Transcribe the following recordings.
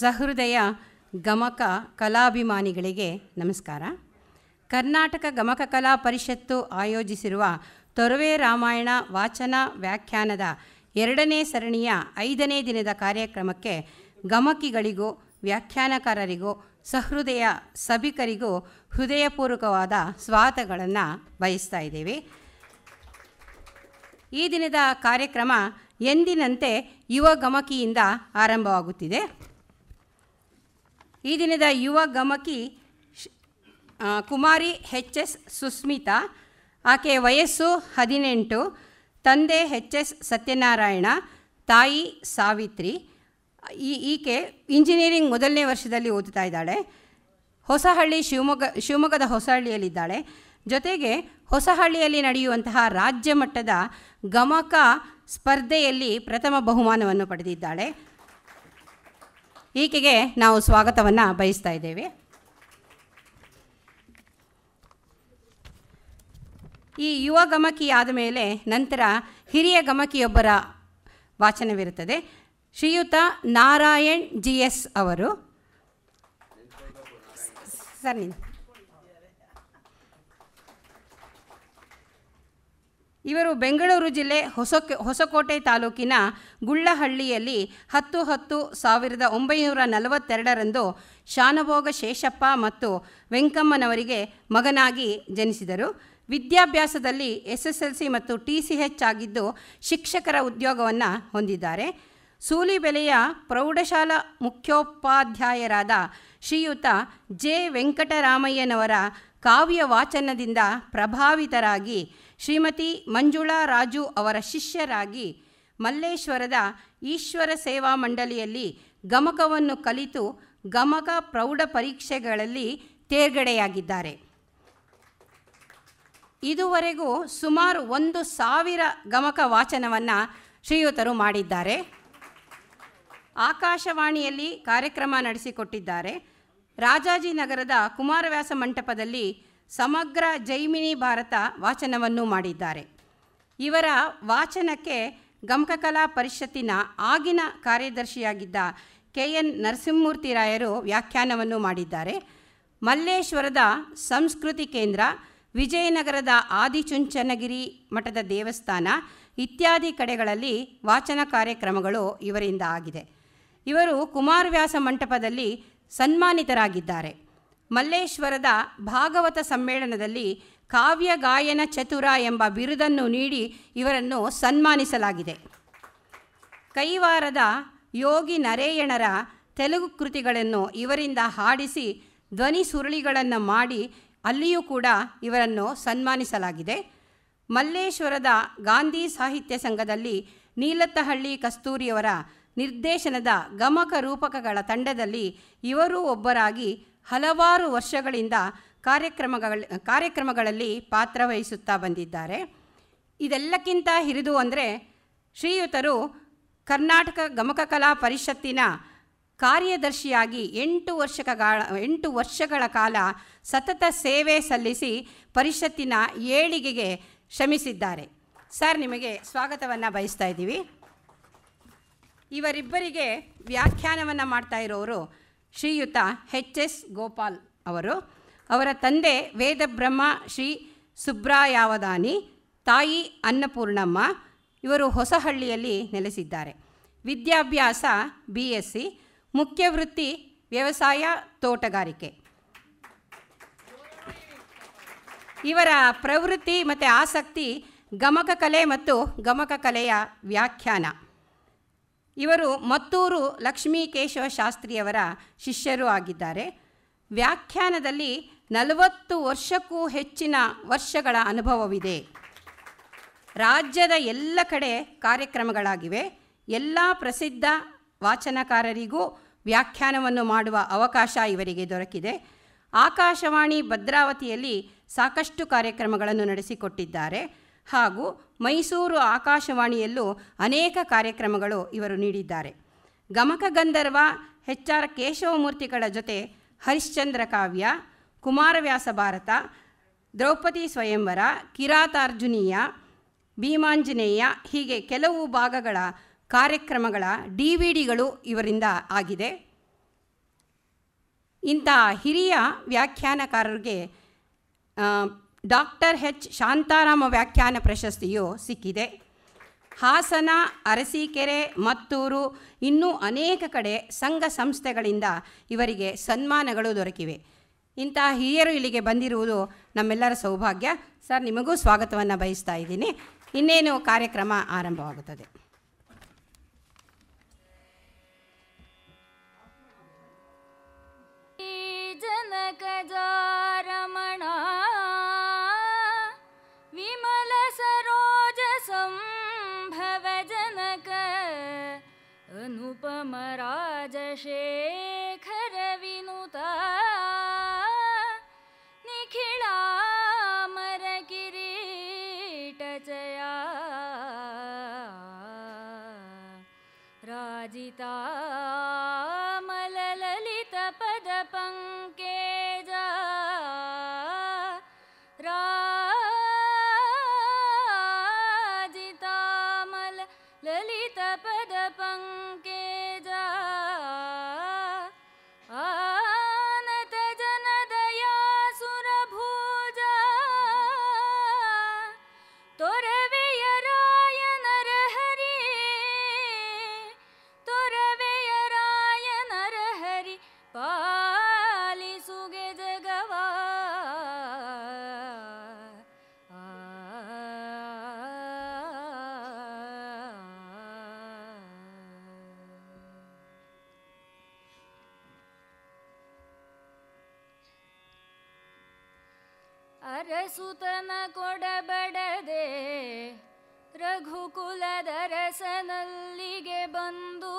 ಸಹೃದಯ ಗಮಕ ಕಲಾಭಿಮಾನಿಗಳಿಗೆ ನಮಸ್ಕಾರ ಕರ್ನಾಟಕ ಗಮಕ ಕಲಾ ಪರಿಷತ್ತು ಆಯೋಜಿಸಿರುವ ತೊರವೆ ರಾಮಾಯಣ ವಾಚನ ವ್ಯಾಖ್ಯಾನದ ಎರಡನೇ ಸರಣಿಯ ಐದನೇ ದಿನದ ಕಾರ್ಯಕ್ರಮಕ್ಕೆ ಗಮಕಿಗಳಿಗೂ ವ್ಯಾಖ್ಯಾನಕಾರರಿಗೂ ಸಹೃದಯ ಸಭಿಕರಿಗೂ ಹೃದಯಪೂರ್ವಕವಾದ ಸ್ವಾಗತಗಳನ್ನು ಬಯಸ್ತಾ ಇದ್ದೇವೆ ಈ ದಿನದ ಕಾರ್ಯಕ್ರಮ ಎಂದಿನಂತೆ ಯುವ ಗಮಕಿಯಿಂದ ಆರಂಭವಾಗುತ್ತಿದೆ ಈ ದಿನದ ಯುವ ಗಮಕಿ ಶ್- ಆ, ಕುಮಾರಿ ಎಚ್ ಎಸ್ ಸುಸ್ಮಿತಾ ಆಕೆಯ ವಯಸ್ಸು ಹದಿನೆಂಟು ತಂದೆ ಎಚ್ ಎಸ್ ಸತ್ಯನಾರಾಯಣ ತಾಯಿ ಸಾವಿತ್ರಿ ಈ ಈಕೆ ಇಂಜಿನಿಯರಿಂಗ್ ಮೊದಲನೇ ವರ್ಷದಲ್ಲಿ ಓದುತ್ತಾ ಇದ್ದಾಳೆ ಹೊಸಹಳ್ಳಿ ಶಿವಮೊಗ್ಗ ಶಿವಮೊಗ್ಗದ ಹೊಸಹಳ್ಳಿಯಲ್ಲಿದ್ದಾಳೆ ಜೊತೆಗೆ ಹೊಸಹಳ್ಳಿಯಲ್ಲಿ ನಡೆಯುವಂತಹ ರಾಜ್ಯ ಮಟ್ಟದ ಗಮಕ ಸ್ಪರ್ಧೆಯಲ್ಲಿ ಪ್ರಥಮ ಬಹುಮಾನವನ್ನು ಪಡೆದಿದ್ದಾಳೆ ಈಕೆಗೆ ನಾವು ಸ್ವಾಗತವನ್ನು ಬಯಸ್ತಾ ಇದ್ದೇವೆ ಈ ಯುವ ಗಮಕಿ ಆದ ಮೇಲೆ ನಂತರ ಹಿರಿಯ ಗಮಕಿಯೊಬ್ಬರ ವಾಚನವಿರುತ್ತದೆ ಶ್ರೀಯುತ ನಾರಾಯಣ್ ಜಿ ಎಸ್ ಅವರು ಸರ್ ನೀನು ಇವರು ಬೆಂಗಳೂರು ಜಿಲ್ಲೆ ಹೊಸ ಹೊಸಕೋಟೆ ತಾಲೂಕಿನ ಗುಳ್ಳಹಳ್ಳಿಯಲ್ಲಿ ಹತ್ತು ಹತ್ತು ಸಾವಿರದ ಒಂಬೈನೂರ ನಲವತ್ತೆರಡರಂದು ಶಾನಭೋಗ ಶೇಷಪ್ಪ ಮತ್ತು ವೆಂಕಮ್ಮನವರಿಗೆ ಮಗನಾಗಿ ಜನಿಸಿದರು ವಿದ್ಯಾಭ್ಯಾಸದಲ್ಲಿ ಎಸ್ ಎಸ್ ಎಲ್ ಸಿ ಮತ್ತು ಟಿ ಸಿ ಹೆಚ್ ಆಗಿದ್ದು ಶಿಕ್ಷಕರ ಉದ್ಯೋಗವನ್ನು ಹೊಂದಿದ್ದಾರೆ ಸೂಲಿಬೆಲೆಯ ಪ್ರೌಢಶಾಲಾ ಮುಖ್ಯೋಪಾಧ್ಯಾಯರಾದ ಶ್ರೀಯುತ ಜೆ ವೆಂಕಟರಾಮಯ್ಯನವರ ಕಾವ್ಯ ವಾಚನದಿಂದ ಪ್ರಭಾವಿತರಾಗಿ ಶ್ರೀಮತಿ ಮಂಜುಳಾ ರಾಜು ಅವರ ಶಿಷ್ಯರಾಗಿ ಮಲ್ಲೇಶ್ವರದ ಈಶ್ವರ ಸೇವಾ ಮಂಡಳಿಯಲ್ಲಿ ಗಮಕವನ್ನು ಕಲಿತು ಗಮಕ ಪ್ರೌಢ ಪರೀಕ್ಷೆಗಳಲ್ಲಿ ತೇರ್ಗಡೆಯಾಗಿದ್ದಾರೆ ಇದುವರೆಗೂ ಸುಮಾರು ಒಂದು ಸಾವಿರ ಗಮಕ ವಾಚನವನ್ನು ಶ್ರೀಯುತರು ಮಾಡಿದ್ದಾರೆ ಆಕಾಶವಾಣಿಯಲ್ಲಿ ಕಾರ್ಯಕ್ರಮ ನಡೆಸಿಕೊಟ್ಟಿದ್ದಾರೆ ರಾಜಾಜಿನಗರದ ಕುಮಾರವ್ಯಾಸ ಮಂಟಪದಲ್ಲಿ ಸಮಗ್ರ ಜೈಮಿನಿ ಭಾರತ ವಾಚನವನ್ನು ಮಾಡಿದ್ದಾರೆ ಇವರ ವಾಚನಕ್ಕೆ ಗಮಕಕಲಾ ಪರಿಷತ್ತಿನ ಆಗಿನ ಕಾರ್ಯದರ್ಶಿಯಾಗಿದ್ದ ಕೆ ಎನ್ ನರಸಿಂಹಮೂರ್ತಿರಾಯರು ವ್ಯಾಖ್ಯಾನವನ್ನು ಮಾಡಿದ್ದಾರೆ ಮಲ್ಲೇಶ್ವರದ ಸಂಸ್ಕೃತಿ ಕೇಂದ್ರ ವಿಜಯನಗರದ ಆದಿಚುಂಚನಗಿರಿ ಮಠದ ದೇವಸ್ಥಾನ ಇತ್ಯಾದಿ ಕಡೆಗಳಲ್ಲಿ ವಾಚನ ಕಾರ್ಯಕ್ರಮಗಳು ಇವರಿಂದ ಆಗಿದೆ ಇವರು ಕುಮಾರವ್ಯಾಸ ಮಂಟಪದಲ್ಲಿ ಸನ್ಮಾನಿತರಾಗಿದ್ದಾರೆ ಮಲ್ಲೇಶ್ವರದ ಭಾಗವತ ಸಮ್ಮೇಳನದಲ್ಲಿ ಕಾವ್ಯ ಗಾಯನ ಚತುರ ಎಂಬ ಬಿರುದನ್ನು ನೀಡಿ ಇವರನ್ನು ಸನ್ಮಾನಿಸಲಾಗಿದೆ ಕೈವಾರದ ಯೋಗಿ ನರೇಯಣರ ತೆಲುಗು ಕೃತಿಗಳನ್ನು ಇವರಿಂದ ಹಾಡಿಸಿ ಧ್ವನಿ ಸುರುಳಿಗಳನ್ನು ಮಾಡಿ ಅಲ್ಲಿಯೂ ಕೂಡ ಇವರನ್ನು ಸನ್ಮಾನಿಸಲಾಗಿದೆ ಮಲ್ಲೇಶ್ವರದ ಗಾಂಧಿ ಸಾಹಿತ್ಯ ಸಂಘದಲ್ಲಿ ನೀಲತ್ತಹಳ್ಳಿ ಕಸ್ತೂರಿಯವರ ನಿರ್ದೇಶನದ ಗಮಕ ರೂಪಕಗಳ ತಂಡದಲ್ಲಿ ಇವರೂ ಒಬ್ಬರಾಗಿ ಹಲವಾರು ವರ್ಷಗಳಿಂದ ಕಾರ್ಯಕ್ರಮಗಳ ಕಾರ್ಯಕ್ರಮಗಳಲ್ಲಿ ಪಾತ್ರವಹಿಸುತ್ತಾ ಬಂದಿದ್ದಾರೆ ಇದೆಲ್ಲಕ್ಕಿಂತ ಹಿರಿದು ಅಂದರೆ ಶ್ರೀಯುತರು ಕರ್ನಾಟಕ ಗಮಕ ಕಲಾ ಪರಿಷತ್ತಿನ ಕಾರ್ಯದರ್ಶಿಯಾಗಿ ಎಂಟು ವರ್ಷಗಳ ಎಂಟು ವರ್ಷಗಳ ಕಾಲ ಸತತ ಸೇವೆ ಸಲ್ಲಿಸಿ ಪರಿಷತ್ತಿನ ಏಳಿಗೆಗೆ ಶ್ರಮಿಸಿದ್ದಾರೆ ಸರ್ ನಿಮಗೆ ಸ್ವಾಗತವನ್ನು ಬಯಸ್ತಾ ಇದ್ದೀವಿ ಇವರಿಬ್ಬರಿಗೆ ವ್ಯಾಖ್ಯಾನವನ್ನು ಮಾಡ್ತಾ ಇರೋರು ಶ್ರೀಯುತ ಎಚ್ ಎಸ್ ಗೋಪಾಲ್ ಅವರು ಅವರ ತಂದೆ ವೇದಬ್ರಹ್ಮ ಶ್ರೀ ಸುಬ್ರಾಯಾವದಾನಿ ತಾಯಿ ಅನ್ನಪೂರ್ಣಮ್ಮ ಇವರು ಹೊಸಹಳ್ಳಿಯಲ್ಲಿ ನೆಲೆಸಿದ್ದಾರೆ ವಿದ್ಯಾಭ್ಯಾಸ ಬಿ ಎಸ್ ಸಿ ಮುಖ್ಯ ವೃತ್ತಿ ವ್ಯವಸಾಯ ತೋಟಗಾರಿಕೆ ಇವರ ಪ್ರವೃತ್ತಿ ಮತ್ತು ಆಸಕ್ತಿ ಗಮಕ ಕಲೆ ಮತ್ತು ಗಮಕ ಕಲೆಯ ವ್ಯಾಖ್ಯಾನ ಇವರು ಮತ್ತೂರು ಲಕ್ಷ್ಮೀಕೇಶವ ಶಾಸ್ತ್ರಿಯವರ ಶಿಷ್ಯರೂ ಆಗಿದ್ದಾರೆ ವ್ಯಾಖ್ಯಾನದಲ್ಲಿ ನಲವತ್ತು ವರ್ಷಕ್ಕೂ ಹೆಚ್ಚಿನ ವರ್ಷಗಳ ಅನುಭವವಿದೆ ರಾಜ್ಯದ ಎಲ್ಲ ಕಡೆ ಕಾರ್ಯಕ್ರಮಗಳಾಗಿವೆ ಎಲ್ಲ ಪ್ರಸಿದ್ಧ ವಾಚನಕಾರರಿಗೂ ವ್ಯಾಖ್ಯಾನವನ್ನು ಮಾಡುವ ಅವಕಾಶ ಇವರಿಗೆ ದೊರಕಿದೆ ಆಕಾಶವಾಣಿ ಭದ್ರಾವತಿಯಲ್ಲಿ ಸಾಕಷ್ಟು ಕಾರ್ಯಕ್ರಮಗಳನ್ನು ನಡೆಸಿಕೊಟ್ಟಿದ್ದಾರೆ ಹಾಗೂ ಮೈಸೂರು ಆಕಾಶವಾಣಿಯಲ್ಲೂ ಅನೇಕ ಕಾರ್ಯಕ್ರಮಗಳು ಇವರು ನೀಡಿದ್ದಾರೆ ಗಮಕ ಗಂಧರ್ವ ಎಚ್ ಆರ್ ಕೇಶವಮೂರ್ತಿಗಳ ಜೊತೆ ಹರಿಶ್ಚಂದ್ರ ಕಾವ್ಯ ಕುಮಾರವ್ಯಾಸ ಭಾರತ ದ್ರೌಪದಿ ಸ್ವಯಂವರ ಕಿರಾತಾರ್ಜುನೀಯ ಭೀಮಾಂಜನೇಯ ಹೀಗೆ ಕೆಲವು ಭಾಗಗಳ ಕಾರ್ಯಕ್ರಮಗಳ ಡಿ ವಿ ಡಿಗಳು ಇವರಿಂದ ಆಗಿದೆ ಇಂಥ ಹಿರಿಯ ವ್ಯಾಖ್ಯಾನಕಾರರಿಗೆ ಡಾಕ್ಟರ್ ಎಚ್ ಶಾಂತಾರಾಮ ವ್ಯಾಖ್ಯಾನ ಪ್ರಶಸ್ತಿಯು ಸಿಕ್ಕಿದೆ ಹಾಸನ ಅರಸೀಕೆರೆ ಮತ್ತೂರು ಇನ್ನೂ ಅನೇಕ ಕಡೆ ಸಂಘ ಸಂಸ್ಥೆಗಳಿಂದ ಇವರಿಗೆ ಸನ್ಮಾನಗಳು ದೊರಕಿವೆ ಇಂಥ ಹಿರಿಯರು ಇಲ್ಲಿಗೆ ಬಂದಿರುವುದು ನಮ್ಮೆಲ್ಲರ ಸೌಭಾಗ್ಯ ಸರ್ ನಿಮಗೂ ಸ್ವಾಗತವನ್ನು ಬಯಸ್ತಾ ಇದ್ದೀನಿ ಇನ್ನೇನು ಕಾರ್ಯಕ್ರಮ ಆರಂಭವಾಗುತ್ತದೆ जनकजारमण विमल सरोज सम्भव जनक अनुपम राजशेखर विनुता निखिलामर किरीटचया राजिता मललित पद पङ्केजा राजितामल ललित पद पङ्केजा आनत जनदया सुरभुजा ತೊರವೆಯ ರಾಯನರ ಹರಿ ತೊರವೆಯ ರಾಯನರ ಹರಿ ಪಾಲಿಸುಗೆ ಜಗವ ಅರಸುತನ ಕೊಡಬಡದೆ ರಘುಕುಲದರಸನಲ್ಲಿಗೆ ಬಂದು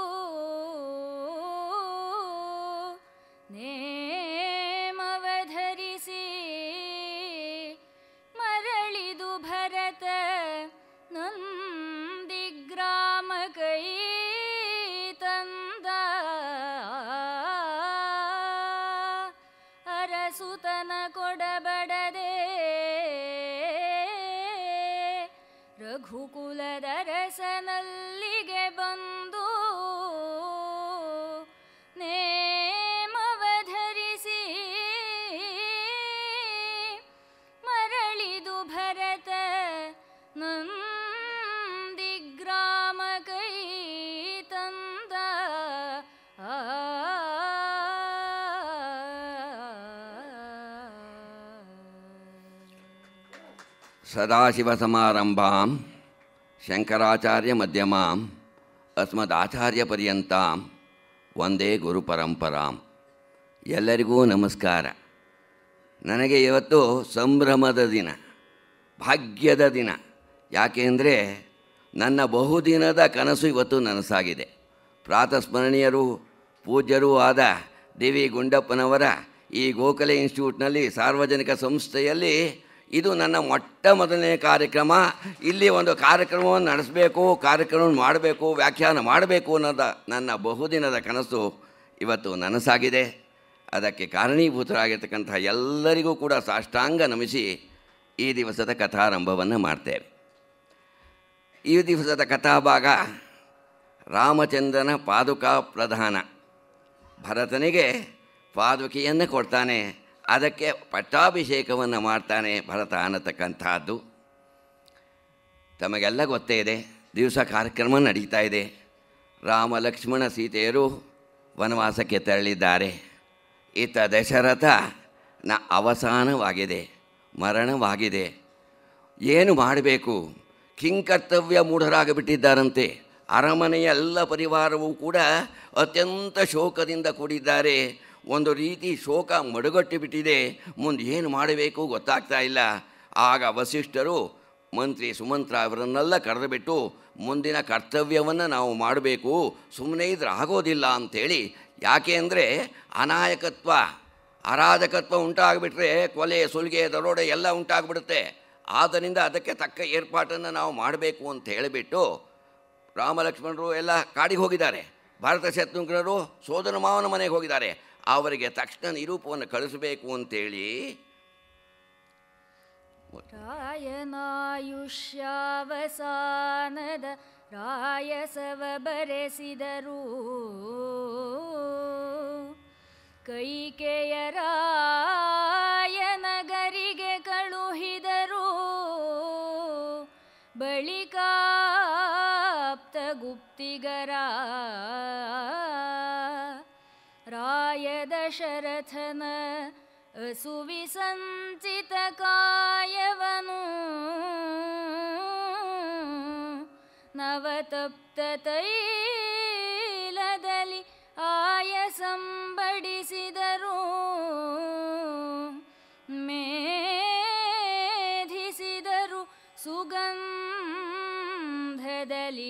ನೇಮವಧರಿಸಿ ಮರಳಿದು ಭರತ ನಂದಿಗ್ರಾಮ ಕೈ ತಂದ ಅರಸುತನ ಕೊಡಬಡದೆ ರಘುಕುಲದರಸನಲ್ಲಿಗೆ ಬಂದು ನೇಮವಧರಿಸಿ ಮರಳಿದು ಭರತ ನಂದಿಗ್ರಾಮ ಕೈ ತಂದ ಸದಾಶಿವಸಮಾರಂಭಾಂ ಶಂಕರಾಚಾರ್ಯ ಮಧ್ಯಮಾಂ ಅಸ್ಮದಾಚಾರ್ಯಪರ್ಯಂತಾಂ ಒಂದೇ ಗುರುಪರಂಪರಾಂ ಎಲ್ಲರಿಗೂ ನಮಸ್ಕಾರ ನನಗೆ ಇವತ್ತು ಸಂಭ್ರಮದ ದಿನ ಭಾಗ್ಯದ ದಿನ ಯಾಕೆಂದರೆ ನನ್ನ ಬಹುದಿನದ ಕನಸು ಇವತ್ತು ನನಸಾಗಿದೆ ಪ್ರಾತಸ್ಮರಣೀಯರು ಪೂಜ್ಯರೂ ಆದ ಡಿ ವಿ ಗುಂಡಪ್ಪನವರ ಈ ಗೋಖಲೆ ಇನ್ಸ್ಟಿಟ್ಯೂಟ್ನಲ್ಲಿ ಸಾರ್ವಜನಿಕ ಸಂಸ್ಥೆಯಲ್ಲಿ ಇದು ನನ್ನ ಮೊಟ್ಟ ಮೊದಲನೇ ಕಾರ್ಯಕ್ರಮ ಇಲ್ಲಿ ಒಂದು ಕಾರ್ಯಕ್ರಮವನ್ನು ನಡೆಸಬೇಕು ಕಾರ್ಯಕ್ರಮವನ್ನು ಮಾಡಬೇಕು ವ್ಯಾಖ್ಯಾನ ಮಾಡಬೇಕು ಅನ್ನೋದ ನನ್ನ ಬಹುದಿನದ ಕನಸು ಇವತ್ತು ನನಸಾಗಿದೆ ಅದಕ್ಕೆ ಕಾರಣೀಭೂತರಾಗಿರ್ತಕ್ಕಂಥ ಎಲ್ಲರಿಗೂ ಕೂಡ ಸಾಷ್ಟಾಂಗ ನಮಿಸಿ ಈ ದಿವಸದ ಕಥಾರಂಭವನ್ನು ಮಾಡ್ತೇವೆ ಈ ದಿವಸದ ಕಥಾಭಾಗ ರಾಮಚಂದ್ರನ ಪಾದುಕಾ ಪ್ರಧಾನ ಭರತನಿಗೆ ಪಾದುಕೆಯನ್ನು ಕೊಡ್ತಾನೆ ಅದಕ್ಕೆ ಪಟ್ಟಾಭಿಷೇಕವನ್ನು ಮಾಡ್ತಾನೆ ಭರತ ಅನ್ನತಕ್ಕಂಥದ್ದು ತಮಗೆಲ್ಲ ಗೊತ್ತೇ ಇದೆ ದಿವಸ ಕಾರ್ಯಕ್ರಮ ನಡೀತಾ ಇದೆ ರಾಮ ಲಕ್ಷ್ಮಣ ಸೀತೆಯರು ವನವಾಸಕ್ಕೆ ತೆರಳಿದ್ದಾರೆ ಈತ ದಶರಥ ನ ಅವಸಾನವಾಗಿದೆ ಮರಣವಾಗಿದೆ ಏನು ಮಾಡಬೇಕು ಕಿಂಕರ್ತವ್ಯ ಮೂಢರಾಗಿಬಿಟ್ಟಿದ್ದಾರಂತೆ ಅರಮನೆಯ ಎಲ್ಲ ಪರಿವಾರವೂ ಕೂಡ ಅತ್ಯಂತ ಶೋಕದಿಂದ ಕೂಡಿದ್ದಾರೆ ಒಂದು ರೀತಿ ಶೋಕ ಮಡುಗಟ್ಟಿ ಬಿಟ್ಟಿದೆ ಮುಂದೆ ಏನು ಮಾಡಬೇಕು ಗೊತ್ತಾಗ್ತಾ ಇಲ್ಲ ಆಗ ವಸಿಷ್ಠರು ಮಂತ್ರಿ ಸುಮಂತ್ರ ಅವರನ್ನೆಲ್ಲ ಕರೆದುಬಿಟ್ಟು ಮುಂದಿನ ಕರ್ತವ್ಯವನ್ನು ನಾವು ಮಾಡಬೇಕು ಸುಮ್ಮನೆ ಇದ್ರೆ ಆಗೋದಿಲ್ಲ ಅಂಥೇಳಿ ಯಾಕೆ ಅಂದರೆ ಅನಾಯಕತ್ವ ಅರಾಜಕತ್ವ ಉಂಟಾಗಿಬಿಟ್ರೆ ಕೊಲೆ ಸುಲಿಗೆ ದರೋಡೆ ಎಲ್ಲ ಉಂಟಾಗ್ಬಿಡುತ್ತೆ ಆದ್ದರಿಂದ ಅದಕ್ಕೆ ತಕ್ಕ ಏರ್ಪಾಟನ್ನು ನಾವು ಮಾಡಬೇಕು ಅಂತ ಹೇಳಿಬಿಟ್ಟು ರಾಮಲಕ್ಷ್ಮಣರು ಎಲ್ಲ ಕಾಡಿಗೆ ಹೋಗಿದ್ದಾರೆ ಭಾರತ ಶತ್ರುಘ್ನರು ಸೋದರ ಮಾವನ ಮನೆಗೆ ಹೋಗಿದ್ದಾರೆ ಅವರಿಗೆ ತಕ್ಷಣ ನಿರೂಪವನ್ನು ಕಳಿಸಬೇಕು ಅಂತೇಳಿ ರಾಯನಾಯುಷ್ಯಾವಸಾನದ ರಾಯಸವ ಬರೆಸಿದರು ಕೈಕೆಯರಾಯನಗರಿಗೆ ಕಳುಹಿದರು ಬಳಿಕಾಪ್ತ ಗುಪ್ತಿಗರ ರಾಯ ದಶರಥನ ಅಸುವಿಸಂಚಿತ ಕಾಯವನು ನವತಪ್ತ ತೈಲದಲ್ಲಿ ಆಯಸಂಬಡಿಸಿದರು ಮೇಧಿಸಿದರು ಸುಗಂಧದಲ್ಲಿ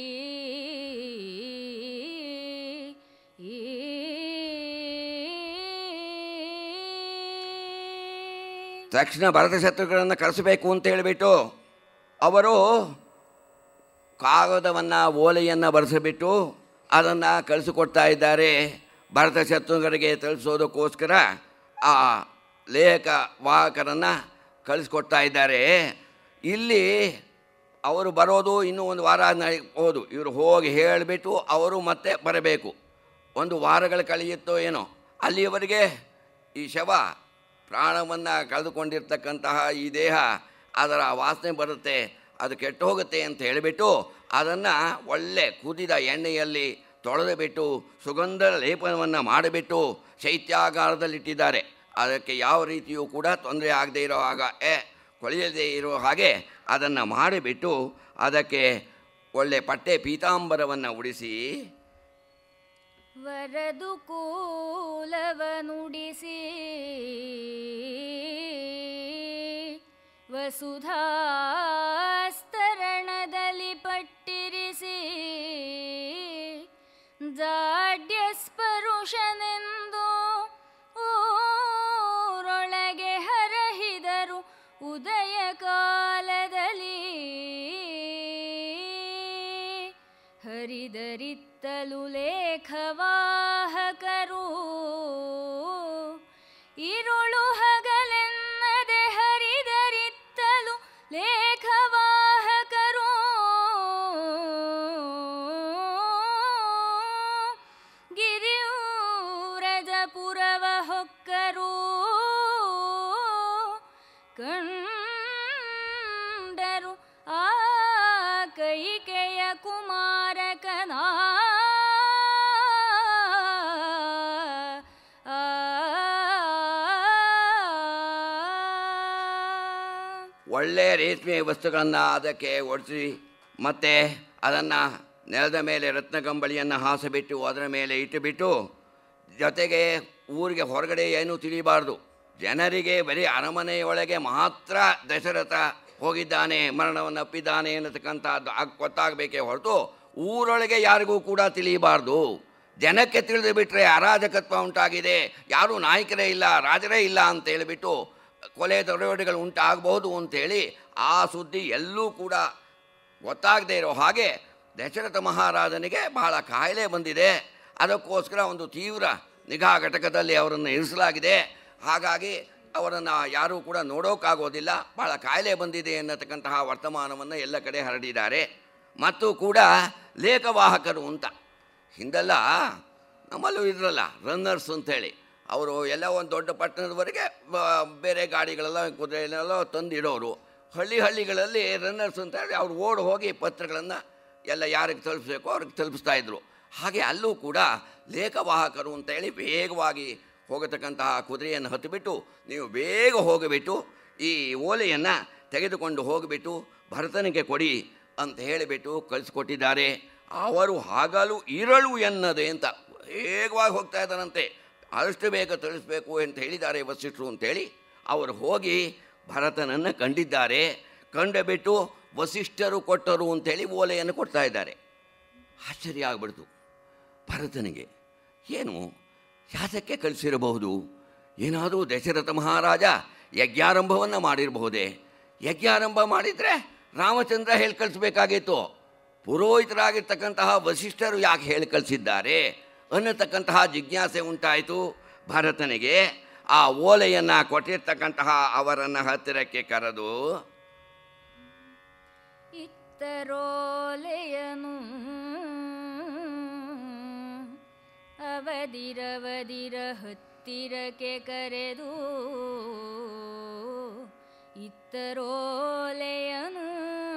ತಕ್ಷಣ ಭರತ ಶತ್ರುಗಳನ್ನು ಕಳಿಸಬೇಕು ಅಂತ ಹೇಳಿಬಿಟ್ಟು ಅವರು ಕಾಗದವನ್ನು ಓಲೆಯನ್ನು ಬರೆಸಿಬಿಟ್ಟು ಅದನ್ನು ಕಳಿಸಿಕೊಡ್ತಾ ಇದ್ದಾರೆ ಭರತ ಶತ್ರುಘ್ನರಿಗೆ ತಲುಪಿಸೋದಕ್ಕೋಸ್ಕರ ಆ ಲೇಖ ವಾಹಕರನ್ನು ಕಳಿಸ್ಕೊಡ್ತಾ ಇದ್ದಾರೆ ಇಲ್ಲಿ ಅವರು ಬರೋದು ಇನ್ನೂ ಒಂದು ವಾರ ಹೋದು ಇವರು ಹೋಗಿ ಹೇಳಿಬಿಟ್ಟು ಅವರು ಮತ್ತೆ ಬರಬೇಕು ಒಂದು ವಾರಗಳು ಕಳೆಯುತ್ತೋ ಏನೋ ಅಲ್ಲಿಯವರೆಗೆ ಈ ಶವ ಪ್ರಾಣವನ್ನು ಕಳೆದುಕೊಂಡಿರ್ತಕ್ಕಂತಹ ಈ ದೇಹ ಅದರ ವಾಸನೆ ಬರುತ್ತೆ ಅದು ಕೆಟ್ಟು ಹೋಗುತ್ತೆ ಅಂತ ಹೇಳಿಬಿಟ್ಟು ಅದನ್ನು ಒಳ್ಳೆ ಕುದಿದ ಎಣ್ಣೆಯಲ್ಲಿ ತೊಳೆದು ಬಿಟ್ಟು ಸುಗಂಧ ಲೇಪನವನ್ನು ಮಾಡಿಬಿಟ್ಟು ಶೈತ್ಯಾಗಾರದಲ್ಲಿಟ್ಟಿದ್ದಾರೆ ಅದಕ್ಕೆ ಯಾವ ರೀತಿಯೂ ಕೂಡ ತೊಂದರೆ ಆಗದೇ ಇರೋ ಹಾಗ ಏ ಕೊಳೆಯದೇ ಇರೋ ಹಾಗೆ ಅದನ್ನು ಮಾಡಿಬಿಟ್ಟು ಅದಕ್ಕೆ ಒಳ್ಳೆ ಪಟ್ಟೆ ಪೀತಾಂಬರವನ್ನು ಉಡಿಸಿ ವರದು ಕೂಲವನುಡಿಸಿ ವಸುಧಾಸ್ತರಣದಲ್ಲಿ ಪಟ್ಟಿರಿಸಿ ಜಾಡ್ಯ ಸ್ಪರುಶನೆಂದು ಊರೊಳಗೆ ಹರಹಿದರು ಉದಯ ಕಾಲದಲ್ಲಿ ಹರಿದರಿತ್ತಲು ಲೇಖವಾಹಕರು ಇರುಳು ಹಗಲೆನ್ನದೆ ಹರಿದರಿತ್ತಲು ಲೇಖವಾಹಕರು ಗಿರಿಯೂರದ ಪುರವ ಹೊಕ್ಕರು ಕಂಡರು ಆ ಕೈಕೆಯ ಕುಮಾರಕನ ಒಳ್ಳೆಯ ರೇಷ್ಮೆ ವಸ್ತುಗಳನ್ನು ಅದಕ್ಕೆ ಒಡಿಸಿ ಮತ್ತು ಅದನ್ನು ನೆಲದ ಮೇಲೆ ರತ್ನಗಂಬಳಿಯನ್ನು ಹಾಸಬಿಟ್ಟು ಅದರ ಮೇಲೆ ಇಟ್ಟುಬಿಟ್ಟು ಜೊತೆಗೆ ಊರಿಗೆ ಹೊರಗಡೆ ಏನೂ ತಿಳಿಬಾರ್ದು ಜನರಿಗೆ ಬರೀ ಅರಮನೆಯೊಳಗೆ ಮಾತ್ರ ದಶರಥ ಹೋಗಿದ್ದಾನೆ ಮರಣವನ್ನು ಅಪ್ಪಿದ್ದಾನೆ ಅನ್ನತಕ್ಕಂಥದ್ದು ಆಗ ಗೊತ್ತಾಗಬೇಕೇ ಹೊರತು ಊರೊಳಗೆ ಯಾರಿಗೂ ಕೂಡ ತಿಳಿಯಬಾರ್ದು ಜನಕ್ಕೆ ತಿಳಿದು ಬಿಟ್ಟರೆ ಅರಾಜಕತ್ವ ಉಂಟಾಗಿದೆ ಯಾರೂ ನಾಯಕರೇ ಇಲ್ಲ ರಾಜರೇ ಇಲ್ಲ ಅಂತ ಹೇಳಿಬಿಟ್ಟು ಕೊಲೆ ದೊರೆಯೋಡಿಗಳು ಉಂಟಾಗಬಹುದು ಅಂತೇಳಿ ಆ ಸುದ್ದಿ ಎಲ್ಲೂ ಕೂಡ ಗೊತ್ತಾಗದೇ ಇರೋ ಹಾಗೆ ದಶರಥ ಮಹಾರಾಜನಿಗೆ ಬಹಳ ಕಾಯಿಲೆ ಬಂದಿದೆ ಅದಕ್ಕೋಸ್ಕರ ಒಂದು ತೀವ್ರ ನಿಗಾ ಘಟಕದಲ್ಲಿ ಅವರನ್ನು ಇರಿಸಲಾಗಿದೆ ಹಾಗಾಗಿ ಅವರನ್ನು ಯಾರೂ ಕೂಡ ನೋಡೋಕ್ಕಾಗೋದಿಲ್ಲ ಭಾಳ ಕಾಯಿಲೆ ಬಂದಿದೆ ಅನ್ನತಕ್ಕಂತಹ ವರ್ತಮಾನವನ್ನು ಎಲ್ಲ ಕಡೆ ಹರಡಿದ್ದಾರೆ ಮತ್ತು ಕೂಡ ಲೇಖವಾಹಕರು ಅಂತ ಹಿಂದೆಲ್ಲ ನಮ್ಮಲ್ಲೂ ಇದ್ರಲ್ಲ ರನ್ನರ್ಸ್ ಅಂತೇಳಿ ಅವರು ಎಲ್ಲ ಒಂದು ದೊಡ್ಡ ಪಟ್ಟಣದವರೆಗೆ ಬ- ಬೇರೆ ಗಾಡಿಗಳೆಲ್ಲ ಕುದುರೆನೆಲ್ಲ ತಂದಿಡೋರು ಹಳ್ಳಿ ಹಳ್ಳಿಗಳಲ್ಲಿ ರನ್ನರ್ಸ್ ಅಂತ ಹೇಳಿ ಅವ್ರು ಓಡಿ ಹೋಗಿ ಪತ್ರಗಳನ್ನು ಎಲ್ಲ ಯಾರಿಗೆ ತಲುಪಿಸ್ಬೇಕೋ ಅವ್ರಿಗೆ ತಲುಪಿಸ್ತಾ ಇದ್ರು ಹಾಗೆ ಅಲ್ಲೂ ಕೂಡ ಲೇಖವಾಹಕರು ಅಂತೇಳಿ ವೇಗವಾಗಿ ಹೋಗತಕ್ಕಂತಹ ಕುದುರೆಯನ್ನು ಹತ್ತಿಬಿಟ್ಟು ನೀವು ಬೇಗ ಹೋಗಿಬಿಟ್ಟು ಈ ಓಲೆಯನ್ನು ತೆಗೆದುಕೊಂಡು ಹೋಗಿಬಿಟ್ಟು ಭರತನಿಗೆ ಕೊಡಿ ಅಂತ ಹೇಳಿಬಿಟ್ಟು ಕಳಿಸ್ಕೊಟ್ಟಿದ್ದಾರೆ ಅವರು ಹಾಗಲು ಇರಳು ಎನ್ನದೆ ಅಂತ ವೇಗವಾಗಿ ಹೋಗ್ತಾ ಇದ್ದಾರಂತೆ ಆದಷ್ಟು ಬೇಗ ತಿಳಿಸ್ಬೇಕು ಅಂತ ಹೇಳಿದ್ದಾರೆ ವಸಿಷ್ಠರು ಅಂತೇಳಿ ಅವರು ಹೋಗಿ ಭರತನನ್ನು ಕಂಡಿದ್ದಾರೆ ಕಂಡುಬಿಟ್ಟು ವಸಿಷ್ಠರು ಕೊಟ್ಟರು ಅಂತೇಳಿ ಓಲೆಯನ್ನು ಕೊಡ್ತಾ ಇದ್ದಾರೆ ಆಶ್ಚರ್ಯ ಆಗ್ಬಿಡ್ತು ಭರತನಿಗೆ ಏನು ಯಾತಕ್ಕೆ ಕಳಿಸಿರಬಹುದು ಏನಾದರೂ ದಶರಥ ಮಹಾರಾಜ ಯಜ್ಞಾರಂಭವನ್ನು ಮಾಡಿರಬಹುದೇ ಯಜ್ಞಾರಂಭ ಮಾಡಿದರೆ ರಾಮಚಂದ್ರ ಹೇಳಿ ಕಳಿಸ್ಬೇಕಾಗಿತ್ತು ಪುರೋಹಿತರಾಗಿರ್ತಕ್ಕಂತಹ ವಸಿಷ್ಠರು ಯಾಕೆ ಹೇಳಿ ಕಳಿಸಿದ್ದಾರೆ ಅನ್ನತಕ್ಕಂತಹ ಜಿಜ್ಞಾಸೆ ಉಂಟಾಯಿತು ಭರತನಿಗೆ ಆ ಓಲೆಯನ್ನು ಕೊಟ್ಟಿರ್ತಕ್ಕಂತಹ ಅವರನ್ನು ಹತ್ತಿರಕ್ಕೆ ಕರೆದು ಇತ್ತರೋಲೆಯನು ಅವದಿರವದಿರ ಹತ್ತಿರ ಹತ್ತಿರಕ್ಕೆ ಕರೆದು ಇತ್ತರೋಲೆಯನು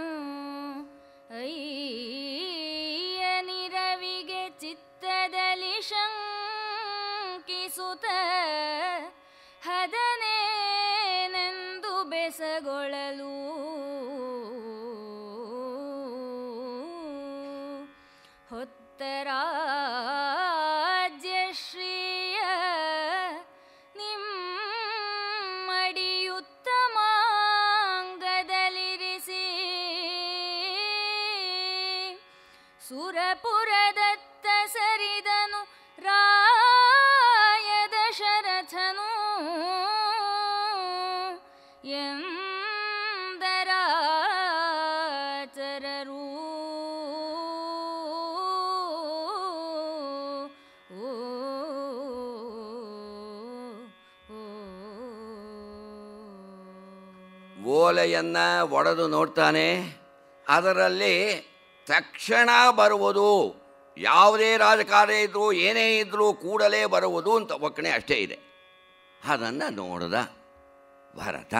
ಅಯ್ಯನಿರವಿಗೆ ಚಿತ್ತದಲ್ಲಿ ಶಂಕಿಸುತ್ತ ಹದನೇನೆಂದು ಬೆಸಗೊಳ್ಳಲು ಹೊತ್ತರಾಜ್ಯಶ್ರೀಯ ನಿಮ್ಮಡಿಯುತ್ತಮಾಂಗದಲಿರಿಸಿ ಸುರಪುರದತ್ತ ಸರಿದನು ರಾಯ ದಶರಥನು ಎಂದರಾಚರರು ಓ ಓಲೆಯನ್ನು ಒಡೆದು ನೋಡ್ತಾನೆ ಅದರಲ್ಲಿ ತಕ್ಷಣ ಬರುವುದು ಯಾವುದೇ ರಾಜಕಾರ್ಯ ಇದ್ದರೂ ಏನೇ ಇದ್ದರೂ ಕೂಡಲೇ ಬರುವುದು ಅಂತ ಒಕ್ಕಣೆ ಅಷ್ಟೇ ಇದೆ ಅದನ್ನು ನೋಡಿದ ಭರತ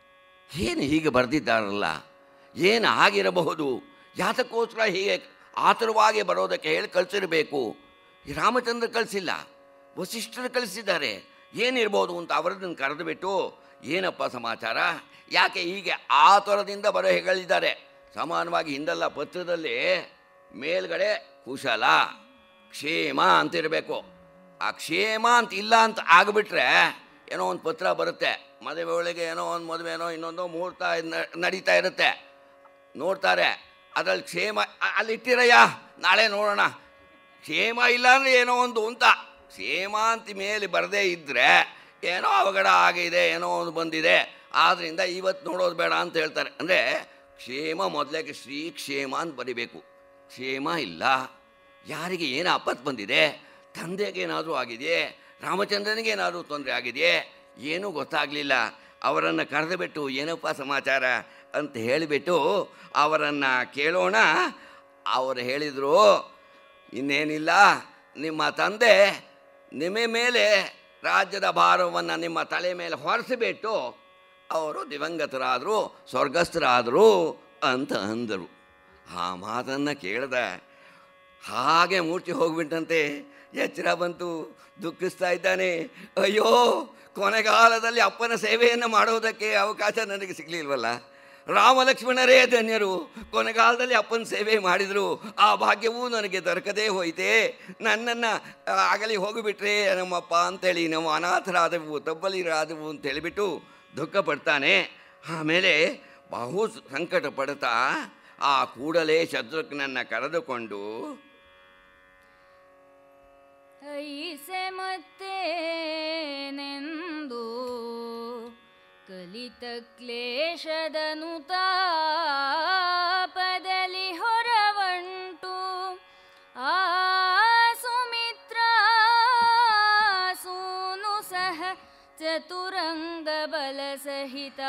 ಏನು ಹೀಗೆ ಬರೆದಿದ್ದಾರಲ್ಲ ಏನು ಆಗಿರಬಹುದು ಯಾತಕ್ಕೋಸ್ಕರ ಹೀಗೆ ಆತುರವಾಗಿ ಬರೋದಕ್ಕೆ ಹೇಳಿ ಕಳಿಸಿರಬೇಕು ಈ ರಾಮಚಂದ್ರ ಕಳಿಸಿಲ್ಲ ವಸಿಷ್ಠರು ಕಳಿಸಿದ್ದಾರೆ ಏನಿರ್ಬೋದು ಅಂತ ಅವರದನ್ನು ಕರೆದು ಬಿಟ್ಟು ಏನಪ್ಪ ಸಮಾಚಾರ ಯಾಕೆ ಹೀಗೆ ಆತುರದಿಂದ ಬರೋ ಹೇಳಿದ್ದಾರೆ ಸಮಾನವಾಗಿ ಹಿಂದೆಲ್ಲ ಪತ್ರದಲ್ಲಿ ಮೇಲ್ಗಡೆ ಕುಶಲ ಕ್ಷೇಮ ಅಂತಿರಬೇಕು ಆ ಕ್ಷೇಮ ಅಂತ ಇಲ್ಲ ಅಂತ ಆಗಿಬಿಟ್ರೆ ಏನೋ ಒಂದು ಪತ್ರ ಬರುತ್ತೆ ಮದುವೆ ಒಳಗೆ ಏನೋ ಒಂದು ಮದುವೆನೋ ಇನ್ನೊಂದು ಮುಹೂರ್ತ ನ- ನಡೀತಾ ಇರುತ್ತೆ ನೋಡ್ತಾರೆ ಅದ್ರಲ್ಲಿ ಕ್ಷೇಮ ಅ- ಅಲ್ಲಿ ಇಟ್ಟಿರಯ್ಯ ನಾಳೆ ನೋಡೋಣ ಕ್ಷೇಮ ಇಲ್ಲ ಅಂದರೆ ಏನೋ ಒಂದು ಅಂತ ಕ್ಷೇಮ ಅಂತ ಮೇಲೆ ಬರದೇ ಇದ್ದರೆ ಏನೋ ಅವಘಡ ಆಗಿದೆ ಏನೋ ಒಂದು ಬಂದಿದೆ ಆದ್ದರಿಂದ ಇವತ್ತು ನೋಡೋದು ಬೇಡ ಅಂತ ಹೇಳ್ತಾರೆ ಅಂದರೆ ಕ್ಷೇಮ ಮೊದಲಿಗೆ ಶ್ರೀ ಕ್ಷೇಮ ಅಂತ ಬರಿಬೇಕು ಕ್ಷೇಮ ಇಲ್ಲ ಯಾರಿಗೆ ಏನು ಆಪತ್ತು ಬಂದಿದೆ ತಂದೆಗೆ ಏನಾದರೂ ಆಗಿದೆಯೇ ರಾಮಚಂದ್ರನಿಗೆ ಏನಾದರೂ ತೊಂದರೆ ಆಗಿದೆಯೇ ಏನೂ ಗೊತ್ತಾಗಲಿಲ್ಲ ಅವರನ್ನು ಕರೆದು ಬಿಟ್ಟು ಏನಪ್ಪ ಸಮಾಚಾರ ಅಂತ ಹೇಳಿಬಿಟ್ಟು ಅವರನ್ನು ಕೇಳೋಣ ಅವರು ಹೇಳಿದರು ಇನ್ನೇನಿಲ್ಲ ನಿಮ್ಮ ತಂದೆ ನಿಮ್ಮ ಮೇಲೆ ರಾಜ್ಯದ ಭಾರವನ್ನು ನಿಮ್ಮ ತಲೆ ಮೇಲೆ ಹೊರಿಸಿಬಿಟ್ಟು ಅವರು ದಿವಂಗತರಾದರು ಸ್ವರ್ಗಸ್ಥರಾದರು ಅಂತ ಅಂದರು ಆ ಮಾತನ್ನು ಕೇಳಿದೆ ಹಾಗೆ ಮೂರ್ಛೆ ಹೋಗ್ಬಿಟ್ಟಂತೆ ಎಚ್ಚರ ಬಂತು ದುಃಖಿಸ್ತಾ ಇದ್ದಾನೆ ಅಯ್ಯೋ ಕೊನೆಗಾಲದಲ್ಲಿ ಅಪ್ಪನ ಸೇವೆಯನ್ನು ಮಾಡೋದಕ್ಕೆ ಅವಕಾಶ ನನಗೆ ಸಿಗಲಿಲ್ವಲ್ಲ ರಾಮ ಲಕ್ಷ್ಮಣರೇ ಧನ್ಯರು ಕೊನೆಗಾಲದಲ್ಲಿ ಅಪ್ಪನ ಸೇವೆ ಮಾಡಿದರು ಆ ಭಾಗ್ಯವೂ ನನಗೆ ದೊರಕದೇ ಹೋಯಿತೆ ನನ್ನನ್ನು ಆಗಲಿ ಹೋಗಿಬಿಟ್ರೆ ನಮ್ಮಪ್ಪ ಅಂತೇಳಿ ನಾವು ಅನಾಥರಾದವು ತಬ್ಬಲಿರಾದವು ಅಂತ ಹೇಳಿಬಿಟ್ಟು ದುಃಖ ಪಡ್ತಾನೆ ಆಮೇಲೆ ಬಹು ಸಂಕಟ ಪಡ್ತಾ ಆ ಕೂಡಲೇ ಶತ್ರುಘ್ನನ್ನು ಕರೆದುಕೊಂಡು ಐಸೆ ಮತ್ತೇನೆಂದು ಕಲಿತ ಕ್ಲೇಶದನು ತಾಪದಲ್ಲಿ ಹೊರವಂಟು ಆ ಸುಮಿತ್ರ ಸೂನು ಸಹ ಚತುರಂಗ ಬಲ ಸಹಿತ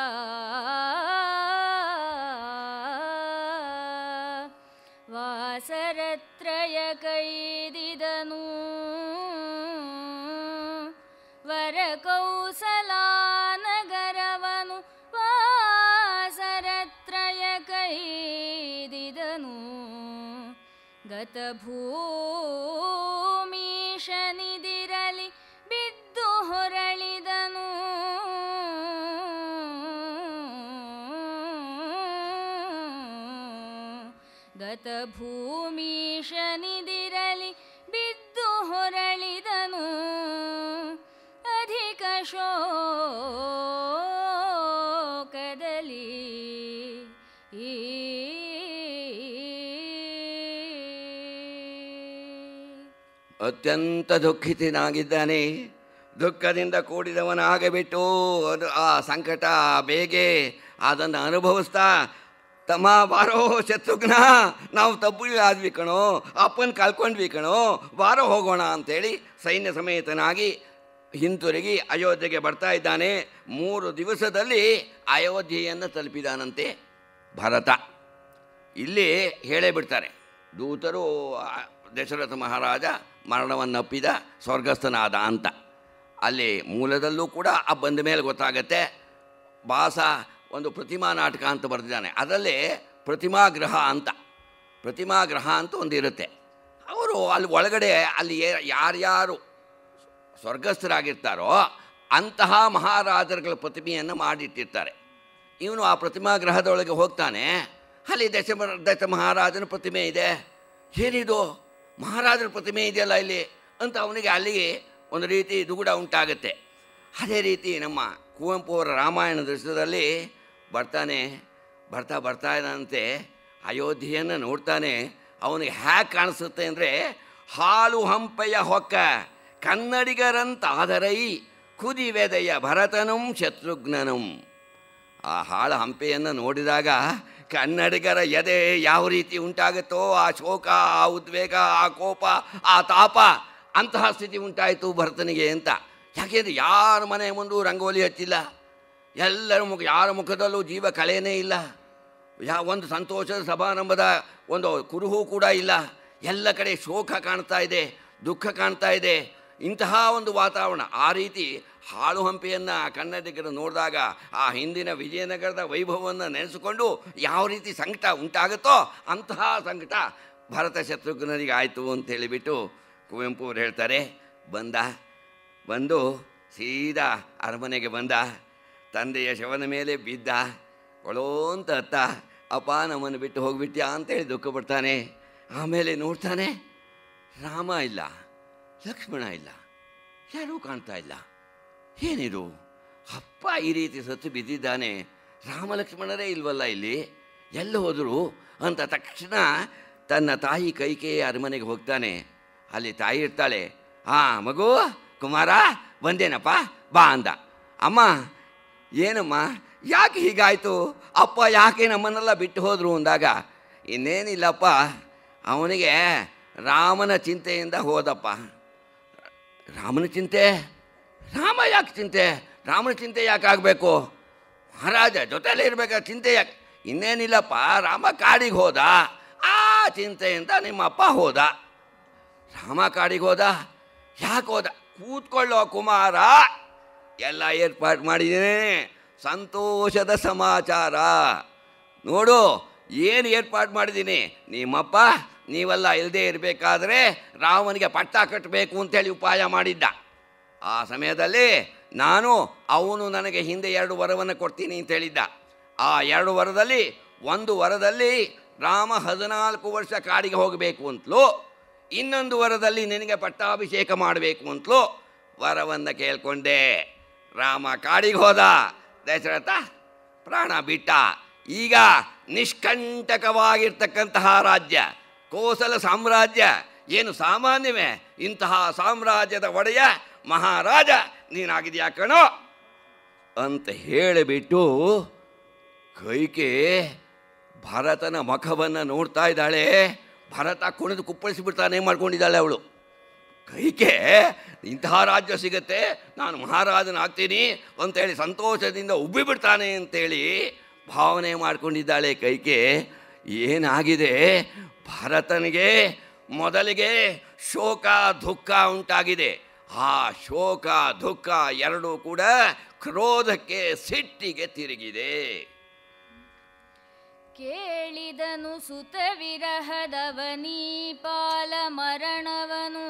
ವಾಸರತ್ರಯ ಕೈದಿದನು ವರ ಕೌಸಲಾನಗರವನು ವಾಸರತ್ರಯ ಕೈದಿದನು ಗತಭೂಮೀಶನಿದಿರಲಿ ಬಿದ್ದು ಹೊರಳಿದನು ಗತಭೂಮೀಶನಿದಿರಲಿ ಬಿದ್ದು ಹೊರಳಿದನು ಅಧಿಕ ಶೋಕದಲ್ಲಿ ಈ ಅತ್ಯಂತ ದುಃಖಿತನಾಗಿದ್ದಾನೆ ದುಃಖದಿಂದ ಕೂಡಿದವನಾಗಬಿಟ್ಟು ಅದು ಆ ಸಂಕಟ ಆ ಬೇಗೆ ಅದನ್ನು ಅನುಭವಿಸ್ತಾ ತಮ್ಮ ಬಾರೋ ಶತ್ರುಘ್ನ ನಾವು ತಪ್ಪು ಆದ್ವಿ ಕಣೋ ಅಪ್ಪನ ಕಳ್ಕೊಂಡ್ವಿ ಕಣೋ ಬಾರೋ ಹೋಗೋಣ ಅಂತೇಳಿ ಸೈನ್ಯ ಸಮೇತನಾಗಿ ಹಿಂತಿರುಗಿ ಅಯೋಧ್ಯೆಗೆ ಬರ್ತಾ ಇದ್ದಾನೆ ಮೂರು ದಿವಸದಲ್ಲಿ ಅಯೋಧ್ಯೆಯನ್ನು ತಲುಪಿದಾನಂತೆ ಭರತ ಇಲ್ಲಿ ಹೇಳೇ ಬಿಡ್ತಾರೆ ದೂತರು ಆ, ದಶರಥ ಮಹಾರಾಜ ಮರಣವನ್ನಪ್ಪಿದ ಸ್ವರ್ಗಸ್ಥನಾದ ಅಂತ ಅಲ್ಲಿ ಮೂಲದಲ್ಲೂ ಕೂಡ ಆ ಬಂದ ಮೇಲೆ ಗೊತ್ತಾಗತ್ತೆ ಭಾಸ ಒಂದು ಪ್ರತಿಮಾ ನಾಟಕ ಅಂತ ಬರೆದಿದ್ದಾನೆ ಅದರಲ್ಲಿ ಪ್ರತಿಮಾಗ್ರಹ ಅಂತ ಪ್ರತಿಮಾಗ್ರಹ ಅಂತ ಒಂದು ಇರುತ್ತೆ ಅವರು ಅಲ್ಲಿ ಒಳಗಡೆ ಅಲ್ಲಿ ಯಾ- ಯಾರ್ಯಾರು ಸ್ವರ್ಗಸ್ಥರಾಗಿರ್ತಾರೋ ಅಂತಹ ಮಹಾರಾಜರುಗಳ ಪ್ರತಿಮೆಯನ್ನು ಮಾಡಿಟ್ಟಿರ್ತಾರೆ ಇವನು ಆ ಪ್ರತಿಮಾಗ್ರಹದೊಳಗೆ ಹೋಗ್ತಾನೆ ಅಲ್ಲಿ ದಶ ದಶ ಮಹಾರಾಜನ ಪ್ರತಿಮೆ ಇದೆ ಏನಿದು ಮಹಾರಾಜರ ಪ್ರತಿಮೆ ಇದೆಯಲ್ಲ ಇಲ್ಲಿ ಅಂತ ಅವನಿಗೆ ಅಲ್ಲಿಗೆ ಒಂದು ರೀತಿ ದುಗುಡ ಉಂಟಾಗುತ್ತೆ ಅದೇ ರೀತಿ ನಮ್ಮ ಕುವೆಂಪು ಅವರ ರಾಮಾಯಣ ದೃಶ್ಯದಲ್ಲಿ ಬರ್ತಾನೆ ಬರ್ತಾ ಬರ್ತಾ ಇದ್ದಂತೆ ಅಯೋಧ್ಯೆಯನ್ನು ನೋಡ್ತಾನೆ ಅವನಿಗೆ ಹ್ಯಾಕ್ ಕಾಣಿಸುತ್ತೆ ಅಂದರೆ ಹಾಲು ಹಂಪೆಯ ಹೊಕ್ಕ ಕನ್ನಡಿಗರಂತಾದರೈ ಕುದಿವೆದೆಯ ಭರತನಂ ಶತ್ರುಘ್ನನಂ ಆ ಹಾಳ ಹಂಪೆಯನ್ನು ನೋಡಿದಾಗ ಕನ್ನಡಿಗರ ಎದೆ ಯಾವ ರೀತಿ ಉಂಟಾಗುತ್ತೋ ಆ ಶೋಕ ಆ ಉದ್ವೇಗ ಆ ಕೋಪ ಆ ತಾಪ ಅಂತಹ ಸ್ಥಿತಿ ಉಂಟಾಯಿತು ಭರತನಿಗೆ ಅಂತ ಯಾಕೆಂದರೆ ಯಾರ ಮನೆ ಮುಂದೂ ರಂಗೋಲಿ ಹಚ್ಚಿಲ್ಲ ಎಲ್ಲರ ಮುಖ ಯಾರ ಮುಖದಲ್ಲೂ ಜೀವ ಕಳೆಯೇ ಇಲ್ಲ ಯಾ ಒಂದು ಸಂತೋಷದ ಸಮಾರಂಭದ ಒಂದು ಕುರುಹು ಕೂಡ ಇಲ್ಲ ಎಲ್ಲ ಕಡೆ ಶೋಕ ಕಾಣ್ತಾ ಇದೆ ದುಃಖ ಕಾಣ್ತಾ ಇದೆ ಇಂತಹ ಒಂದು ವಾತಾವರಣ ಆ ರೀತಿ ಹಾಳು ಹಂಪೆಯನ್ನು ಕನ್ನಡಿಗರು ನೋಡಿದಾಗ ಆ ಹಿಂದಿನ ವಿಜಯನಗರದ ವೈಭವವನ್ನು ನೆನೆಸಿಕೊಂಡು ಯಾವ ರೀತಿ ಸಂಕಟ ಉಂಟಾಗುತ್ತೋ ಅಂತಹ ಸಂಕಟ ಭರತ ಶತ್ರುಘ್ನರಿಗೆ ಆಯಿತು ಅಂತ ಹೇಳಿಬಿಟ್ಟು ಕುವೆಂಪು ಅವರು ಹೇಳ್ತಾರೆ ಬಂದ ಬಂದು ಸೀದಾ ಅರಮನೆಗೆ ಬಂದ ತಂದೆಯ ಶವನ ಮೇಲೆ ಬಿದ್ದ ಕೊಳೋ ಅಂತ ಅತ್ತ ಅಪ್ಪ ನಮ್ಮನ್ನು ಬಿಟ್ಟು ಹೋಗ್ಬಿಟ್ಯಾ ಅಂತೇಳಿ ದುಃಖ ಪಡ್ತಾನೆ ಆಮೇಲೆ ನೋಡ್ತಾನೆ ರಾಮ ಇಲ್ಲ ಲಕ್ಷ್ಮಣ ಇಲ್ಲ ಯಾರೂ ಕಾಣ್ತಾ ಇಲ್ಲ ಏನಿದು ಅಪ್ಪ ಈ ರೀತಿ ಸತ್ತು ಬಿದ್ದಿದ್ದಾನೆ ರಾಮ ಲಕ್ಷ್ಮಣರೇ ಇಲ್ವಲ್ಲ ಇಲ್ಲಿ ಎಲ್ಲ ಹೋದರು ಅಂತ ತಕ್ಷಣ ತನ್ನ ತಾಯಿ ಕೈಕೆ ಅರಮನೆಗೆ ಹೋಗ್ತಾನೆ ಅಲ್ಲಿ ತಾಯಿ ಇರ್ತಾಳೆ ಆ ಮಗು ಕುಮಾರ ಬಂದೇನಪ್ಪ ಬಾ ಅಂದ ಅಮ್ಮ ಏನಮ್ಮ ಯಾಕೆ ಹೀಗಾಯಿತು ಅಪ್ಪ ಯಾಕೆ ನಮ್ಮನ್ನೆಲ್ಲ ಬಿಟ್ಟು ಹೋದರು ಅಂದಾಗ ಇನ್ನೇನಿಲ್ಲಪ್ಪ ಅವನಿಗೆ ರಾಮನ ಚಿಂತೆಯಿಂದ ಹೋದಪ್ಪ ರಾಮನ ಚಿಂತೆ ರಾಮ ಯಾಕೆ ಚಿಂತೆ ರಾಮನ ಚಿಂತೆ ಯಾಕೆ ಆಗಬೇಕು ಮಹಾರಾಜ ಜೊತೆಲೇ ಇರಬೇಕಾ ಚಿಂತೆ ಯಾಕೆ ಇನ್ನೇನಿಲ್ಲಪ್ಪ ರಾಮ ಕಾಡಿಗೆ ಹೋದ ಆ ಚಿಂತೆಯಿಂದ ನಿಮ್ಮ ಅಪ್ಪ ಹೋದ ರಾಮ ಕಾಡಿಗೆ ಹೋದ ಯಾಕೆ ಹೋದ ಕೂತ್ಕೊಳ್ಳೋ ಕುಮಾರ ಎಲ್ಲ ಏರ್ಪಾಡು ಮಾಡಿದ್ದೀನಿ ಸಂತೋಷದ ಸಮಾಚಾರ ನೋಡು ಏನು ಏರ್ಪಾಡು ಮಾಡಿದ್ದೀನಿ ನಿಮ್ಮಪ್ಪ ನೀವೆಲ್ಲ ಇಲ್ಲದೆ ಇರಬೇಕಾದ್ರೆ ರಾಮನಿಗೆ ಪಟ್ಟ ಕಟ್ಟಬೇಕು ಅಂತೇಳಿ ಉಪಾಯ ಮಾಡಿದ್ದ ಆ ಸಮಯದಲ್ಲಿ ನಾನು ಅವನು ನನಗೆ ಹಿಂದೆ ಎರಡು ವರವನ್ನು ಕೊಡ್ತೀನಿ ಅಂತ ಹೇಳಿದ್ದ ಆ ಎರಡು ವರದಲ್ಲಿ ಒಂದು ವರದಲ್ಲಿ ರಾಮ ಹದಿನಾಲ್ಕು ವರ್ಷ ಕಾಡಿಗೆ ಹೋಗಬೇಕು ಅಂತಲೂ ಇನ್ನೊಂದು ವರದಲ್ಲಿ ನಿನಗೆ ಪಟ್ಟಾಭಿಷೇಕ ಮಾಡಬೇಕು ಅಂತಲೂ ವರವನ್ನು ಕೇಳ್ಕೊಂಡೆ ರಾಮ ಕಾಡಿಗೆ ಹೋದ ದಶರಥ ಪ್ರಾಣ ಬಿಟ್ಟ ಈಗ ನಿಷ್ಕಂಟಕವಾಗಿರ್ತಕ್ಕಂತಹ ರಾಜ್ಯ ಕೋಸಲ ಸಾಮ್ರಾಜ್ಯ ಏನು ಸಾಮಾನ್ಯವೇ ಇಂತಹ ಸಾಮ್ರಾಜ್ಯದ ಒಡೆಯ ಮಹಾರಾಜ ನೀನಾಗಿದೆಯಾ ಕಣೋ ಅಂತ ಹೇಳಿಬಿಟ್ಟು ಕೈಕೆ ಭರತನ ಮುಖವನ್ನು ನೋಡ್ತಾ ಇದ್ದಾಳೆ ಭರತ ಕುಣಿದು ಕುಪ್ಪಳಿಸಿಬಿಡ್ತಾನೆ ಮಾಡ್ಕೊಂಡಿದ್ದಾಳೆ ಅವಳು ಕೈಕೆ ಇಂತಹ ರಾಜ್ಯ ಸಿಗತ್ತೆ ನಾನು ಮಹಾರಾಜನಾಗ್ತೀನಿ ಅಂತೇಳಿ ಸಂತೋಷದಿಂದ ಉಬ್ಬಿಬಿಡ್ತಾನೆ ಅಂತೇಳಿ ಭಾವನೆ ಮಾಡ್ಕೊಂಡಿದ್ದಾಳೆ ಕೈಕೆ ಏನಾಗಿದೆ ಭರತನಿಗೆ ಮೊದಲಿಗೆ ಶೋಕ ದುಃಖ ಉಂಟಾಗಿದೆ ಆ ಶೋಕ ದುಃಖ ಎರಡೂ ಕೂಡ ಕ್ರೋಧಕ್ಕೆ ಸಿಟ್ಟಿಗೆ ತಿರುಗಿದೆ ಕೇಳಿದನು ಸುತ ವಿರಹದವನೀ ಪಾಲ ಮರಣವನು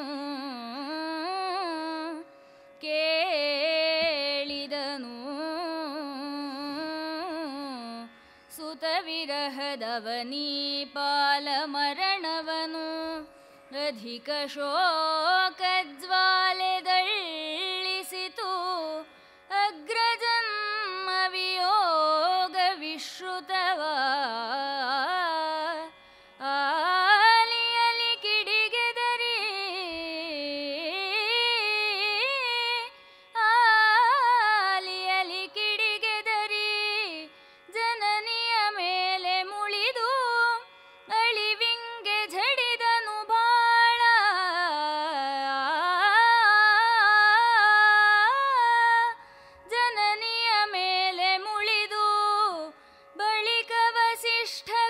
ಕೇಳಿದನು ಸುತ ವಿರಹದವನೀ ಪಾಲ ಮರಣವನು ಅಧಿಕ ಶೋಕಜ್ವಾಲೆದಳ್ಳಿಸಿತು ಅಗ್ರಜನ್ಮ ವಿಯೋಗ ವಿಶ್ರುತವ ಆಲಿಯಲಿ ಕಿಡಿಗೆದರಿ ಆಲಿಯಲಿ ಕಿಡಿಗೆದರಿ ಜನನಿಯ ಮೇಲೆ ಮುಳಿದು ಅಳಿವಿಂಗೆ ಝಡಿದನು ಬಾಳ ಜನನಿಯ ಮೇಲೆ ಮುಳಿದು ಬಳಿಕ ವಸಿಷ್ಠ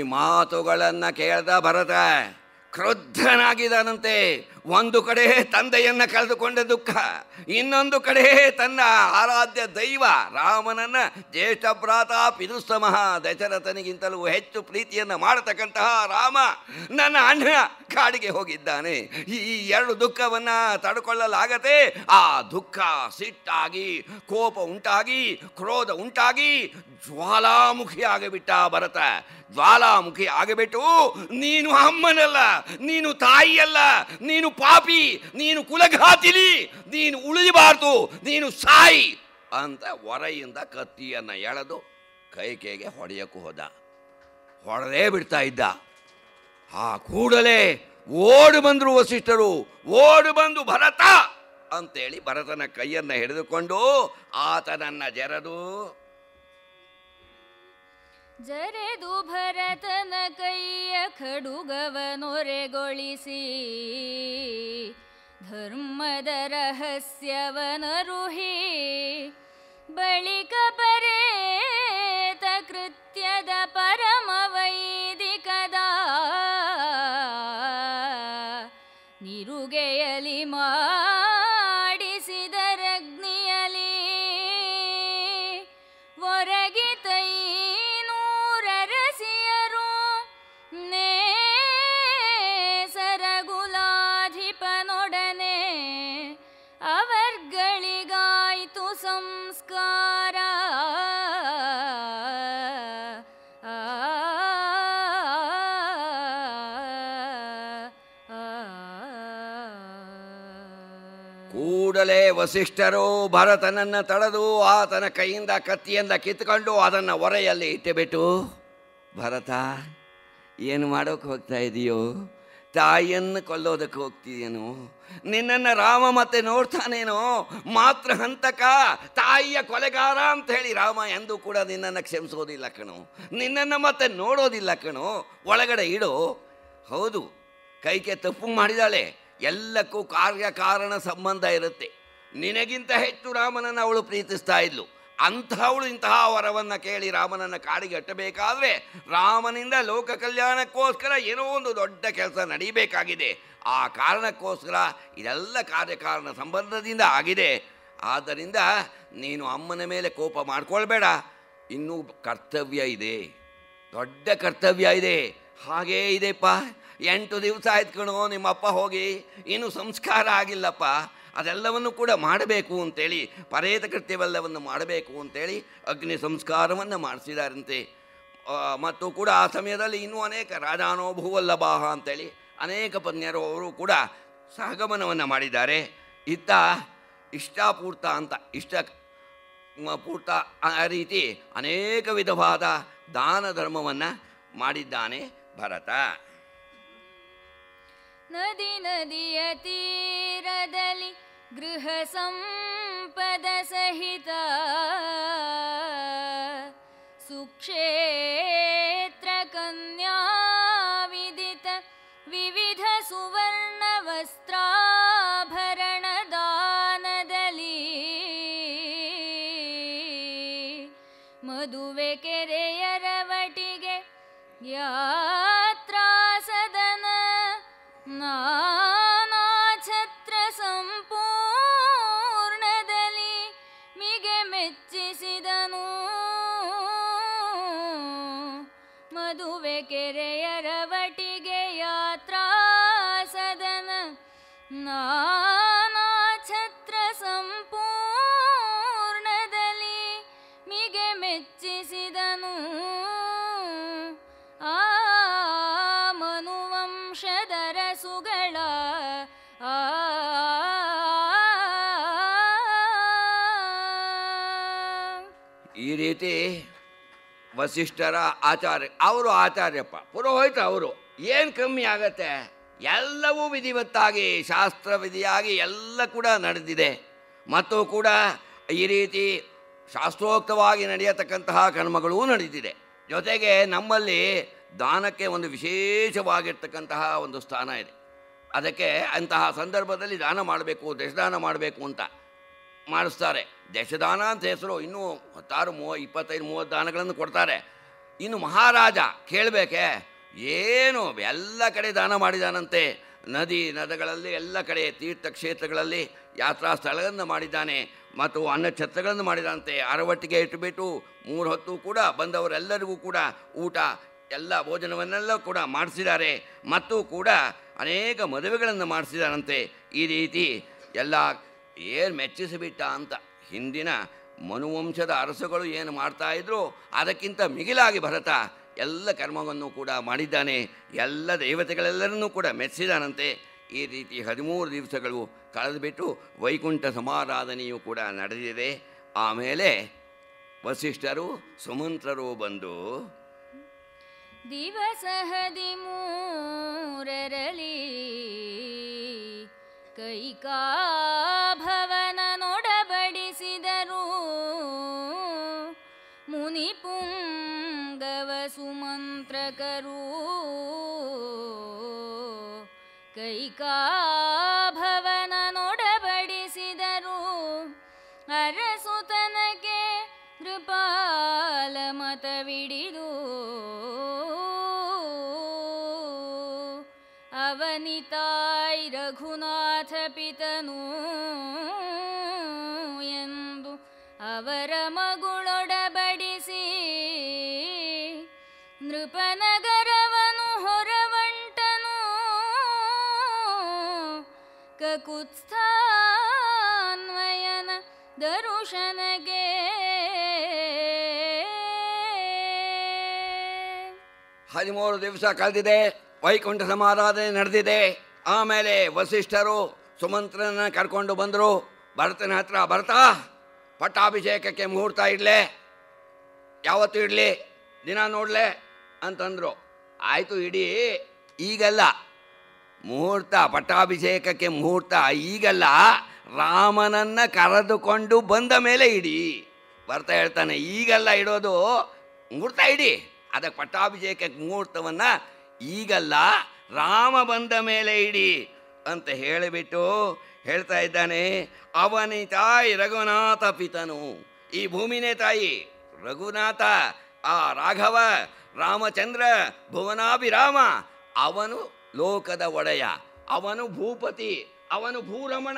ಮಾತುಗಳನ್ನು ಕೇಳ್ದ ಭರತ ಕ್ರುದ್ಧನಾಗಿದ್ದಾನಂತೆ ಒಂದು ಕಡೆ ತಂದೆಯನ್ನು ಕಳೆದುಕೊಂಡ ದುಃಖ ಇನ್ನೊಂದು ಕಡೆ ತನ್ನ ಆರಾಧ್ಯ ದೈವ ರಾಮನನ್ನ ಜ್ಯೇಷ್ಠ ಭ್ರಾತ ಪಿದುಸ್ತಮಃ ದಶರಥನಿಗಿಂತಲೂ ಹೆಚ್ಚು ಪ್ರೀತಿಯನ್ನು ಮಾಡತಕ್ಕಂತಹ ರಾಮ ನನ್ನ ಅಣ್ಣ ಕಾಡಿಗೆ ಹೋಗಿದ್ದಾನೆ ಈ ಎರಡು ದುಃಖವನ್ನು ತಡ್ಕೊಳ್ಳಲಾಗದೆ ಆ ದುಃಖ ಸಿಟ್ಟಾಗಿ ಕೋಪ ಉಂಟಾಗಿ ಕ್ರೋಧ ಉಂಟಾಗಿ ಜ್ವಾಲಾಮುಖಿ ಆಗಿಬಿಟ್ಟ ಭರತ ಜ್ವಾಲಾಮುಖಿ ಆಗಿಬಿಟ್ಟು ನೀನು ಅಮ್ಮನಲ್ಲ ನೀನು ತಾಯಿಯಲ್ಲ ನೀನು ಪಾಪಿ ನೀನು ಕುಲಘಾತಿಲಿ ನೀನು ಉಳಿಬಾರ್ದು ನೀನು ಸಾಯಿ ಅಂತ ಹೊರೆಯಿಂದ ಕತ್ತಿಯನ್ನು ಎಳೆದು ಕೈಕೆಗೆ ಹೊಡೆಯಕ್ಕೂ ಹೋದ ಹೊಡೆದೇ ಬಿಡ್ತಾ ಇದ್ದ ಆ ಕೂಡಲೇ ಓಡಿ ಬಂದರು ವಸಿಷ್ಠರು ಓಡಿ ಬಂದು ಭರತ ಅಂತೇಳಿ ಭರತನ ಕೈಯನ್ನು ಹಿಡಿದುಕೊಂಡು ಆತನನ್ನ ಜರದು ಜರೆದು ಭರತನ ಕೈಯ ಖಡುಗವನೊರೆಗೊಳಿಸಿ ಧರ್ಮದ ರಹಸ್ಯವನರುಹಿ ಬಳಿಕ ಪರೇತ ಕೃತ್ಯದ ಪರಮ ವೈದಿಕದ ನಿರುಗೆಯಲಿ ಮಾಡಿಸಿದರಗ್ನಿಯಲಿ ಒರಗಿತೈ ನೂರರಸಿಯರು ನೇ ಸರಗುಲಾಧಿಪನೊಡನೆ ಅವರ್ಗಳಿಗಾಯ್ತು ಸಂಸ್ಕಾರ ಆ, ಆ, ಕೂಡಲೇ ವಸಿಷ್ಠರು ಭರತನನ್ನ ತಡೆದು ಆತನ ಕೈಯಿಂದ ಕತ್ತಿಯಿಂದ ಕಿತ್ಕೊಂಡು ಅದನ್ನು ಒರೆಯಲ್ಲಿ ಇಟ್ಟುಬಿಟ್ಟು ಭರತ ಏನು ಮಾಡೋಕೆ ಹೋಗ್ತಾ ಇದೆಯೋ ತಾಯಿಯನ್ನು ಕೊಲ್ಲೋದಕ್ಕೆ ಹೋಗ್ತಿದೇನೋ ನಿನ್ನನ್ನು ರಾಮ ಮತ್ತೆ ನೋಡ್ತಾನೇನೋ ಮಾತ್ರ ಹಂತಕ ತಾಯಿಯ ಕೊಲೆಗಾರ ಅಂತ ಹೇಳಿ ರಾಮ ಎಂದೂ ಕೂಡ ನಿನ್ನನ್ನು ಕ್ಷಮಿಸೋದಿಲ್ಲ ಕಣೋ ನಿನ್ನನ್ನು ಮತ್ತೆ ನೋಡೋದಿಲ್ಲ ಕಣೋ ಒಳಗಡೆ ಇಡು ಹೌದು ಕೈಗೆ ತಪ್ಪು ಮಾಡಿದಾಳೆ ಎಲ್ಲಕ್ಕೂ ಕಾರ್ಯಕಾರಣ ಸಂಬಂಧ ಇರುತ್ತೆ ನಿನಗಿಂತ ಹೆಚ್ಚು ರಾಮನನ್ನು ಅವಳು ಪ್ರೀತಿಸ್ತಾ ಇದ್ಲು ಅಂಥವಳು ಇಂತಹ ವರವನ್ನು ಕೇಳಿ ರಾಮನನ್ನು ಕಾಡಿಗೆ ಅಟ್ಟಬೇಕಾದ್ರೆ ರಾಮನಿಂದ ಲೋಕ ಕಲ್ಯಾಣಕ್ಕೋಸ್ಕರ ಏನೋ ಒಂದು ದೊಡ್ಡ ಕೆಲಸ ನಡೀಬೇಕಾಗಿದೆ ಆ ಕಾರಣಕ್ಕೋಸ್ಕರ ಇದೆಲ್ಲ ಕಾರ್ಯಕಾರಣ ಸಂಬಂಧದಿಂದ ಆಗಿದೆ ಆದ್ದರಿಂದ ನೀನು ಅಮ್ಮನ ಮೇಲೆ ಕೋಪ ಮಾಡ್ಕೊಳ್ಬೇಡ ಇನ್ನೂ ಕರ್ತವ್ಯ ಇದೆ ದೊಡ್ಡ ಕರ್ತವ್ಯ ಇದೆ ಹಾಗೇ ಇದೆಪ್ಪ ಎಂಟು ದಿವಸ ಆಯ್ತು ಕಣೋ ನಿಮ್ಮಪ್ಪ ಹೋಗಿ ಇನ್ನೂ ಸಂಸ್ಕಾರ ಆಗಿಲ್ಲಪ್ಪ ಅದೆಲ್ಲವನ್ನು ಕೂಡ ಮಾಡಬೇಕು ಅಂತೇಳಿ ಪರೇತ ಕೃತ್ಯವೆಲ್ಲವನ್ನು ಮಾಡಬೇಕು ಅಂತೇಳಿ ಅಗ್ನಿ ಸಂಸ್ಕಾರವನ್ನು ಮಾಡಿಸಿದಾರಂತೆ ಆ, ಮತ್ತು ಕೂಡ ಆ ಸಮಯದಲ್ಲಿ ಇನ್ನೂ ಅನೇಕ ರಾಜಾನೋ ಭೂವಲ್ಲಭಾಹ ಅಂತೇಳಿ ಅನೇಕ ಪತ್ನಿಯರು ಅವರು ಕೂಡ ಸಹಗಮನವನ್ನು ಮಾಡಿದ್ದಾರೆ ಇತ್ತ ಇಷ್ಟಾಪೂರ್ತ ಅಂತ ಇಷ್ಟ ಮ- ಪೂರ್ತ ಆ ರೀತಿ ಅನೇಕ ವಿಧವಾದ ದಾನ ಧರ್ಮವನ್ನು ಮಾಡಿದ್ದಾನೆ ಭರತ ನದಿ ನದಿಯ ತೀರದಲ್ಲಿ ಗೃಹ ಸಂಪದ ಸಹಿತ ಸುಕ್ಷೇತ್ರ ಕನ್ಯಾ ವಿದಿತ ವಿವಿಧ ಸುವರ್ಣ ವಸ್ತ್ರಾಭರಣ ದಾನದಲ್ಲಿ ಮದುವೆ ಕೆರೆಯರವಟಿಗೆ ಯಾತ್ರಾ ಸದನ ನಾನಾ ಛತ್ರ ಸಂಪೂರ್ಣದಲ್ಲಿ ಮಿಗೆ ಮೆಚ್ಚಿಸಿದನು ಮದುವೆ ಕೆರೆಯರವಟಿಗೆ ಯಾತ್ರಾ ಸದನ ನಾನಾ ಛತ್ರ ಸಂಪೂರ್ಣದಲ್ಲಿ ಮಿಗೆ ಮೆಚ್ಚಿಸಿದನು ಆ ಮನುವಂಶದ ರಸುಗಳ ಆ ಈ ರೀತಿ ವಸಿಷ್ಠರ ಆಚಾರ್ಯ ಅವರು ಆಚಾರ್ಯಪ್ಪ ಪುರೋಹಿತ ಅವರು ಏನು ಕಮ್ಮಿ ಆಗತ್ತೆ ಎಲ್ಲವೂ ವಿಧಿವತ್ತಾಗಿ ಶಾಸ್ತ್ರ ವಿಧಿಯಾಗಿ ಎಲ್ಲ ಕೂಡ ನಡೆದಿದೆ ಮತ್ತು ಕೂಡ ಈ ರೀತಿ ಶಾಸ್ತ್ರೋಕ್ತವಾಗಿ ನಡೆಯತಕ್ಕಂತಹ ಕರ್ಮಗಳೂ ನಡೆದಿದೆ ಜೊತೆಗೆ ನಮ್ಮಲ್ಲಿ ದಾನಕ್ಕೆ ಒಂದು ವಿಶೇಷವಾಗಿರ್ತಕ್ಕಂತಹ ಒಂದು ಸ್ಥಾನ ಇದೆ ಅದಕ್ಕೆ ಅಂತಹ ಸಂದರ್ಭದಲ್ಲಿ ದಾನ ಮಾಡಬೇಕು ದಶದಾನ ಮಾಡಬೇಕು ಅಂತ ಮಾಡಿಸ್ತಾರೆ ದಶದಾನ ಅಂತ ಹೆಸರು ಇನ್ನೂ ಹತ್ತಾರು ಮೂವ ಇಪ್ಪತ್ತೈದು ಮೂವತ್ತು ದಾನಗಳನ್ನು ಕೊಡ್ತಾರೆ ಇನ್ನು ಮಹಾರಾಜ ಕೇಳಬೇಕೆ ಏನು ಎಲ್ಲ ಕಡೆ ದಾನ ಮಾಡಿದಾನಂತೆ ನದಿ ನದಗಳಲ್ಲಿ ಎಲ್ಲ ಕಡೆ ತೀರ್ಥಕ್ಷೇತ್ರಗಳಲ್ಲಿ ಯಾತ್ರಾ ಸ್ಥಳಗಳನ್ನು ಮಾಡಿದ್ದಾನೆ ಮತ್ತು ಅನ್ನಛತ್ರಗಳನ್ನು ಮಾಡಿದಂತೆ ಅರವಟ್ಟಿಗೆ ಇಟ್ಟುಬಿಟ್ಟು ಮೂರು ಹೊತ್ತು ಕೂಡ ಬಂದವರೆಲ್ಲರಿಗೂ ಕೂಡ ಊಟ ಎಲ್ಲ ಭೋಜನವನ್ನೆಲ್ಲ ಕೂಡ ಮಾಡಿಸಿದ್ದಾರೆ ಮತ್ತು ಕೂಡ ಅನೇಕ ಮದುವೆಗಳನ್ನು ಮಾಡಿಸಿದಾರಂತೆ ಈ ರೀತಿ ಎಲ್ಲ ಏನು ಮೆಚ್ಚಿಸಿಬಿಟ್ಟ ಅಂತ ಹಿಂದಿನ ಮನುವಂಶದ ಅರಸುಗಳು ಏನು ಮಾಡ್ತಾ ಇದ್ರು ಅದಕ್ಕಿಂತ ಮಿಗಿಲಾಗಿ ಭರತ ಎಲ್ಲ ಕರ್ಮವನ್ನು ಕೂಡ ಮಾಡಿದ್ದಾನೆ ಎಲ್ಲ ದೇವತೆಗಳೆಲ್ಲರನ್ನೂ ಕೂಡ ಮೆಚ್ಚಿದಾನಂತೆ ಈ ರೀತಿ ಹದಿಮೂರು ದಿವಸಗಳು ಕಳೆದುಬಿಟ್ಟು ವೈಕುಂಠ ಸಮಾರಾಧನೆಯೂ ಕೂಡ ನಡೆದಿದೆ ಆಮೇಲೆ ವಸಿಷ್ಠರು ಸುಮಂತ್ರರು ಬಂದು ದಿವಸ ಹದಿಮೂರರಲಿ ಕೈಕಾಭವನ ನೊಡಬಡಿಸಿದರು ಮುನಿಪುಂಗವ ಸುಮಂತ್ರಕರು ಕೈಕಾಭವನ ನೊಡಬಡಿಸಿದರು ಅರಸುತನಕ್ಕೆ ನೃಪಾಲ ಮತವಿಡಿದು ಅವನಿತಾಯ್ ರಘುನಾಥ ಪಿತನು ಎಂದು ಅವರ ಮಗುಳೊಡಬಡಿಸಿ ನೃಪನಗರವನು ಹೊರವಂಟನು ಕಕುತ್ಸ್ಥಾನ್ವಯನ ದರುಶನಗೆ ಹದಿಮೂರು ದಿವಸ ಕಳೆದಿದೆ ವೈಕುಂಠ ಸಮಾರಾಧನೆ ನಡೆದಿದೆ ಆಮೇಲೆ ವಸಿಷ್ಠರು ಸುಮಂತ್ರನ ಕರ್ಕೊಂಡು ಬಂದರು ಭರತನ ಹತ್ರ ಭರತ ಪಟ್ಟಾಭಿಷೇಕಕ್ಕೆ ಮುಹೂರ್ತ ಇಡಲೆ ಯಾವತ್ತು ಇಡಲಿ ದಿನ ನೋಡಲೆ ಅಂತಂದರು ಆಯಿತು ಇಡೀ ಈಗಲ್ಲ ಮುಹೂರ್ತ ಪಟ್ಟಾಭಿಷೇಕಕ್ಕೆ ಮುಹೂರ್ತ ಈಗಲ್ಲ ರಾಮನನ್ನ ಕರೆದುಕೊಂಡು ಬಂದ ಮೇಲೆ ಇಡಿ ಬರ್ತಾ ಹೇಳ್ತಾನೆ ಈಗಲ್ಲ ಇಡೋದು ಮುಹೂರ್ತ ಇಡಿ ಅದಕ್ಕೆ ಪಟ್ಟಾಭಿಷೇಕಕ್ಕೆ ಮುಹೂರ್ತವನ್ನು ಈಗಲ್ಲ ರಾಮ ಬಂದ ಮೇಲೆ ಇಡಿ ಅಂತ ಹೇಳಿಬಿಟ್ಟು ಹೇಳ್ತಾ ಇದ್ದಾನೆ ಅವನಿ ತಾಯಿ ರಘುನಾಥ ಪಿತನು ಈ ಭೂಮಿನೇ ತಾಯಿ ರಘುನಾಥ ಆ ರಾಘವ ರಾಮಚಂದ್ರ ಭುವನಾಭಿರಾಮ ಅವನು ಲೋಕದ ಒಡೆಯ ಅವನು ಭೂಪತಿ ಅವನು ಭೂರಮಣ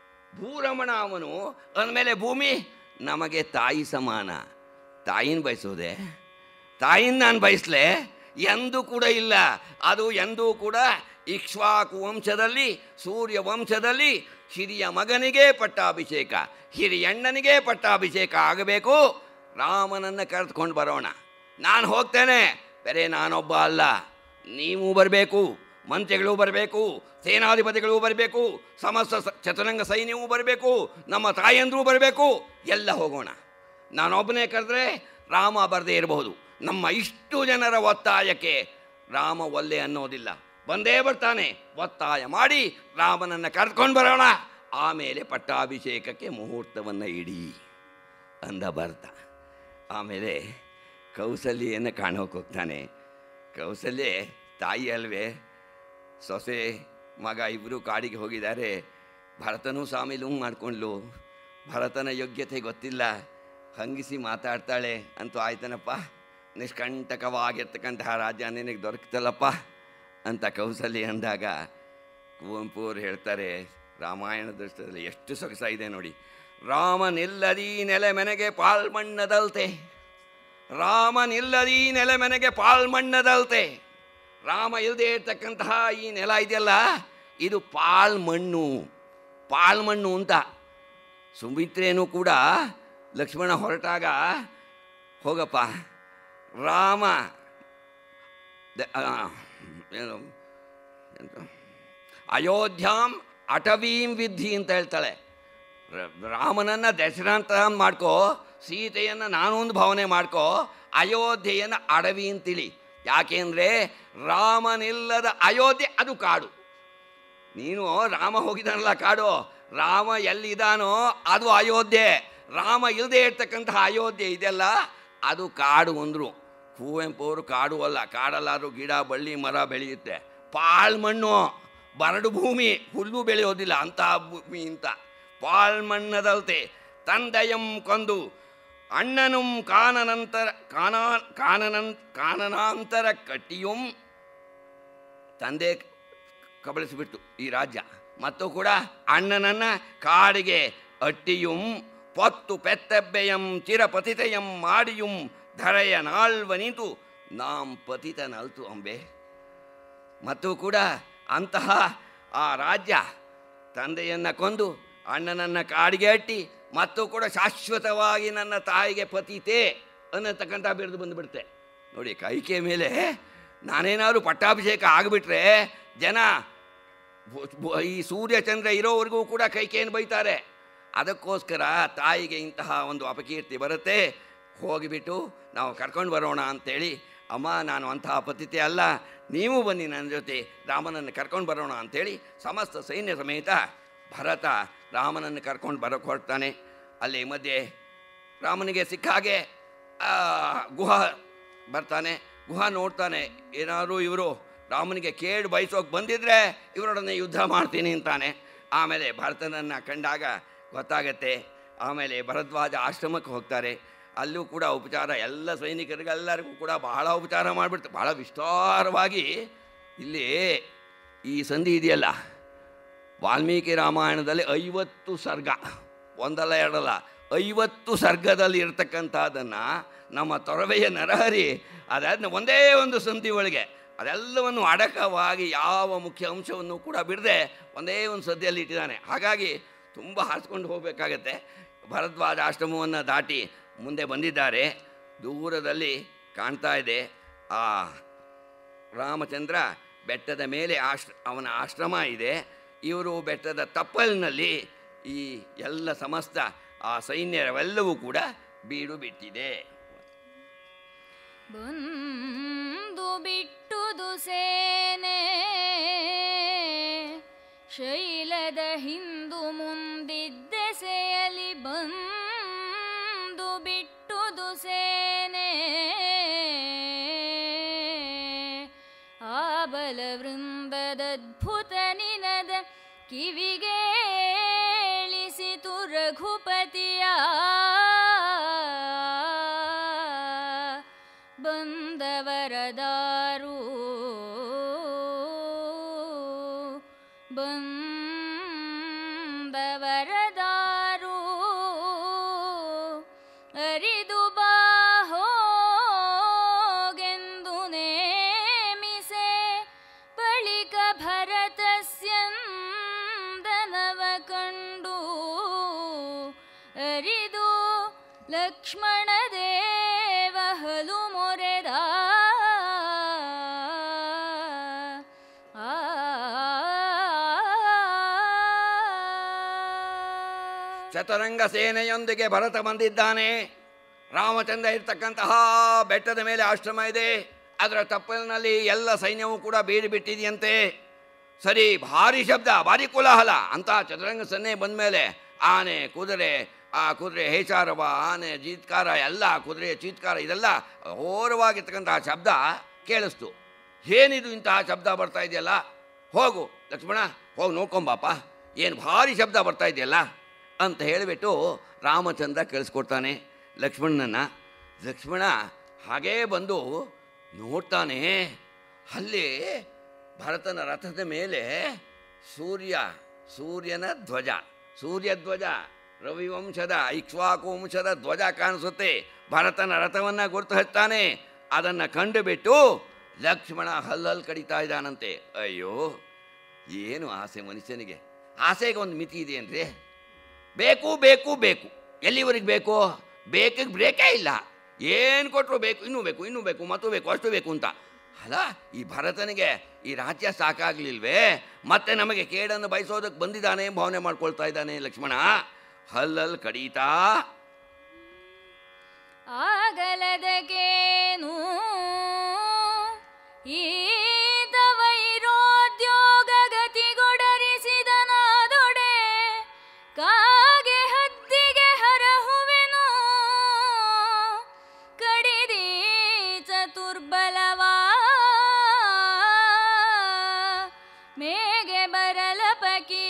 ಭೂರಮಣ ಅವನು ಅಂದಮೇಲೆ ಭೂಮಿ ನಮಗೆ ತಾಯಿ ಸಮಾನ ತಾಯಿನ ಬಯಸೋದೆ ತಾಯಿನ ನಾನು ಬಯಸ್ಲೆ ಎಂದೂ ಕೂಡ ಇಲ್ಲ ಅದು ಎಂದೂ ಕೂಡ ಇಕ್ಷ್ವಾಕು ವಂಶದಲ್ಲಿ ಸೂರ್ಯ ವಂಶದಲ್ಲಿ ಹಿರಿಯ ಮಗನಿಗೆ ಪಟ್ಟಾಭಿಷೇಕ ಹಿರಿಯಣ್ಣನಿಗೆ ಪಟ್ಟಾಭಿಷೇಕ ಆಗಬೇಕು ರಾಮನನ್ನು ಕರೆದುಕೊಂಡು ಬರೋಣ ನಾನು ಹೋಗ್ತೇನೆ ಬೇರೆ ನಾನೊಬ್ಬ ಅಲ್ಲ ನೀವು ಬರಬೇಕು ಮಂತ್ರಿಗಳು ಬರಬೇಕು ಸೇನಾಧಿಪತಿಗಳು ಬರಬೇಕು ಸಮಸ್ತ ಸ- ಚತುರಂಗ ಸೈನ್ಯವೂ ಬರಬೇಕು ನಮ್ಮ ತಾಯಂದ್ರೂ ಬರಬೇಕು ಎಲ್ಲ ಹೋಗೋಣ ನಾನೊಬ್ಬನೇ ಕರೆದ್ರೆ ರಾಮ ಬರದೇ ಇರಬಹುದು ನಮ್ಮ ಇಷ್ಟು ಜನರ ಒತ್ತಾಯಕ್ಕೆ ರಾಮ ಒಲ್ಲೆ ಅನ್ನೋದಿಲ್ಲ ಬಂದೇ ಬರ್ತಾನೆ ಒತ್ತಾಯ ಮಾಡಿ ರಾಮನನ್ನು ಕರೆದುಕೊಂಡು ಬರೋಣ ಆಮೇಲೆ ಪಟ್ಟಾಭಿಷೇಕಕ್ಕೆ ಮುಹೂರ್ತವನ್ನು ಇಡಿ ಅಂದ ಬರ್ತ ಆಮೇಲೆ ಕೌಸಲ್ಯನ್ನು ಕಾಣೋಕೆ ಹೋಗ್ತಾನೆ ಕೌಸಲ್ಯೆ ತಾಯಿ ಅಲ್ವೇ ಸೊಸೆ ಮಗ ಇಬ್ಬರು ಕಾಡಿಗೆ ಹೋಗಿದ್ದಾರೆ ಭರತನೂ ಸಾಮಿಲು ಮಾಡಿಕೊಂಡ್ಲು ಭರತನ ಯೋಗ್ಯತೆ ಗೊತ್ತಿಲ್ಲ ಹಂಗಿಸಿ ಮಾತಾಡ್ತಾಳೆ ಅಂತೂ ಆಯ್ತನಪ್ಪ ನಿಷ್ಕಂಟಕವಾಗಿರ್ತಕ್ಕಂತಹ ರಾಜ್ಯ ನಿನಗೆ ದೊರಕ್ತಲ್ಲಪ್ಪ ಅಂತ ಕೌಸಲ್ಯ ಅಂದಾಗ ಕುವೆಂಪು ಅವ್ರು ಹೇಳ್ತಾರೆ ರಾಮಾಯಣ ದೃಷ್ಟದಲ್ಲಿ ಎಷ್ಟು ಸೊಗಸಾಗಿದೆ ನೋಡಿ ರಾಮನಿಲ್ಲದೀ ನೆಲೆ ಮನೆಗೆ ಪಾಲ್ಮಣ್ಣದಲ್ತೆ ರಾಮನಿಲ್ಲದೀ ನೆಲೆ ಮನೆಗೆ ಪಾಲ್ಮಣ್ಣದಲ್ತೆ ರಾಮ ಇಲ್ಲದೆ ಇರ್ತಕ್ಕಂತಹ ಈ ನೆಲ ಇದೆಯಲ್ಲ ಇದು ಪಾಲ್ಮಣ್ಣು ಪಾಲ್ಮಣ್ಣು ಅಂತ ಸುಮಿತ್ರೇನೂ ಕೂಡ ಲಕ್ಷ್ಮಣ ಹೊರಟಾಗ ಹೋಗಪ್ಪ ರಾಮ ದ- ಆ, ಏನು ಎಂತ ಅಯೋಧ್ಯಾಂ ಅಟವೀಂ ವಿದ್ಧಿ ಅಂತ ಹೇಳ್ತಾಳೆ ರ- ರಾಮನನ್ನು ದಶರಾಂತ ಮಾಡ್ಕೋ ಸೀತೆಯನ್ನು ನಾನೊಂದು ಭಾವನೆ ಮಾಡ್ಕೋ ಅಯೋಧ್ಯೆಯನ್ನು ಅಡವಿ ಅಂತಿಳಿ ಯಾಕೆಂದರೆ ರಾಮನಿಲ್ಲದ ಅಯೋಧ್ಯೆ ಅದು ಕಾಡು ನೀನು ರಾಮ ಹೋಗಿದಾನಲ್ಲ ಕಾಡು ರಾಮ ಎಲ್ಲಿದ್ದಾನೋ ಅದು ಅಯೋಧ್ಯೆ ರಾಮ ಇಲ್ಲದೆ ಇರ್ತಕ್ಕಂತಹ ಅಯೋಧ್ಯೆ ಇದೆಲ್ಲ ಅದು ಕಾಡು ಅಂದರು ಕುವೆಂಪು ಅವರು ಕಾಡು ಅಲ್ಲ ಕಾಡಲ್ಲಾದ್ರೂ ಗಿಡ ಬಳ್ಳಿ ಮರ ಬೆಳೆಯುತ್ತೆ ಪಾಳ್ಮಣ್ಣು ಬರಡು ಭೂಮಿ ಹುಲ್ಲು ಬೆಳೆಯೋದಿಲ್ಲ ಅಂತಹ ಭೂಮಿ ಅಂತ ಪಾಳ್ಮಣ್ಣದಲ್ತೆ ತಂದೆಯಂ ಕೊಂದು ಅಣ್ಣನುಂ ಕಾನನಂತರ ಕಾನಾ ಕಾನನಂ ಕಾನನಾಂತರ ಕಟ್ಟಿಯುಂ ತಂದೆ ಕಬಳಿಸಿಬಿಟ್ಟು ಈ ರಾಜ್ಯ ಮತ್ತು ಕೂಡ ಅಣ್ಣನನ್ನ ಕಾಡಿಗೆ ಅಟ್ಟಿಯುಂ ಪೊತ್ತು ಪೆತ್ತಬ್ಬೆಯಂ ಚಿರಪತಿತೆಯಂ ಮಾಡಿಯುಂ ಧರೆಯ ನಾಳ್ವನಿತು ನಾಂ ಪತಿತನಲ್ತು ಅಂಬೆ ಮತ್ತು ಕೂಡ ಅಂತಹ ಆ ರಾಜ್ಯ ತಂದೆಯನ್ನು ಕೊಂದು ಅಣ್ಣನನ್ನು ಕಾಡಿಗೆ ಅಟ್ಟಿ ಮತ್ತು ಕೂಡ ಶಾಶ್ವತವಾಗಿ ನನ್ನ ತಾಯಿಗೆ ಪತಿತೆ ಅನ್ನತಕ್ಕಂಥ ಬಿರುದು ಬಂದುಬಿಡುತ್ತೆ ನೋಡಿ ಕೈಕೆ ಮೇಲೆ ನಾನೇನಾದ್ರು ಪಟ್ಟಾಭಿಷೇಕ ಆಗಿಬಿಟ್ರೆ ಜನ ಬೊ- ಬೊ- ಈ ಸೂರ್ಯಚಂದ್ರ ಇರೋವರೆಗೂ ಕೂಡ ಕೈಕೇನು ಬೈತಾರೆ ಅದಕ್ಕೋಸ್ಕರ ತಾಯಿಗೆ ಇಂತಹ ಒಂದು ಅಪಕೀರ್ತಿ ಬರುತ್ತೆ ಹೋಗಿಬಿಟ್ಟು ನಾವು ಕರ್ಕೊಂಡು ಬರೋಣ ಅಂತೇಳಿ ಅಮ್ಮ ನಾನು ಅಂತಹ ಪತಿತೆ ಅಲ್ಲ ನೀವು ಬನ್ನಿ ನನ್ನ ಜೊತೆ ರಾಮನನ್ನು ಕರ್ಕೊಂಡು ಬರೋಣ ಅಂಥೇಳಿ ಸಮಸ್ತ ಸೈನ್ಯ ಸಮೇತ ಭರತ ರಾಮನನ್ನು ಕರ್ಕೊಂಡು ಬರೋಕ್ಕೆ ಹೊರಡ್ತಾನೆ ಅಲ್ಲಿ ಮಧ್ಯೆ ರಾಮನಿಗೆ ಸಿಕ್ಕ ಹಾಗೆ ಆ, ಗುಹ ಬರ್ತಾನೆ ಗುಹ ನೋಡ್ತಾನೆ ಏನಾದರೂ ಇವರು ರಾಮನಿಗೆ ಕೇಡು ಬಯಸೋಕೆ ಬಂದಿದ್ರೆ ಇವರೊಡನೆ ಯುದ್ಧ ಮಾಡ್ತೀನಿ ಅಂತಾನೆ ಆಮೇಲೆ ಭರತನನ್ನು ಕಂಡಾಗ ಗೊತ್ತಾಗತ್ತೆ ಆಮೇಲೆ ಭರದ್ವಾಜ ಆಶ್ರಮಕ್ಕೆ ಹೋಗ್ತಾರೆ ಅಲ್ಲೂ ಕೂಡ ಉಪಚಾರ ಎಲ್ಲ ಸೈನಿಕರಿಗೆಲ್ಲರಿಗೂ ಕೂಡ ಬಹಳ ಉಪಚಾರ ಮಾಡಿಬಿಡ್ತಾರೆ ಬಹಳ ವಿಸ್ತಾರವಾಗಿ ಇಲ್ಲಿ ಈ ಸಂಧಿ ಇದೆಯಲ್ಲ ವಾಲ್ಮೀಕಿ ರಾಮಾಯಣದಲ್ಲಿ ಐವತ್ತು ಸರ್ಗ ಒಂದಲ್ಲ ಎರಡಲ್ಲ ಐವತ್ತು ಸರ್ಗದಲ್ಲಿ ಇರತಕ್ಕಂಥದ್ದನ್ನು ನಮ್ಮ ತೊರವೆಯ ನರಹರಿ ಅದಾದ ಒಂದೇ ಒಂದು ಸಂಧಿ ಒಳಗೆ ಅದೆಲ್ಲವನ್ನು ಅಡಕವಾಗಿ ಯಾವ ಮುಖ್ಯ ಅಂಶವನ್ನು ಕೂಡ ಬಿಡದೆ ಒಂದೇ ಒಂದು ಸದ್ಯದಲ್ಲಿ ಇಟ್ಟಿದ್ದಾನೆ ಹಾಗಾಗಿ ತುಂಬ ಹಾರಿಸ್ಕೊಂಡು ಹೋಗಬೇಕಾಗತ್ತೆ ಭರದ್ವಾಜ ಆಶ್ರಮವನ್ನು ದಾಟಿ ಮುಂದೆ ಬಂದಿದ್ದಾರೆ ದೂರದಲ್ಲಿ ಕಾಣ್ತಾ ಇದೆ ಆ ರಾಮಚಂದ್ರ ಬೆಟ್ಟದ ಮೇಲೆ ಆಶ್ರ ಅವನ ಆಶ್ರಮ ಇದೆ ಇವರು ಬೆಟ್ಟದ ತಪ್ಪಲಿನಲ್ಲಿ ಈ ಎಲ್ಲ ಸಮಸ್ತ ಆ ಸೈನ್ಯವೆಲ್ಲವೂ ಕೂಡ ಬೀಡು ಬಿಟ್ಟಿದೆ ಬಂದು ಬಿಟ್ಟುದು ಸೇನೆ ಶೈಲದ ಹಿಂದು ಮುಂದಿದ್ದೆಸೆಯಲಿ ಬಂದು ಬಿಟ್ಟುದು ಸೇನೆ ಆ ಬಲವೃಂದದದ್ಭುತ ನಿನದ ಕಿವಿಗೇಳಿಸಿತು ರಘುಪತಿಯ ಬಂದವರದಾರು ಬಂದವರದಾರು ಅರಿದು ಬಾಹೋಗೆಂದು ನೇಮಿಸೆ ಬಳಿಕ ಭರತಸ್ಯಂದನವ ಕಂಡು ಅರಿದು ಲಕ್ಷ್ಮಣ ದೇವ ಹಲು ಮೊರೆದ ಚತುರಂಗ ಸೇನೆಯೊಂದಿಗೆ ಭರತ ಬಂದಿದ್ದಾನೆ ರಾಮಚಂದ್ರ ಇರ್ತಕ್ಕಂತಹ ಬೆಟ್ಟದ ಮೇಲೆ ಆಶ್ರಮ ಇದೆ ಅದರ ತಪ್ಪಲಿನಲ್ಲಿ ಎಲ್ಲ ಸೈನ್ಯವೂ ಕೂಡ ಬೀಡು ಬಿಟ್ಟಿದೆಯಂತೆ ಸರಿ ಭಾರಿ ಶಬ್ದ ಭಾರಿ ಕೋಲಾಹಲ ಅಂತ ಚದುರಂಗ ಸನ್ನೆ ಬಂದ ಮೇಲೆ ಆನೆ ಕುದುರೆ ಆ ಕುದುರೆ ಹೇಚಾರವ ಆನೆ ಜೀತ್ಕಾರ ಎಲ್ಲ ಕುದುರೆಯ ಚೀತ್ಕಾರ ಇದೆಲ್ಲ ಘೋರವಾಗಿರ್ತಕ್ಕಂತಹ ಶಬ್ದ ಕೇಳಿಸ್ತು ಏನಿದು ಇಂತಹ ಶಬ್ದ ಬರ್ತಾ ಇದೆಯಲ್ಲ ಹೋಗು ಲಕ್ಷ್ಮಣ ಹೋಗಿ ನೋಡ್ಕೊಂಬಾಪ ಏನು ಭಾರಿ ಶಬ್ದ ಬರ್ತಾ ಇದೆಯಲ್ಲ ಅಂತ ಹೇಳಿಬಿಟ್ಟು ರಾಮಚಂದ್ರ ಕೇಳಿಸ್ಕೊಡ್ತಾನೆ ಲಕ್ಷ್ಮಣನನ್ನ ಲಕ್ಷ್ಮಣ ಹಾಗೇ ಬಂದು ನೋಡ್ತಾನೆ ಅಲ್ಲಿ ಭರತನ ರಥದ ಮೇಲೆ ಸೂರ್ಯ ಸೂರ್ಯನ ಧ್ವಜ ಸೂರ್ಯ ಧ್ವಜ ರವಿವಂಶದ ಇಕ್ಷ್ವಾಕು ವಂಶದ ಧ್ವಜ ಕಾಣಿಸುತ್ತೆ ಭರತನ ರಥವನ್ನು ಗುರುತು ಹಚ್ತಾನೆ ಅದನ್ನು ಕಂಡುಬಿಟ್ಟು ಲಕ್ಷ್ಮಣ ಹಲ್ಲಲ್ಲಿ ಕಡಿತಾ ಇದ್ದಾನಂತೆ ಅಯ್ಯೋ ಏನು ಆಸೆ ಮನುಷ್ಯನಿಗೆ ಆಸೆಗೆ ಒಂದು ಮಿತಿ ಇದೆಯೇನ್ರಿ ಬೇಕು ಬೇಕು ಬೇಕು ಎಲ್ಲಿವರೆಗೆ ಬೇಕು ಬೇಕಿಗೆ ಬ್ರೇಕೇ ಇಲ್ಲ ಏನು ಕೊಟ್ಟರು ಬೇಕು ಇನ್ನೂ ಬೇಕು ಇನ್ನೂ ಬೇಕು ಮತ್ತು ಬೇಕು ಅಷ್ಟು ಬೇಕು ಅಂತ ಅಲ್ಲ ಈ ಭರತನಿಗೆ ಈ ರಾಜ್ಯ ಸಾಕಾಗ್ಲಿಲ್ವೇ ಮತ್ತೆ ನಮಗೆ ಕೇಡನ್ನು ಬಯಸೋದಕ್ಕೆ ಬಂದಿದ್ದಾನೆ ಭಾವನೆ ಮಾಡ್ಕೊಳ್ತಾ ಇದ್ದಾನೆ ಲಕ್ಷ್ಮಣ ಹಲ್ಲಲ್ಲಿ ಕಡೀತಾ ಆಗಲದಕೇನು ಈತ ವೈರೋದ್ಯೋಗ ಗತಿಗೊಡರಿಸಿದನಾದೊಡೆ ಕಾಗೆ ಹದ್ದಿಗೆ ಹರಹುವೆನು ಕಡಿದಿ ಚತುರ್ಬಲವಾ ಮೇಗೆ ಬರಲಪ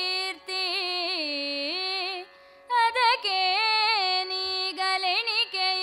ಕೀರ್ತಿ ಅದಕ್ಕೆ ನೀಗಲೆಣಿಕೆಯೋ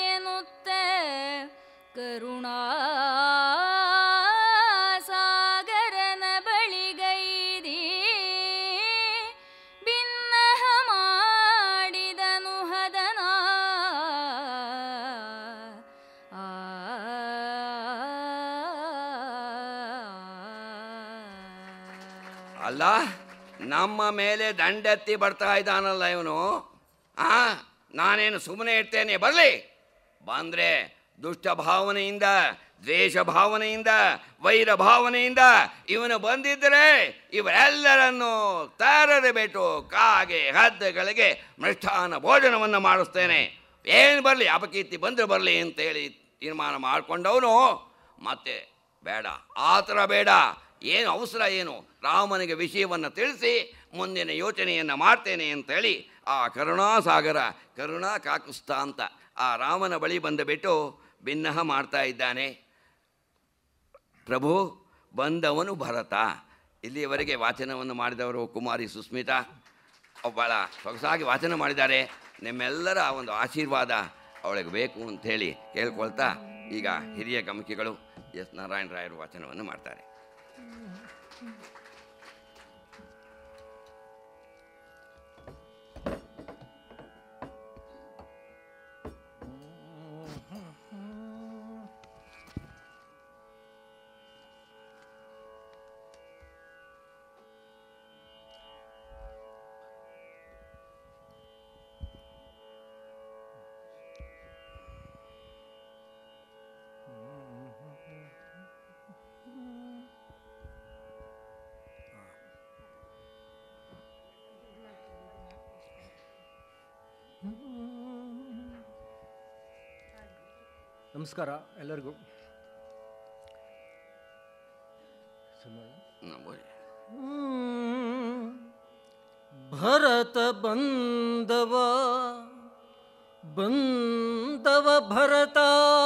ಅಲ್ಲ ನಮ್ಮ ಮೇಲೆ ದಂಡೆತ್ತಿ ಬರ್ತಾ ಇದ್ದಾನಲ್ಲ ಇವನು ಆ ನಾನೇನು ಸುಮ್ಮನೆ ಇರ್ತೇನೆ ಬರಲಿ ಬಂದರೆ ದುಷ್ಟ ಭಾವನೆಯಿಂದ ದ್ವೇಷ ಭಾವನೆಯಿಂದ ವೈರ ಭಾವನೆಯಿಂದ ಇವನು ಬಂದಿದ್ದರೆ ಇವರೆಲ್ಲರನ್ನು ತಾರದೆ ಬಿಟ್ಟು ಕಾಗೆ ಹದ್ದಗಳಿಗೆ ಮೃಷ್ಟಾನ ಭೋಜನವನ್ನು ಮಾಡಿಸ್ತೇನೆ ಏನು ಬರಲಿ ಅಪಕೀರ್ತಿ ಬಂದರೆ ಬರಲಿ ಅಂತೇಳಿ ತೀರ್ಮಾನ ಮಾಡಿಕೊಂಡವನು ಮತ್ತೆ ಬೇಡ ಆ ಥರ ಬೇಡ ಏನು ಅವಸರ ಏನು ರಾಮನಿಗೆ ವಿಷಯವನ್ನು ತಿಳಿಸಿ ಮುಂದಿನ ಯೋಚನೆಯನ್ನು ಮಾಡ್ತೇನೆ ಅಂತೇಳಿ ಆ ಕರುಣಾಸಾಗರ ಕರುಣಾ ಕಾಕುಸ್ತ ಅಂತ ಆ ರಾಮನ ಬಳಿ ಬಂದು ಬಿಟ್ಟು ಭಿನ್ನಹ ಮಾಡ್ತಾ ಇದ್ದಾನೆ ಪ್ರಭು ಬಂದವನು ಭರತ ಇಲ್ಲಿಯವರೆಗೆ ವಾಚನವನ್ನು ಮಾಡಿದವರು ಕುಮಾರಿ ಸುಸ್ಮಿತಾ ಅವ್ರು ಭಾಳ ಸೊಗಸಾಗಿ ವಾಚನ ಮಾಡಿದ್ದಾರೆ ನಿಮ್ಮೆಲ್ಲರ ಒಂದು ಆಶೀರ್ವಾದ ಅವಳಿಗೆ ಬೇಕು ಅಂಥೇಳಿ ಹೇಳ್ಕೊಳ್ತಾ ಈಗ ಹಿರಿಯ ಗಮಕಿಗಳು ಎಸ್ ನಾರಾಯಣ ರಾಯರು ವಾಚನವನ್ನು ಮಾಡ್ತಾರೆ ನಮಸ್ಕಾರ ಎಲ್ಲರಿಗೂ ಸುಮ್ಮನೆ ನಂಬೋದು. ಭರತ ಬಂದವ ಬಂದವ ಭರತ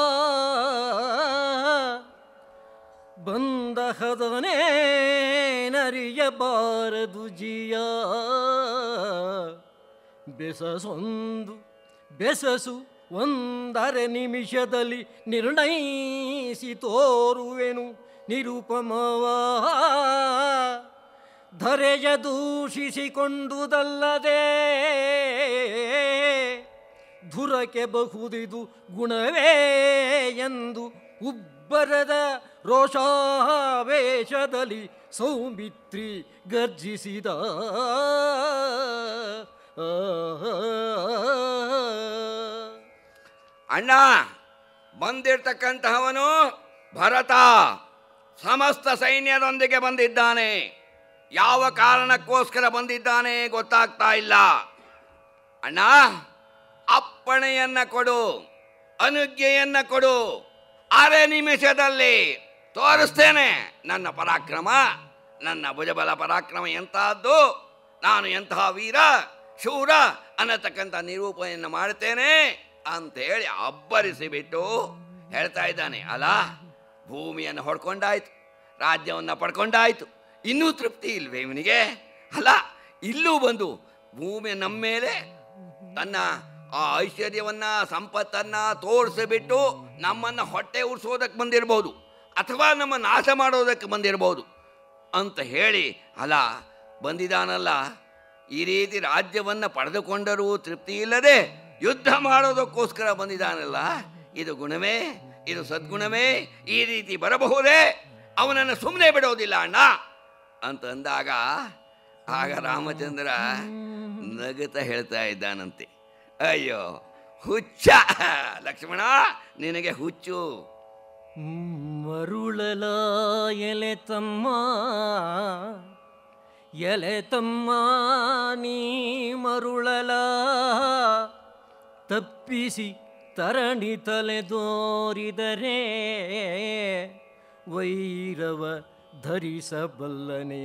ಬಂದಹದನೇ ನರಿಯಬಾರದು ಜಿಯ ಬೆಸಸೊಂದು ಬೆಸಸು ಒಂದರೆ ನಿಮಿಷದಲ್ಲಿ ನಿರ್ಣಯಿಸಿ ತೋರುವೆನು ನಿರುಪಮವ ಧರೆಯ ದೂಷಿಸಿಕೊಂಡುದಲ್ಲದೆ ಧುರಕ್ಕೆ ಬಹುದಿದು ಗುಣವೇ ಎಂದು ಉಬ್ಬರದ ರೋಷಾವೇಶದಲ್ಲಿ ಸೌಮಿತ್ರಿ ಗರ್ಜಿಸಿದ ಅಣ್ಣ ಬಂದಿರ್ತಕ್ಕಂತಹವನು ಭರತ ಸಮಸ್ತ ಸೈನ್ಯದೊಂದಿಗೆ ಬಂದಿದ್ದಾನೆ ಯಾವ ಕಾರಣಕ್ಕೋಸ್ಕರ ಬಂದಿದ್ದಾನೆ ಗೊತ್ತಾಗ್ತಾ ಇಲ್ಲ ಅಣ್ಣ ಅಪ್ಪಣೆಯನ್ನ ಕೊಡು ಅನುಜ್ಞೆಯನ್ನ ಕೊಡು ಅರೆ ನಿಮಿಷದಲ್ಲಿ ತೋರಿಸ್ತೇನೆ ನನ್ನ ಪರಾಕ್ರಮ ನನ್ನ ಭುಜಬಲ ಪರಾಕ್ರಮ ಎಂತಹದ್ದು ನಾನು ಎಂತಹ ವೀರ ಶೂರ ಅನ್ನತಕ್ಕಂಥ ನಿರೂಪಣೆಯನ್ನು ಮಾಡ್ತೇನೆ ಅಂತೇಳಿ ಅಬ್ಬರಿಸಿ ಬಿಟ್ಟು ಹೇಳ್ತಾ ಇದ್ದಾನೆ ಅಲ್ಲ ಭೂಮಿಯನ್ನು ಹೊಡ್ಕೊಂಡಾಯ್ತು ರಾಜ್ಯವನ್ನು ಪಡ್ಕೊಂಡಾಯ್ತು ಇನ್ನೂ ತೃಪ್ತಿ ಇಲ್ವೇ ಇವನಿಗೆ ಅಲ್ಲ ಇಲ್ಲೂ ಬಂದು ಭೂಮಿ ನಮ್ಮ ಮೇಲೆ ತನ್ನ ಆ ಐಶ್ವರ್ಯವನ್ನ ಸಂಪತ್ತನ್ನ ತೋರಿಸಿಬಿಟ್ಟು ನಮ್ಮನ್ನು ಹೊಟ್ಟೆ ಉರ್ಸೋದಕ್ಕೆ ಬಂದಿರ್ಬೋದು ಅಥವಾ ನಮ್ಮ ನಾಶ ಮಾಡೋದಕ್ಕೆ ಬಂದಿರ್ಬೋದು ಅಂತ ಹೇಳಿ ಅಲ್ಲ ಬಂದಿದ್ದಾನಲ್ಲ ಈ ರೀತಿ ರಾಜ್ಯವನ್ನು ಪಡೆದುಕೊಂಡರೂ ತೃಪ್ತಿ ಇಲ್ಲದೆ ಯುದ್ಧ ಮಾಡೋದಕ್ಕೋಸ್ಕರ ಬಂದಿದ್ದಾನಲ್ಲ ಇದು ಗುಣವೇ ಇದು ಸದ್ಗುಣವೇ ಈ ರೀತಿ ಬರಬಹುದೇ ಅವನನ್ನು ಸುಮ್ಮನೆ ಬಿಡೋದಿಲ್ಲ ಅಣ್ಣ ಅಂತ ಅಂದಾಗ ಆಗ ರಾಮಚಂದ್ರ ನಗುತ್ತ ಹೇಳ್ತಾ ಇದ್ದಾನಂತೆ ಅಯ್ಯೋ ಹುಚ್ಚ ಲಕ್ಷ್ಮಣ ನಿನಗೆ ಹುಚ್ಚು ಮರುಳಲ ಎಲೆ ತಮ್ಮ ಎಲೆ ತಮ್ಮ ನೀ ಮರುಳಲ ತಪ್ಪಿಸಿ ತರಣಿ ತಲೆದೋರಿದರೆ ವೈರವ ಧರಿಸಬಲ್ಲನೇ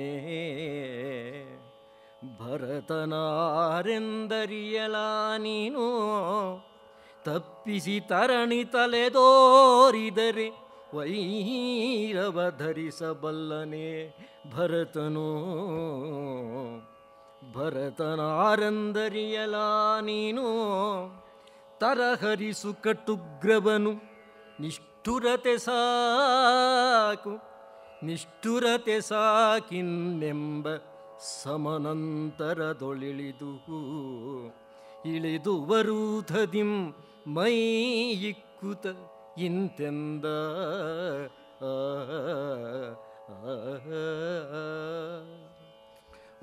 ಭರತನಾರೆಂದರಿಯಲ ನೀನು ತಪ್ಪಿಸಿ ತರಣಿ ತಲೆದೋರಿದರೆ ವೈರವ ಧರಿಸಬಲ್ಲನೆ ಭರತನು ಭರತನಾರಂದರಿಯಲ ನೀನು ತರಹರಿಸು ಕಟ್ಟುಗ್ರವನು ನಿಷ್ಠುರತೆ ಸಾಕು ನಿಷ್ಠುರತೆ ಸಾಕಿನ್ನೆಂಬ ಸಮನಂತರದೊಳಿಳಿದು ಇಳಿದು ವರೂಧದಿಂ ಮೈ ಇಕ್ಕುತ ಇಂತೆಂದ ಆ, ಆ, ಆ.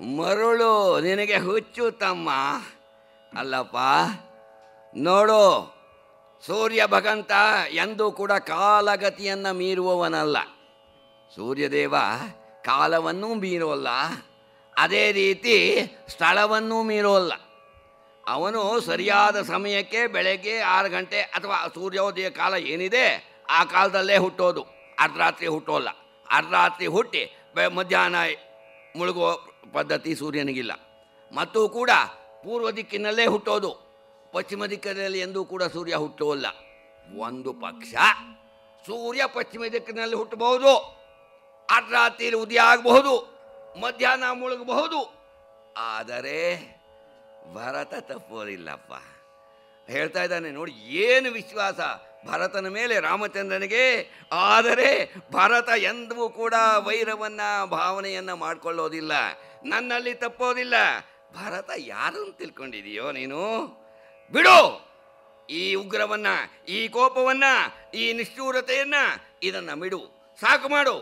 ಮರುಳು ನಿನಗೆ ಹುಚ್ಚು ತಮ್ಮ ಅಲ್ಲಪ್ಪ ನೋಡು ಸೂರ್ಯ ಭಗಂತ ಎಂದೂ ಕೂಡ ಕಾಲಗತಿಯನ್ನು ಮೀರುವವನಲ್ಲ ಸೂರ್ಯದೇವ ಕಾಲವನ್ನೂ ಮೀರೋಲ್ಲ ಅದೇ ರೀತಿ ಸ್ಥಳವನ್ನೂ ಮೀರೋಲ್ಲ ಅವನು ಸರಿಯಾದ ಸಮಯಕ್ಕೆ ಬೆಳಗ್ಗೆ ಆರು ಗಂಟೆ ಅಥವಾ ಸೂರ್ಯೋದಯ ಕಾಲ ಏನಿದೆ ಆ ಕಾಲದಲ್ಲೇ ಹುಟ್ಟೋದು ಅರ್ಧರಾತ್ರಿ ಹುಟ್ಟೋಲ್ಲ ಅರ್ಧರಾತ್ರಿ ಹುಟ್ಟಿ ಬೆ ಮಧ್ಯಾಹ್ನ ಮುಳುಗುವ ಪದ್ಧತಿ ಸೂರ್ಯನಿಗಿಲ್ಲ ಮತ್ತು ಕೂಡ ಪೂರ್ವ ದಿಕ್ಕಿನಲ್ಲೇ ಹುಟ್ಟೋದು ಪಶ್ಚಿಮ ದಿಕ್ಕಿನಲ್ಲಿ ಎಂದೂ ಕೂಡ ಸೂರ್ಯ ಹುಟ್ಟೋಲ್ಲ ಒಂದು ಪಕ್ಷ ಸೂರ್ಯ ಪಶ್ಚಿಮ ದಿಕ್ಕಿನಲ್ಲಿ ಹುಟ್ಟಬಹುದು ಅರ್ಧರಾತ್ರಿಯಲ್ಲಿ ಉದಯ ಆಗಬಹುದು ಮಧ್ಯಾಹ್ನ ಮುಳುಗಬಹುದು ಆದರೆ ಭರತ ತಪ್ಪೋದಿಲ್ಲಪ್ಪ ಹೇಳ್ತಾ ಇದ್ದಾನೆ ನೋಡಿ ಏನು ವಿಶ್ವಾಸ ಭರತನ ಮೇಲೆ ರಾಮಚಂದ್ರನಿಗೆ ಆದರೆ ಭರತ ಎಂದೂ ಕೂಡ ವೈರವನ್ನ ಭಾವನೆಯನ್ನು ಮಾಡಿಕೊಳ್ಳೋದಿಲ್ಲ ನನ್ನಲ್ಲಿ ತಪ್ಪೋದಿಲ್ಲ ಭರತ ಯಾರು ಅಂತ ತಿಳ್ಕೊಂಡಿದೀಯೋ ನೀನು ಬಿಡು ಈ ಉಗ್ರವನ್ನ ಈ ಕೋಪವನ್ನ ಈ ನಿಷ್ಠೂರತೆಯನ್ನ ಇದನ್ನ ಬಿಡು ಸಾಕು ಮಾಡು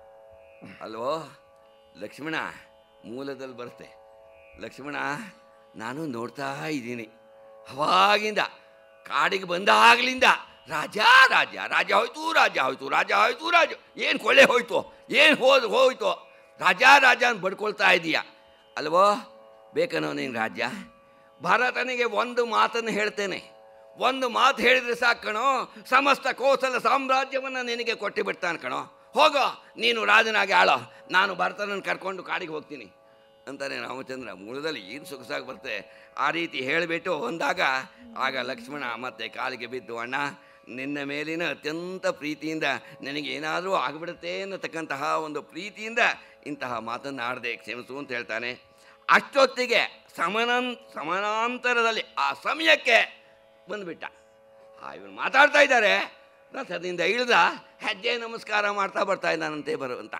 ಅಲ್ವೋ ಲಕ್ಷ್ಮಣ ಮೂಲದಲ್ಲಿ ಬರುತ್ತೆ ಲಕ್ಷ್ಮಣ ನಾನು ನೋಡ್ತಾ ಇದ್ದೀನಿ ಅವಾಗಿಂದ ಕಾಡಿಗೆ ಬಂದಾಗಲಿಂದ ರಾಜ ರಾಜ ರಾಜ ಹೋಯ್ತು ರಾಜ ಹೋಯ್ತು ರಾಜ ಹೋಯ್ತು ರಾಜ ಏನು ಕೊಳ್ಳೆ ಹೋಯ್ತು ಏನು ಹೋದ್ ಹೋಯ್ತು ರಾಜ ರಾಜ ಅಂತ ಬಡ್ಕೊಳ್ತಾ ಇದೀಯ ಅಲ್ವೋ ಬೇಕನೋ ನೀನು ರಾಜ್ಯ ಭರತನಿಗೆ ಒಂದು ಮಾತನ್ನು ಹೇಳ್ತೇನೆ ಒಂದು ಮಾತು ಹೇಳಿದ್ರೆ ಸಾಕು ಕಣೋ ಸಮಸ್ತ ಕೋಸಲ ಸಾಮ್ರಾಜ್ಯವನ್ನು ನಿನಗೆ ಕೊಟ್ಟು ಬಿಡ್ತಾನೆ ಕಣೋ ಹೋಗೋ ನೀನು ರಾಜನಾಗಿ ಆಳೋ ನಾನು ಭರತನನ್ನು ಕರ್ಕೊಂಡು ಕಾಡಿಗೆ ಹೋಗ್ತೀನಿ ಅಂತಾನೆ ರಾಮಚಂದ್ರ ಮೂಲದಲ್ಲಿ ಏನು ಸೊಗಸಾಗಿ ಬರುತ್ತೆ ಆ ರೀತಿ ಹೇಳಿಬಿಟ್ಟು ಅಂದಾಗ ಆಗ ಲಕ್ಷ್ಮಣ ಮತ್ತೆ ಕಾಲಿಗೆ ಬಿದ್ದು ಅಣ್ಣ ನಿನ್ನ ಮೇಲಿನ ಅತ್ಯಂತ ಪ್ರೀತಿಯಿಂದ ನಿನಗೆ ಏನಾದರೂ ಆಗಿಬಿಡುತ್ತೆ ಅನ್ನತಕ್ಕಂತಹ ಒಂದು ಪ್ರೀತಿಯಿಂದ ಇಂತಹ ಮಾತನ್ನು ಆಡದೆ ಕ್ಷಮಿಸು ಅಂತ ಹೇಳ್ತಾನೆ ಅಷ್ಟೊತ್ತಿಗೆ ಸಮನಂ ಸಮಾನಾಂತರದಲ್ಲಿ ಆ ಸಮಯಕ್ಕೆ ಬಂದುಬಿಟ್ಟ ಆ ಇವನು ಮಾತಾಡ್ತಾ ಇದ್ದಾರೆ ರಥದಿಂದ ಇಳಿದ ಹೆಜ್ಜೆ ನಮಸ್ಕಾರ ಮಾಡ್ತಾ ಬರ್ತಾ ಇದ್ದಾನಂತೆ ಬರುವಂತ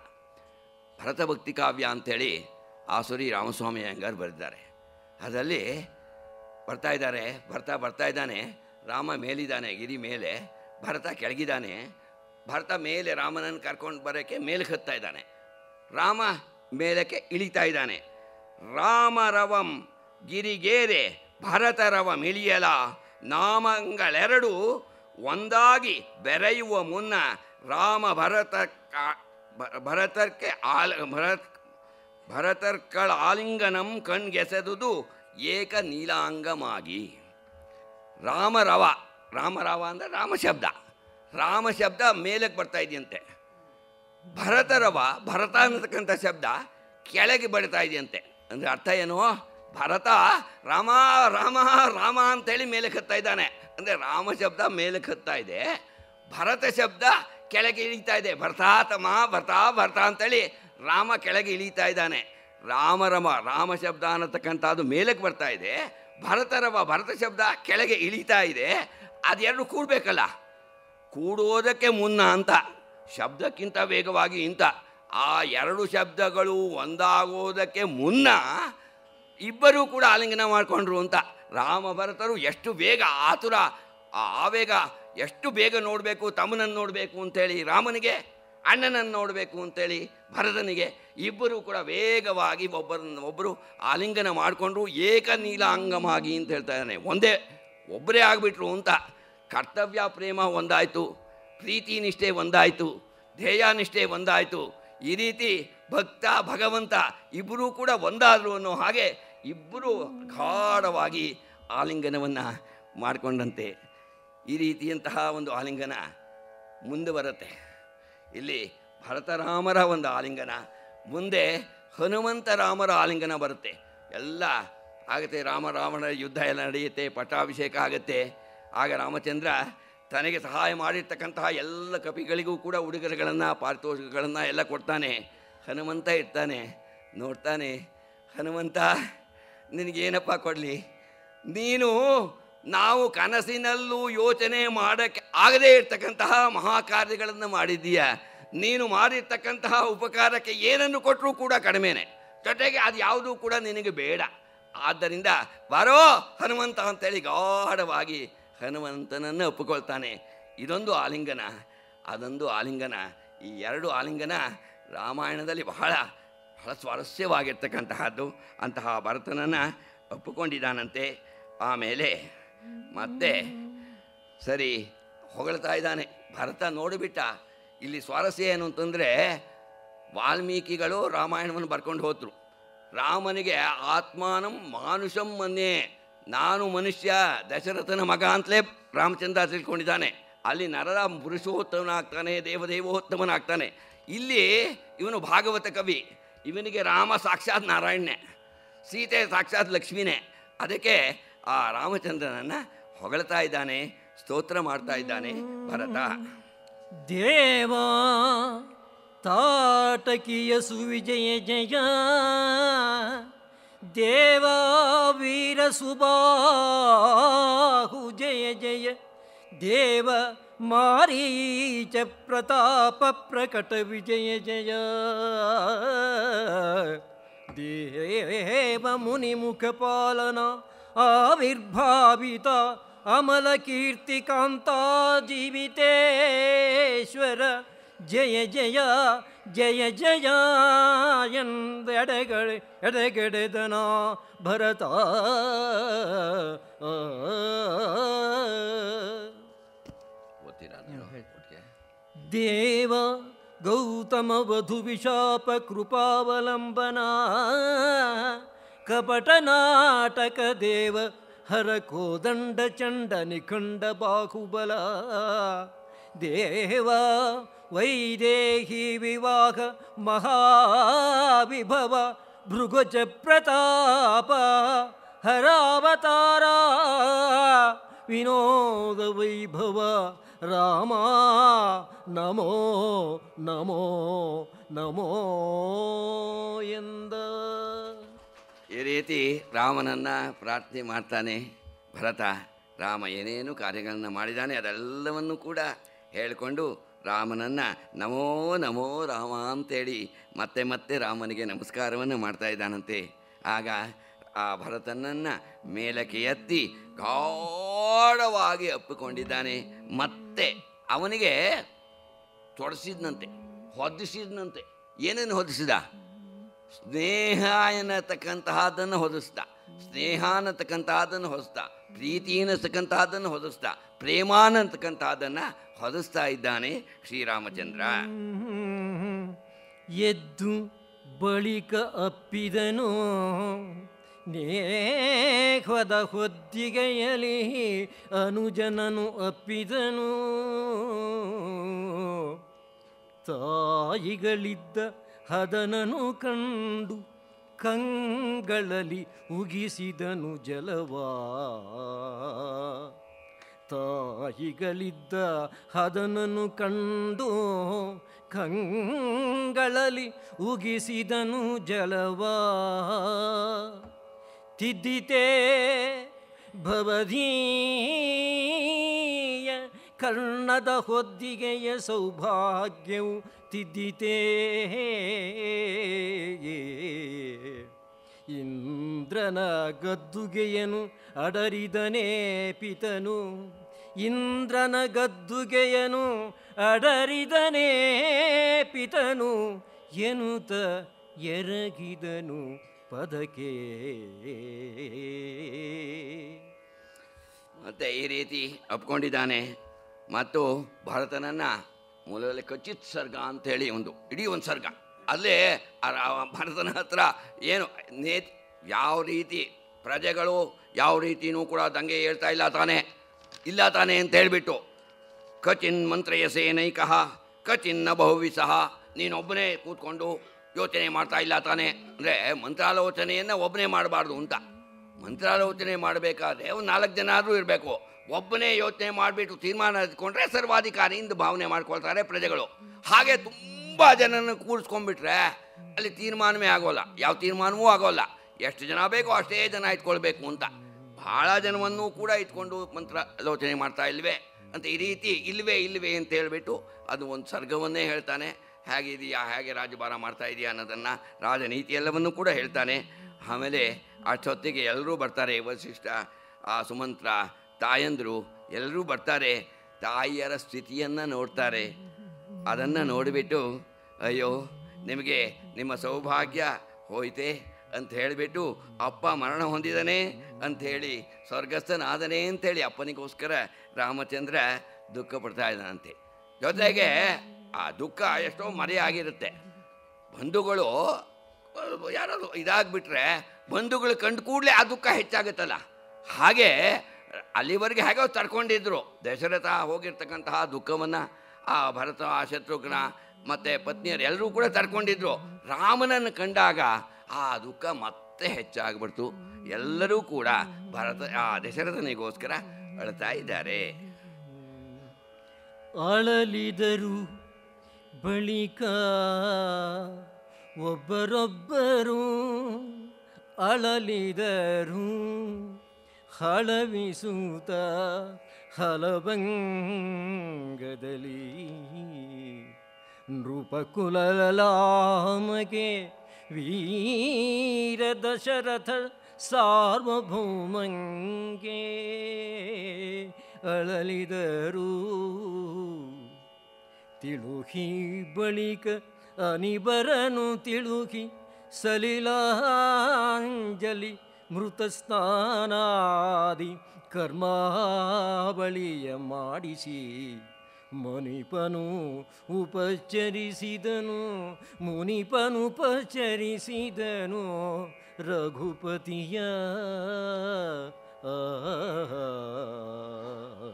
ಭರತ ಭಕ್ತಿ ಕಾವ್ಯ ಅಂಥೇಳಿ ಆಸುರಿ ರಾಮಸ್ವಾಮಿ ಅಯ್ಯಂಗಾರ್ ಬರೆದಿದ್ದಾರೆ ಅದರಲ್ಲಿ ಬರ್ತಾ ಇದ್ದಾರೆ ಬರ್ತಾ ಬರ್ತಾ ಇದ್ದಾನೆ ರಾಮ ಮೇಲಿದ್ದಾನೆ ಗಿರಿ ಮೇಲೆ ಭರತ ಕೆಳಗಿದ್ದಾನೆ ಭರತ ಮೇಲೆ ರಾಮನನ್ನು ಕರ್ಕೊಂಡು ಬರೋಕ್ಕೆ ಮೇಲಕ್ಕೆ ಹತ್ತಾ ಇದ್ದಾನೆ ರಾಮ ಮೇಲಕ್ಕೆ ಇಳಿತಾ ಇದ್ದಾನೆ ರಾಮರವಂ ಗಿರಿಗೇರೆ ಭರತರವಂ ಇಳಿಯಲ ನಾಮಗಳೆರಡು ಒಂದಾಗಿ ಬೆರೆಯುವ ಮುನ್ನ ರಾಮ ಭರತ ಕಾ- ಭ- ಭರತರ್ಕೆ ಆಲ ಭರತ್ ಭರತರ್ಕಳ ಆಲಿಂಗನಂ ಕಣ್ಗೆಸೆದುದು ಏಕ ನೀಲಾಂಗಮಾಗಿ ರಾಮರವ ರಾಮರವ ಅಂದರೆ ರಾಮ ಶಬ್ದ ರಾಮ ಶಬ್ದ ಮೇಲಕ್ಕೆ ಬರ್ತಾ ಇದೆಯಂತೆ ಭರತರವ ಭರತ ಅನ್ನತಕ್ಕಂಥ ಶಬ್ದ ಕೆಳಗೆ ಬಡಿತಾ ಇದೆಯಂತೆ ಅಂದರೆ ಅರ್ಥ ಏನು ಭರತ ರಾಮ ರಾಮ ರಾಮ ಅಂತೇಳಿ ಮೇಲಕ್ಕೆ ಹತ್ತಾ ಇದ್ದಾನೆ ಅಂದರೆ ರಾಮ ಶಬ್ದ ಮೇಲಕ್ಕೆ ಹತ್ತಾ ಇದೆ ಭರತ ಶಬ್ದ ಕೆಳಗೆ ಇಳಿತಾ ಇದೆ ಭರತಾತಮ ಭರತ ಭರತ ಅಂತೇಳಿ ರಾಮ ಕೆಳಗೆ ಇಳಿತಾ ಇದ್ದಾನೆ ರಾಮರಮ ರಾಮ ಶಬ್ದ ಅನ್ನತಕ್ಕಂಥದ್ದು ಮೇಲಕ್ಕೆ ಬರ್ತಾ ಇದೆ ಭರತರವ ಭರತ ಶಬ್ದ ಕೆಳಗೆ ಇಳಿತಾ ಇದೆ ಅದೆರಡು ಕೂಡಬೇಕಲ್ಲ ಕೂಡೋದಕ್ಕೆ ಮುನ್ನ ಅಂತ ಶಬ್ದಕ್ಕಿಂತ ವೇಗವಾಗಿ ಇಂಥ ಆ ಎರಡು ಶಬ್ದಗಳು ಒಂದಾಗೋದಕ್ಕೆ ಮುನ್ನ ಇಬ್ಬರೂ ಕೂಡ ಆಲಿಂಗನ ಮಾಡಿಕೊಂಡ್ರು ಅಂತ ರಾಮ ಭರತರು ಎಷ್ಟು ಬೇಗ ಆತುರ ಆ ಆವೇಗ ಎಷ್ಟು ಬೇಗ ನೋಡಬೇಕು ತಮ್ಮನನ್ನು ನೋಡಬೇಕು ಅಂತೇಳಿ ರಾಮನಿಗೆ ಅಣ್ಣನನ್ನು ನೋಡಬೇಕು ಅಂತೇಳಿ ಭರತನಿಗೆ ಇಬ್ಬರೂ ಕೂಡ ವೇಗವಾಗಿ ಒಬ್ಬರನ್ನ ಒಬ್ಬರು ಆಲಿಂಗನ ಮಾಡಿಕೊಂಡ್ರು ಏಕ ನೀಲಾಂಗಮಾಗಿ ಅಂತ ಹೇಳ್ತಾ ಇದ್ದಾನೆ ಒಂದೇ ಒಬ್ಬರೇ ಆಗಿಬಿಟ್ರು ಅಂತ ಕರ್ತವ್ಯ ಪ್ರೇಮ ಒಂದಾಯಿತು ಪ್ರೀತಿ ನಿಷ್ಠೆ ಒಂದಾಯಿತು ಧ್ಯೇಯನಿಷ್ಠೆ ಒಂದಾಯಿತು ಈ ರೀತಿ ಭಕ್ತ ಭಗವಂತ ಇಬ್ಬರೂ ಕೂಡ ಒಂದಾದರು ಅನ್ನೋ ಹಾಗೆ ಇಬ್ಬರು ಗಾಢವಾಗಿ ಆಲಿಂಗನವನ್ನು ಮಾಡಿಕೊಂಡಂತೆ ಈ ರೀತಿಯಂತಹ ಒಂದು ಆಲಿಂಗನ ಮುಂದೆ ಬರುತ್ತೆ ಇಲ್ಲಿ ಭರತರಾಮರ ಒಂದು ಆಲಿಂಗನ ಮುಂದೆ ಹನುಮಂತ ರಾಮರ ಆಲಿಂಗನ ಬರುತ್ತೆ ಎಲ್ಲ ಆಗುತ್ತೆ ರಾಮ ರಾವಣರ ಯುದ್ಧ ಎಲ್ಲ ನಡೆಯುತ್ತೆ ಪಟ್ಟಾಭಿಷೇಕ ಆಗುತ್ತೆ ಆಗ ರಾಮಚಂದ್ರ ತನಗೆ ಸಹಾಯ ಮಾಡಿರ್ತಕ್ಕಂತಹ ಎಲ್ಲ ಕಪಿಗಳಿಗೂ ಕೂಡ ಉಡುಗೊರೆಗಳನ್ನು ಪಾರಿತೋಷಿಕಗಳನ್ನು ಎಲ್ಲ ಕೊಡ್ತಾನೆ ಹನುಮಂತ ಇರ್ತಾನೆ ನೋಡ್ತಾನೆ ಹನುಮಂತ ನಿನಗೇನಪ್ಪ ಕೊಡಲಿ ನೀನು ನಾವು ಕನಸಿನಲ್ಲೂ ಯೋಚನೆ ಮಾಡೋಕ್ಕೆ ಆಗದೇ ಇರ್ತಕ್ಕಂತಹ ಮಹಾಕಾರ್ಯಗಳನ್ನು ಮಾಡಿದ್ದೀಯ ನೀನು ಮಾಡಿರ್ತಕ್ಕಂತಹ ಉಪಕಾರಕ್ಕೆ ಏನನ್ನು ಕೊಟ್ಟರೂ ಕೂಡ ಕಡಿಮೆನೆ ಜೊತೆಗೆ ಅದು ಯಾವುದೂ ಕೂಡ ನಿನಗೆ ಬೇಡ ಆದ್ದರಿಂದ ಬರೋ ಹನುಮಂತ ಅಂತೇಳಿ ಗಾಢವಾಗಿ ಹನುಮಂತನನ್ನು ಒಪ್ಪಿಕೊಳ್ತಾನೆ ಇದೊಂದು ಆಲಿಂಗನ ಅದೊಂದು ಆಲಿಂಗನ ಈ ಎರಡು ಆಲಿಂಗನ ರಾಮಾಯಣದಲ್ಲಿ ಬಹಳ ಬಹಳ ಸ್ವಾರಸ್ಯವಾಗಿರ್ತಕ್ಕಂತಹದ್ದು ಅಂತಹ ಭರತನನ್ನು ಒಪ್ಪಿಕೊಂಡಿದ್ದಾನಂತೆ ಆಮೇಲೆ ಮತ್ತೆ ಸರಿ ಹೊಗಳ್ತಾ ಇದ್ದಾನೆ ಭರತ ನೋಡಿಬಿಟ್ಟ ಇಲ್ಲಿ ಸ್ವಾರಸ್ಯ ಏನು ಅಂತಂದರೆ ವಾಲ್ಮೀಕಿಗಳು ರಾಮಾಯಣವನ್ನು ಬರ್ಕೊಂಡು ಹೋದ್ರು ರಾಮನಿಗೆ ಆತ್ಮಾನಂ ಮಾನುಷಂ ಮನ್ಯೆ ನಾನು ಮನುಷ್ಯ ದಶರಥನ ಮಗ ಅಂತಲೇ ರಾಮಚಂದ್ರ ತಿಳ್ಕೊಂಡಿದ್ದಾನೆ ಅಲ್ಲಿ ನರರ ಪುರುಷೋತ್ತಮನಾಗ್ತಾನೆ ದೇವದೇವೋತ್ತಮನಾಗ್ತಾನೆ ಇಲ್ಲಿ ಇವನು ಭಾಗವತ ಕವಿ ಇವನಿಗೆ ರಾಮ ಸಾಕ್ಷಾತ್ ನಾರಾಯಣನೇ ಸೀತೆ ಸಾಕ್ಷಾತ್ ಲಕ್ಷ್ಮಿನೇ ಅದಕ್ಕೆ ಆ ರಾಮಚಂದ್ರನನ್ನು ಹೊಗಳ್ತಾ ಇದ್ದಾನೆ ಸ್ತೋತ್ರ ಮಾಡ್ತಾ ಇದ್ದಾನೆ ಭರತ ದೇವ ತಾಟಕಿಯ ಸುವಿಜಯ ಜಯ ದೇವ ವೀರ ಸುಬಾಹು ಜಯ ಜಯ ದೇವ ಮಾರೀಚ ಪ್ರತಾಪ ಪ್ರಕಟ ವಿಜಯ ಜಯ ದೇವ ಮುನಿ ಮುಖಪಾಲನ ಆವಿರ್ಭಾವಿತ ಅಮಲ ಕೀರ್ತಿ ಕಾಂತ ಜೀವಿತೇಶ್ವರ ಜಯ ಜಯ ಜಯ ಜಯ ಎಂದೆಡೆಗಡೆ ಎಡೆಗೆಡೆದನ ಭರತ ಓದ್ತೀರಾ ನೀವು? ಒಟ್ಟಿಗೆ? ದೇವ ಗೌತಮ ವಧು ವಿಶಾಪ ಕೃಪಾವಲಂಬನ ಕಪಟ ನಾಟಕ ದೇವ ಹರ ಕೋದಂಡ ಚಂಡ ನಿಖಂಡ ಬಾಹುಬಲ ದೇವ ವೈದೇಹಿ ವಿವಾಹ ಮಹಾವಿಭವ ಭೃಗುಜ ಪ್ರತಾಪ ಹರಾವತಾರ ವಿನೋದ ವೈಭವ ರಾಮ ನಮೋ ನಮೋ ನಮೋ ಎಂದ ಈ ರೀತಿ ರಾಮನನ್ನು ಪ್ರಾರ್ಥನೆ ಮಾಡ್ತಾನೆ ಭರತ ರಾಮ ಏನೇನು ಕಾರ್ಯಗಳನ್ನು ಮಾಡಿದ್ದಾನೆ ಅದೆಲ್ಲವನ್ನು ಕೂಡ ಹೇಳಿಕೊಂಡು ರಾಮನನ್ನು ನಮೋ ನಮೋ ರಾಮ ಅಂತೇಳಿ ಮತ್ತೆ ಮತ್ತೆ ರಾಮನಿಗೆ ನಮಸ್ಕಾರವನ್ನು ಮಾಡ್ತಾ ಇದ್ದಾನಂತೆ ಆಗ ಆ ಭರತನನ್ನು ಮೇಲಕ್ಕೆ ಎತ್ತಿ ಗಾಢವಾಗಿ ಅಪ್ಪಿಕೊಂಡಿದ್ದಾನೆ ಮತ್ತೆ ಅವನಿಗೆ ತೊಡಸಿದ್ನಂತೆ ಹೊದಿಸಿದ್ನಂತೆ ಏನನ್ನು ಹೊದಿಸಿದ ಸ್ನೇಹ ಎನ್ನತಕ್ಕಂತಹದ್ದನ್ನು ಹೊದಿಸ್ದ ಸ್ನೇಹ ಅನ್ನತಕ್ಕಂತಹದ್ದನ್ನು ಹೊದಿಸ್ದ ಪ್ರೀತಿ ಅನ್ನತಕ್ಕಂತಹದ್ದನ್ನು ಹೊದಿಸ್ದ ಪ್ರೇಮ ಅನ್ನತಕ್ಕಂತಹದ್ದನ್ನು ಹೊದಿಸ್ತಾ ಇದ್ದಾನೆ ಶ್ರೀರಾಮಚಂದ್ರ ಎದ್ದು ಬಳಿಕ ಅಪ್ಪಿದನು ನೇಹದ ಹೊದ್ದಿಗೆಯಲಿ ಅನುಜನನು ಅಪ್ಪಿದನು ತಾಯಿಗಳಿದ್ದ ಹದನನು ಕಂಡು ಕಂಗಳಲ್ಲಿ ಉಗಿಸಿದನು ಜಲವಾ ತಾಯಿಗಳಿದ್ದ ಹದನನು ಕಂಡು ಕಂಗಳಲ್ಲಿ ಉಗಿಸಿದನು ಜಲವಾ ತಿದ್ದಿತೆ ಭವಧೀಯ ಕರ್ಣದ ಹೊದ್ದಿಗೆಯ ಸೌಭಾಗ್ಯವು ತಿದ್ದಿತೇ ಇಂದ್ರನ ಗದ್ದುಗೆಯನು ಅಡರಿದನೇ ಪಿತನು ಇಂದ್ರನ ಗದ್ದುಗೆಯನು ಅಡರಿದನೇ ಪಿತನು ಎನುತ ಎರಗಿದನು ಪದಕೆ ಮತ್ತು ಈ ರೀತಿ ಅಪ್ಕೊಂಡಿದ್ದಾನೆ ಮತ್ತು ಭರತನನ್ನು ಮೂಲದಲ್ಲಿ ಖಚಿತ್ ಸರ್ಗ ಅಂತೇಳಿ ಒಂದು ಇಡೀ ಒಂದು ಸರ್ಗ ಅಲ್ಲೇ ಆ ರಾ- ಭರತನ ಹತ್ರ ಏನು ನೇ ಯಾವ ರೀತಿ ಪ್ರಜೆಗಳು ಯಾವ ರೀತಿಯೂ ಕೂಡ ದಂಗೆ ಹೇಳ್ತಾ ಇಲ್ಲ ತಾನೇ ಇಲ್ಲ ತಾನೇ ಅಂತ ಹೇಳಿಬಿಟ್ಟು ಕಚಿನ್ ಮಂತ್ರಯಸೇನೈಕಃ ಕಚಿನ್ನ ಬಹುವಿಸಹ ನೀನೊಬ್ಬನೇ ಕೂತ್ಕೊಂಡು ಯೋಚನೆ ಮಾಡ್ತಾ ಇಲ್ಲ ತಾನೇ ಅಂದರೆ ಮಂತ್ರಾಲೋಚನೆಯನ್ನು ಒಬ್ಬನೇ ಮಾಡಬಾರ್ದು ಅಂತ ಮಂತ್ರಾಲೋಚನೆ ಮಾಡಬೇಕಾದ್ರೆ ಒಂದು ನಾಲ್ಕು ಜನ ಆದರೂ ಇರಬೇಕು ಒಬ್ಬನೇ ಯೋಚನೆ ಮಾಡಿಬಿಟ್ಟು ತೀರ್ಮಾನ ಎತ್ಕೊಂಡ್ರೆ ಸರ್ವಾಧಿಕಾರಿಯಿಂದ ಭಾವನೆ ಮಾಡ್ಕೊಳ್ತಾರೆ ಪ್ರಜೆಗಳು ಹಾಗೆ ತುಂಬ ಜನನ ಕೂರಿಸ್ಕೊಂಡ್ಬಿಟ್ರೆ ಅಲ್ಲಿ ತೀರ್ಮಾನವೇ ಆಗೋಲ್ಲ ಯಾವ ತೀರ್ಮಾನವೂ ಆಗೋಲ್ಲ ಎಷ್ಟು ಜನ ಬೇಕೋ ಅಷ್ಟೇ ಜನ ಇಟ್ಕೊಳ್ಬೇಕು ಅಂತ ಭಾಳ ಜನವನ್ನು ಕೂಡ ಇಟ್ಕೊಂಡು ಮಂತ್ರ ಆಲೋಚನೆ ಮಾಡ್ತಾ ಇಲ್ವೇ ಅಂತ ಈ ರೀತಿ ಇಲ್ವೇ ಇಲ್ವೇ ಅಂತ ಹೇಳ್ಬಿಟ್ಟು ಅದು ಒಂದು ಸರ್ಗವನ್ನೇ ಹೇಳ್ತಾನೆ ಹೇಗಿದೆಯಾ ಹೇಗೆ ರಾಜಭಾರ ಮಾಡ್ತಾ ಇದೆಯಾ ಅನ್ನೋದನ್ನು ರಾಜನೀತಿ ಎಲ್ಲವನ್ನೂ ಕೂಡ ಹೇಳ್ತಾನೆ ಆಮೇಲೆ ಅಷ್ಟೊತ್ತಿಗೆ ಎಲ್ಲರೂ ಬರ್ತಾರೆ ವಸಿಷ್ಠ ಆ ಸುಮಂತ್ರ ತಾಯಂದರು ಎಲ್ಲರೂ ಬರ್ತಾರೆ ತಾಯಿಯರ ಸ್ಥಿತಿಯನ್ನು ನೋಡ್ತಾರೆ ಅದನ್ನು ನೋಡಿಬಿಟ್ಟು ಅಯ್ಯೋ ನಿಮಗೆ ನಿಮ್ಮ ಸೌಭಾಗ್ಯ ಹೋಯ್ತೆ ಅಂತ ಹೇಳಿಬಿಟ್ಟು ಅಪ್ಪ ಮರಣ ಹೊಂದಿದನೆ ಅಂಥೇಳಿ ಸ್ವರ್ಗಸ್ಥನಾದನೆ ಅಂಥೇಳಿ ಅಪ್ಪನಿಗೋಸ್ಕರ ರಾಮಚಂದ್ರ ದುಃಖ ಪಡ್ತಾ ಇದ್ದಾನಂತೆ ಜೊತೆಗೆ ಆ ದುಃಖ ಎಷ್ಟೋ ಮರೆಯಾಗಿರುತ್ತೆ ಬಂಧುಗಳು ಯಾರಾದ್ರು ಇದಾಗ್ಬಿಟ್ರೆ ಬಂಧುಗಳು ಕಂಡು ಕೂಡಲೇ ಆ ದುಃಖ ಹೆಚ್ಚಾಗುತ್ತಲ್ಲ ಹಾಗೆ ಅಲ್ಲಿವರೆಗೆ ಹೇಗೋ ತಡ್ಕೊಂಡಿದ್ರು ದಶರಥ ಹೋಗಿರ್ತಕ್ಕಂತಹ ದುಃಖವನ್ನು ಆ ಭರತ ಆ ಶತ್ರುಘ್ನ ಮತ್ತು ಪತ್ನಿಯರು ಎಲ್ಲರೂ ಕೂಡ ತಡ್ಕೊಂಡಿದ್ರು ರಾಮನನ್ನು ಕಂಡಾಗ ಆ ದುಃಖ ಮತ್ತೆ ಹೆಚ್ಚಾಗ್ಬಿಡ್ತು ಎಲ್ಲರೂ ಕೂಡ ಭರತ ಆ ದಶರಥನಿಗೋಸ್ಕರ ಅಳ್ತಾ ಇದ್ದಾರೆ ಅಳಲಿದರು ಬಳಿಕ ಒಬ್ಬರೊಬ್ಬರು ಅಳಲಿದರು ಹಳವಿಸುತ್ತ ಹಲವಂಗದಲ್ಲಿ ನೃಪಕುಲಲಾಮಗೆ ವೀರ ದಶರಥ ಸಾರ್ವಭೌಮಂಗೆ ಅಳಲಿದರು ತಿಳುಹಿ ಬಳಿಕ ಅನಿಬರನು ತಿಳುಹಿ ಸಲಿಲಾಂಜಲಿ ಮೃತ ಸ್ನಾನಾದಿ ಕರ್ಮಾವಳಿಯ ಮಾಡಿಸಿ ಮುನಿಪನು ಉಪಚರಿಸಿದನು ಮುನಿಪನು ಉಪಚರಿಸಿದನು ರಘುಪತಿಯ ಆ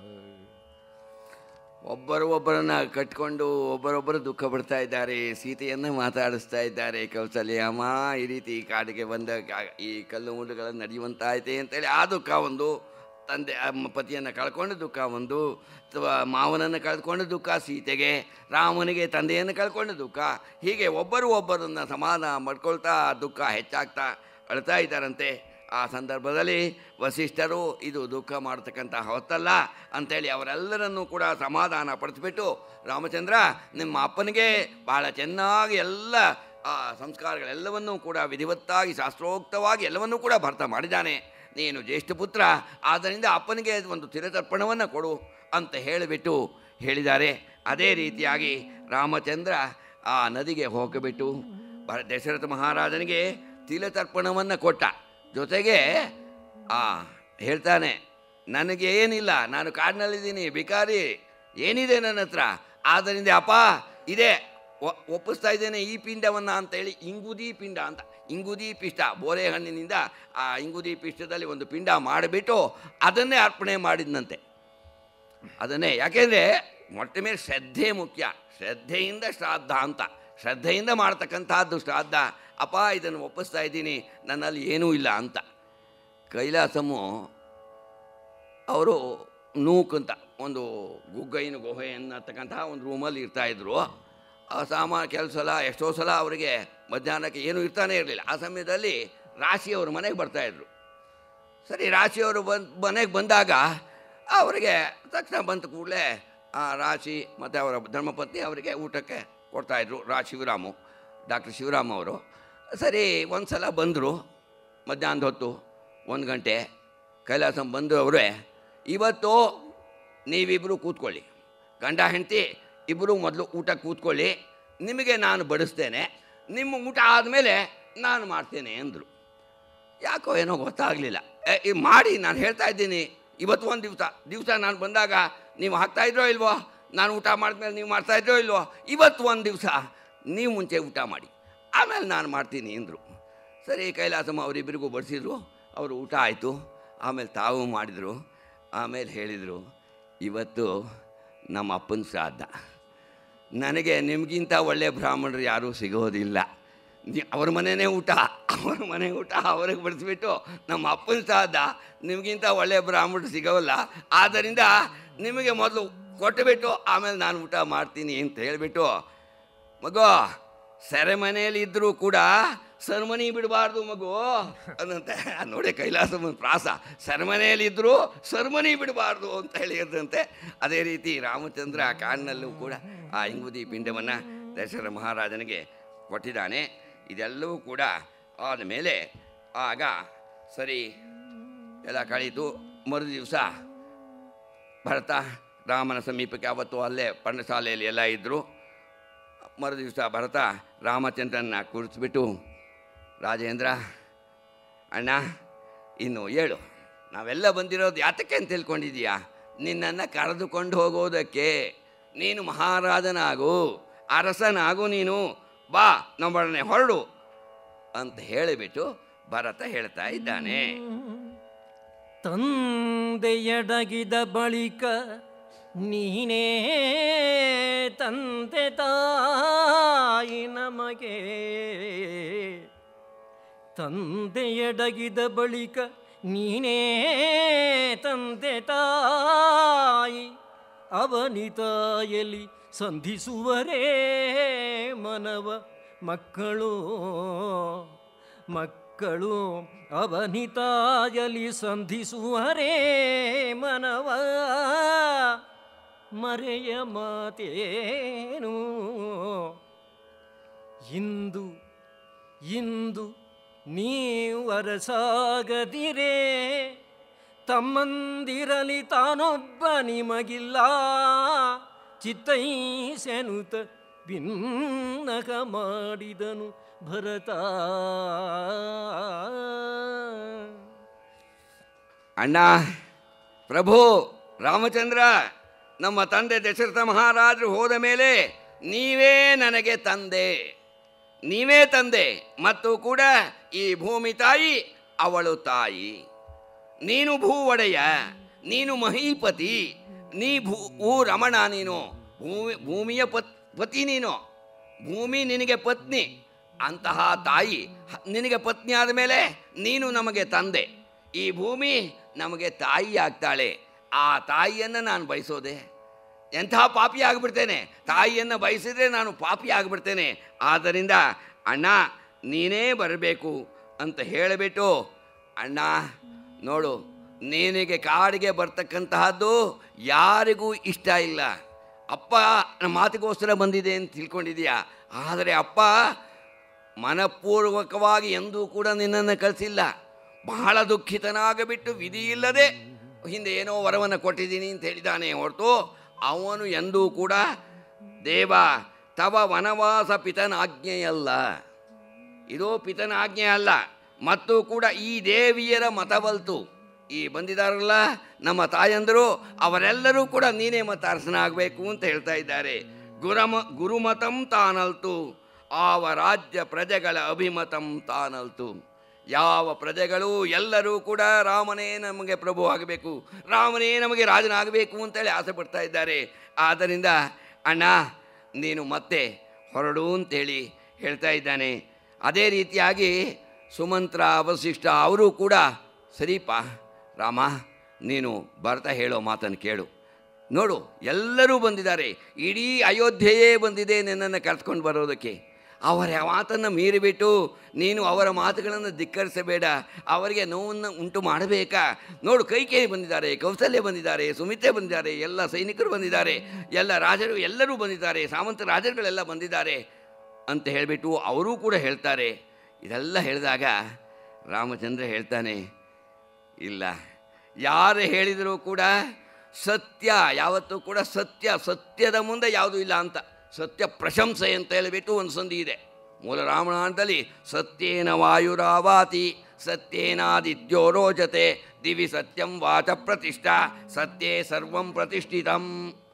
ಒಬ್ಬರು ಒಬ್ಬರನ್ನ ಕಟ್ಕೊಂಡು ಒಬ್ಬರೊಬ್ಬರು ದುಃಖ ಪಡ್ತಾ ಇದ್ದಾರೆ ಸೀತೆಯನ್ನು ಮಾತಾಡಿಸ್ತಾ ಇದ್ದಾರೆ ಕೌಸಲ್ಯ ಅಮ್ಮ ಈ ರೀತಿ ಈ ಕಾಡಿಗೆ ಬಂದ ಕಾ- ಈ ಕಲ್ಲು ಮುಳ್ಳುಗಳನ್ನು ನಡೆಯುವಂತಾಯ್ತೆ ಅಂತೇಳಿ ಆ ದುಃಖ ಒಂದು ತಂದೆ ಅಮ್ಮ ಪತಿಯನ್ನು ಕಳ್ಕೊಂಡು ದುಃಖ ಒಂದು ಅಥವಾ ಮಾವನನ್ನು ಕಳ್ಕೊಂಡು ದುಃಖ ಸೀತೆಗೆ ರಾಮನಿಗೆ ತಂದೆಯನ್ನು ಕಳ್ಕೊಂಡು ದುಃಖ ಹೀಗೆ ಒಬ್ಬರು ಒಬ್ಬರನ್ನ ಸಮಾನ ಮಾಡ್ಕೊಳ್ತಾ ದುಃಖ ಹೆಚ್ಚಾಗ್ತಾ ಅಳ್ತಾ ಇದ್ದಾರಂತೆ ಆ ಸಂದರ್ಭದಲ್ಲಿ ವಸಿಷ್ಠರು ಇದು ದುಃಖ ಮಾಡತಕ್ಕಂಥ ಹೊತ್ತಲ್ಲ ಅಂಥೇಳಿ ಅವರೆಲ್ಲರನ್ನೂ ಕೂಡ ಸಮಾಧಾನ ಪಡಿಸ್ಬಿಟ್ಟು ರಾಮಚಂದ್ರ ನಿಮ್ಮ ಅಪ್ಪನಿಗೆ ಬಹಳ ಚೆನ್ನಾಗಿ ಎಲ್ಲ ಆ ಸಂಸ್ಕಾರಗಳೆಲ್ಲವನ್ನೂ ಕೂಡ ವಿಧಿವತ್ತಾಗಿ ಶಾಸ್ತ್ರೋಕ್ತವಾಗಿ ಎಲ್ಲವನ್ನೂ ಕೂಡ ಭರ್ತ ಮಾಡಿದ್ದಾನೆ ನೀನು ಜ್ಯೇಷ್ಠ ಪುತ್ರ ಆದ್ದರಿಂದ ಅಪ್ಪನಿಗೆ ಒಂದು ತಿರತರ್ಪಣವನ್ನು ಕೊಡು ಅಂತ ಹೇಳಿಬಿಟ್ಟು ಹೇಳಿದ್ದಾರೆ ಅದೇ ರೀತಿಯಾಗಿ ರಾಮಚಂದ್ರ ಆ ನದಿಗೆ ಹೋಗಿಬಿಟ್ಟು ಭರ ದಶರಥ ಮಹಾರಾಜನಿಗೆ ತಿಲತರ್ಪಣವನ್ನು ಕೊಟ್ಟ ಜೊತೆಗೆ ಆ ಹೇಳ್ತಾನೆ ನನಗೆ ಏನಿಲ್ಲ ನಾನು ಕಾಡಿನಲ್ಲಿದ್ದೀನಿ ಬಿಕಾರಿ ಏನಿದೆ ನನ್ನ ಹತ್ರ ಆದ್ದರಿಂದ ಅಪ್ಪ ಇದೆ ಒ- ಒಪ್ಪಿಸ್ತಾ ಇದ್ದೇನೆ ಈ ಪಿಂಡವನ್ನು ಅಂತೇಳಿ ಇಂಗುದಿ ಪಿಂಡ ಅಂತ ಇಂಗುದಿ ಪಿಷ್ಟ ಬೋರೆ ಹಣ್ಣಿನಿಂದ ಆ ಇಂಗುದಿ ಪಿಷ್ಟದಲ್ಲಿ ಒಂದು ಪಿಂಡ ಮಾಡಿಬಿಟ್ಟು ಅದನ್ನೇ ಅರ್ಪಣೆ ಮಾಡಿದ್ನಂತೆ ಅದನ್ನೇ ಯಾಕೆಂದರೆ ಮೊಟ್ಟ ಮೇಲೆ ಶ್ರದ್ಧೆ ಮುಖ್ಯ ಶ್ರದ್ಧೆಯಿಂದ ಶ್ರಾದ್ದ ಅಂತ ಶ್ರದ್ಧೆಯಿಂದ ಮಾಡ್ತಕ್ಕಂಥದ್ದು ಶ್ರಾದ್ದ ಅಪ್ಪ ಇದನ್ನು ಒಪ್ಪಿಸ್ತಾ ಇದ್ದೀನಿ ನನ್ನಲ್ಲಿ ಏನೂ ಇಲ್ಲ ಅಂತ ಕೈಲಾಸಮು ಅವರು ನೂಕ್ ಅಂತ ಒಂದು ಗುಗ್ಗೈನ ಗುಹೆ ಅನ್ನತಕ್ಕಂತಹ ಒಂದು ರೂಮಲ್ಲಿ ಇರ್ತಾಯಿದ್ರು ಆ ಸಾಮಾನು ಕೆಲವು ಸಲ ಎಷ್ಟೋ ಸಲ ಅವರಿಗೆ ಮಧ್ಯಾಹ್ನಕ್ಕೆ ಏನೂ ಇರ್ತಾನೆ ಇರಲಿಲ್ಲ ಆ ಸಮಯದಲ್ಲಿ ರಾಶಿಯವ್ರ ಮನೆಗೆ ಬರ್ತಾಯಿದ್ರು ಸರಿ ರಾಶಿಯವರು ಬಂದು ಮನೆಗೆ ಬಂದಾಗ ಅವರಿಗೆ ತಕ್ಷಣ ಬಂದ ಕೂಡಲೇ ರಾಶಿ ಮತ್ತು ಅವರ ಧರ್ಮಪತ್ನಿ ಅವರಿಗೆ ಊಟಕ್ಕೆ ಕೊಡ್ತಾಯಿದ್ರು ರಾ ಶಿವರಾಮು ಡಾಕ್ಟರ್ ಶಿವರಾಮ್ ಅವರು ಸರಿ ಒಂದು ಸಲ ಬಂದರು ಮಧ್ಯಾಹ್ನದ ಹೊತ್ತು ಒಂದು ಗಂಟೆ ಕೈಲಾಸಂ ಬಂದು ಅವರೇ ಇವತ್ತು ನೀವಿಬ್ಬರು ಕೂತ್ಕೊಳ್ಳಿ ಗಂಡ ಹೆಂಡತಿ ಇಬ್ಬರು ಮೊದಲು ಊಟ ಕೂತ್ಕೊಳ್ಳಿ ನಿಮಗೆ ನಾನು ಬಡಿಸ್ತೇನೆ ನಿಮ್ಮ ಊಟ ಆದಮೇಲೆ ನಾನು ಮಾಡ್ತೇನೆ ಅಂದರು ಯಾಕೋ ಏನೋ ಗೊತ್ತಾಗಲಿಲ್ಲ ಮಾಡಿ ನಾನು ಹೇಳ್ತಾ ಇದ್ದೀನಿ ಇವತ್ತು ಒಂದು ದಿವಸ ದಿವಸ ನಾನು ಬಂದಾಗ ನೀವು ಹಾಕ್ತಾಯಿದ್ರೋ ಇಲ್ವೋ ನಾನು ಊಟ ಮಾಡಿದ್ಮೇಲೆ ನೀವು ಮಾಡ್ತಾಯಿದ್ರೋ ಇಲ್ವೋ ಇವತ್ತು ಒಂದು ದಿವಸ ನೀವು ಮುಂಚೆ ಊಟ ಮಾಡಿ ಆಮೇಲೆ ನಾನು ಮಾಡ್ತೀನಿ ಅಂದರು ಸರಿ ಕೈಲಾಸಮ್ಮ ಅವರಿಬ್ಬರಿಗೂ ಬಡಿಸಿದ್ರು ಅವರು ಊಟ ಆಯಿತು ಆಮೇಲೆ ತಾವು ಮಾಡಿದರು ಆಮೇಲೆ ಹೇಳಿದರು ಇವತ್ತು ನಮ್ಮ ಅಪ್ಪನ ಶ್ರಾದ್ದ ನನಗೆ ನಿಮಗಿಂತ ಒಳ್ಳೆಯ ಬ್ರಾಹ್ಮಣರು ಯಾರೂ ಸಿಗೋದಿಲ್ಲ ನಿ- ಅವ್ರ ಮನೆಯೇ ಊಟ ಅವ್ರ ಮನೆ ಊಟ ಅವ್ರಿಗೆ ಬಡಿಸ್ಬಿಟ್ಟು ನಮ್ಮ ಅಪ್ಪನ ಶ್ರಾದ್ದ ನಿಮಗಿಂತ ಒಳ್ಳೆಯ ಬ್ರಾಹ್ಮಣರು ಸಿಗೋಲ್ಲ ಆದ್ದರಿಂದ ನಿಮಗೆ ಮೊದಲು ಕೊಟ್ಟುಬಿಟ್ಟು ಆಮೇಲೆ ನಾನು ಊಟ ಮಾಡ್ತೀನಿ ಅಂತ ಹೇಳಿಬಿಟ್ಟು ಮಗು ಸೆರೆಮನೆಯಲ್ಲಿ ಇದ್ದರೂ ಕೂಡ ಸೆರೆಮನಿ ಬಿಡಬಾರ್ದು ಮಗು ಅನ್ನಂತೆ ನೋಡಿ ಕೈಲಾಸಮ್ಮನ ಪ್ರಾಸ ಸೆರೆಮನೆಯಲ್ಲಿ ಇದ್ದರೂ ಸೆರೆಮನಿ ಬಿಡಬಾರ್ದು ಅಂತ ಹೇಳಿದಂತೆ ಅದೇ ರೀತಿ ರಾಮಚಂದ್ರ ಆ ಕಾಡಿನಲ್ಲೂ ಕೂಡ ಆ ಇಂಗುದಿ ಪಿಂಡವನ್ನು ದಶರಥ ಮಹಾರಾಜನಿಗೆ ಕೊಟ್ಟಿದ್ದಾನೆ ಇದೆಲ್ಲವೂ ಕೂಡ ಆದ ಮೇಲೆ ಆಗ ಸರಿ ಎಲ್ಲ ಕಳೀತು ಮರು ದಿವಸ ಭರತ ರಾಮನ ಸಮೀಪಕ್ಕೆ ಅವತ್ತು ಅಲ್ಲೇ ಪರ್ಣಶಾಲೆಯಲ್ಲಿ ಎಲ್ಲ ಇದ್ದರು ಮರು ದಿವಸ ಭರತ ರಾಮಚಂದ್ರನ ಕೂರಿಸ್ಬಿಟ್ಟು ರಾಜೇಂದ್ರ ಅಣ್ಣ ಇನ್ನು ಹೇಳು ನಾವೆಲ್ಲ ಬಂದಿರೋದು ಯಾತಕ್ಕೆ ಅಂತ ತಿಳ್ಕೊಂಡಿದ್ದೀಯಾ ನಿನ್ನನ್ನು ಕರೆದುಕೊಂಡು ಹೋಗೋದಕ್ಕೆ ನೀನು ಮಹಾರಾಜನಾಗು ಅರಸನಾಗು ನೀನು ಬಾ ನಮ್ಮೊಡನೆ ಹೊರಡು ಅಂತ ಹೇಳಿಬಿಟ್ಟು ಭರತ ಹೇಳ್ತಾ ಇದ್ದಾನೆ ತಂದೆಯಡಗಿದ ಬಳಿಕ ನೀನೇ ತಂದೆ ತಾಯಿ ನಮಗೆ ತಂದೆಯಡಗಿದ ಬಳಿಕ ನೀನೇ ತಂದೆ ತಾಯಿ ಅವನಿತಾಯಲಿ ಸಂಧಿಸುವರೇ ಮನವ ಮಕ್ಕಳು ಮಕ್ಕಳು ಅವನಿತಾಯಲಿ ಸಂಧಿಸುವರೇ ಮನವ ಮರೆಯ ಮಾತೇನು ಇಂದು ಇಂದು ನೀವು ಅರಸಾಗದಿರೇ ತಮ್ಮಂದಿರಲಿ ತಾನೊಬ್ಬ ನಿಮಗಿಲ್ಲ ಚಿತ್ತೈಸೆನುತ ಭಿನ್ನಕ ಮಾಡಿದನು ಭರತ ಅಣ್ಣ ಪ್ರಭು ರಾಮಚಂದ್ರ ನಮ್ಮ ತಂದೆ ದಶರಥ ಮಹಾರಾಜರು ಹೋದ ಮೇಲೆ ನೀವೇ ನನಗೆ ತಂದೆ ನೀವೇ ತಂದೆ ಮತ್ತು ಕೂಡ ಈ ಭೂಮಿ ತಾಯಿ ಅವಳು ತಾಯಿ ನೀನು ಭೂ ಒಡೆಯ ನೀನು ಮಹೀಪತಿ ನೀ ಭೂ ಭೂ ರಮಣ ನೀನು ಭೂಮಿ ಭೂಮಿಯ ಪತ್ ಪತಿ ನೀನು ಭೂಮಿ ನಿನಗೆ ಪತ್ನಿ ಅಂತಹ ತಾಯಿ ಹ- ನಿನಗೆ ಪತ್ನಿ ಆದ ಮೇಲೆ ನೀನು ನಮಗೆ ತಂದೆ ಈ ಭೂಮಿ ನಮಗೆ ತಾಯಿ ಆಗ್ತಾಳೆ ಆ ತಾಯಿಯನ್ನು ನಾನು ಬಯಸೋದೆ ಎಂಥ ಪಾಪಿ ಆಗಿಬಿಡ್ತೇನೆ ತಾಯಿಯನ್ನು ಬಯಸಿದ್ರೆ ನಾನು ಪಾಪಿ ಆಗಿಬಿಡ್ತೇನೆ ಆದ್ದರಿಂದ ಅಣ್ಣ ನೀನೇ ಬರಬೇಕು ಅಂತ ಹೇಳಿಬಿಟ್ಟು ಅಣ್ಣ ನೋಡು ನಿನಗೆ ಕಾಡಿಗೆ ಬರ್ತಕ್ಕಂತಹದ್ದು ಯಾರಿಗೂ ಇಷ್ಟ ಇಲ್ಲ ಅಪ್ಪ ನಮ್ಮ ಮಾತಿಗೋಸ್ಕರ ಬಂದಿದೆ ಅಂತ ತಿಳ್ಕೊಂಡಿದೀಯಾ ಆದರೆ ಅಪ್ಪ ಮನಪೂರ್ವಕವಾಗಿ ಎಂದೂ ಕೂಡ ನಿನ್ನನ್ನು ಕಳಿಸಿಲ್ಲ ಬಹಳ ದುಃಖಿತನಾಗಬಿಟ್ಟು ವಿಧಿ ಇಲ್ಲದೆ ಹಿಂದೆ ಏನೋ ವರವನ್ನು ಕೊಟ್ಟಿದ್ದೀನಿ ಅಂತ ಹೇಳಿದ್ದಾನೆ ಹೊರತು ಅವನು ಎಂದೂ ಕೂಡ ದೇವ ತವ ವನವಾಸ ಪಿತನಾಜ್ಞೆಯಲ್ಲ ಇದು ಪಿತನ ಆಜ್ಞೆ ಅಲ್ಲ ಮತ್ತು ಕೂಡ ಈ ದೇವಿಯರ ಮತವಲ್ತು ಈ ಬಂದಿದಾರಲ್ಲ ನಮ್ಮ ತಾಯಂದರು ಅವರೆಲ್ಲರೂ ಕೂಡ ನೀನೇ ಮತ ಅರಸನಾಗಬೇಕು ಅಂತ ಹೇಳ್ತಾ ಇದ್ದಾರೆ ಗುರಮ ಗುರುಮತಂ ತಾನಲ್ತು ಆವ ರಾಜ್ಯ ಪ್ರಜೆಗಳ ಅಭಿಮತಂ ತಾನಲ್ತು ಯಾವ ಪ್ರಜೆಗಳು ಎಲ್ಲರೂ ಕೂಡ ರಾಮನೇ ನಮಗೆ ಪ್ರಭು ಆಗಬೇಕು ರಾಮನೇ ನಮಗೆ ರಾಜನಾಗಬೇಕು ಅಂತೇಳಿ ಆಸೆ ಪಡ್ತಾ ಇದ್ದಾರೆ ಆದ್ದರಿಂದ ಅಣ್ಣ ನೀನು ಮತ್ತೆ ಹೊರಡು ಅಂತೇಳಿ ಹೇಳ್ತಾ ಇದ್ದಾನೆ ಅದೇ ರೀತಿಯಾಗಿ ಸುಮಂತ್ರ ವಸಿಷ್ಠ ಅವರು ಕೂಡ ಸರಿಪ ರಾಮ ನೀನು ಬರ್ತಾ ಹೇಳೋ ಮಾತನ್ನು ಕೇಳು ನೋಡು ಎಲ್ಲರೂ ಬಂದಿದ್ದಾರೆ ಇಡೀ ಅಯೋಧ್ಯೆಯೇ ಬಂದಿದೆ ನಿನ್ನನ್ನು ಕರೆದುಕೊಂಡು ಬರೋದಕ್ಕೆ ಅವರ ಮಾತನ್ನು ಮೀರಿಬಿಟ್ಟು ನೀನು ಅವರ ಮಾತುಗಳನ್ನು ಧಿಕ್ಕರಿಸಬೇಡ ಅವರಿಗೆ ನೋವನ್ನು ಉಂಟು ಮಾಡಬೇಕಾ ನೋಡು ಕೈಕೇಯಿ ಬಂದಿದ್ದಾರೆ ಕೌಸಲ್ಯ ಬಂದಿದ್ದಾರೆ ಸುಮಿತ್ರೆ ಬಂದಿದ್ದಾರೆ ಎಲ್ಲ ಸೈನಿಕರು ಬಂದಿದ್ದಾರೆ ಎಲ್ಲ ರಾಜರು ಎಲ್ಲರೂ ಬಂದಿದ್ದಾರೆ ಸಾಮಂತ ರಾಜರುಗಳೆಲ್ಲ ಬಂದಿದ್ದಾರೆ ಅಂತ ಹೇಳಿಬಿಟ್ಟು ಅವರೂ ಕೂಡ ಹೇಳ್ತಾರೆ ಇದೆಲ್ಲ ಹೇಳಿದಾಗ ರಾಮಚಂದ್ರ ಹೇಳ್ತಾನೆ ಇಲ್ಲ ಯಾರು ಹೇಳಿದರೂ ಕೂಡ ಸತ್ಯ ಯಾವತ್ತೂ ಕೂಡ ಸತ್ಯ ಸತ್ಯದ ಮುಂದೆ ಯಾವುದೂ ಇಲ್ಲ ಅಂತ ಸತ್ಯ ಪ್ರಶಂಸೆ ಅಂತ ಹೇಳಿಬಿಟ್ಟು ಒಂದು ಸಂಧಿ ಇದೆ ಮೂಲ ರಾಮಾಯಣದಲ್ಲಿ ಸತ್ಯೇನ ವಾಯುರಾವಾತಿ ಸತ್ಯೇನಾದಿತ್ಯೋ ರೋಚತೆ ದಿವಿ ಸತ್ಯಂ ವಾಚ ಪ್ರತಿಷ್ಠಾ ಸತ್ಯೇ ಸರ್ವಂ ಪ್ರತಿಷ್ಠಿತಂ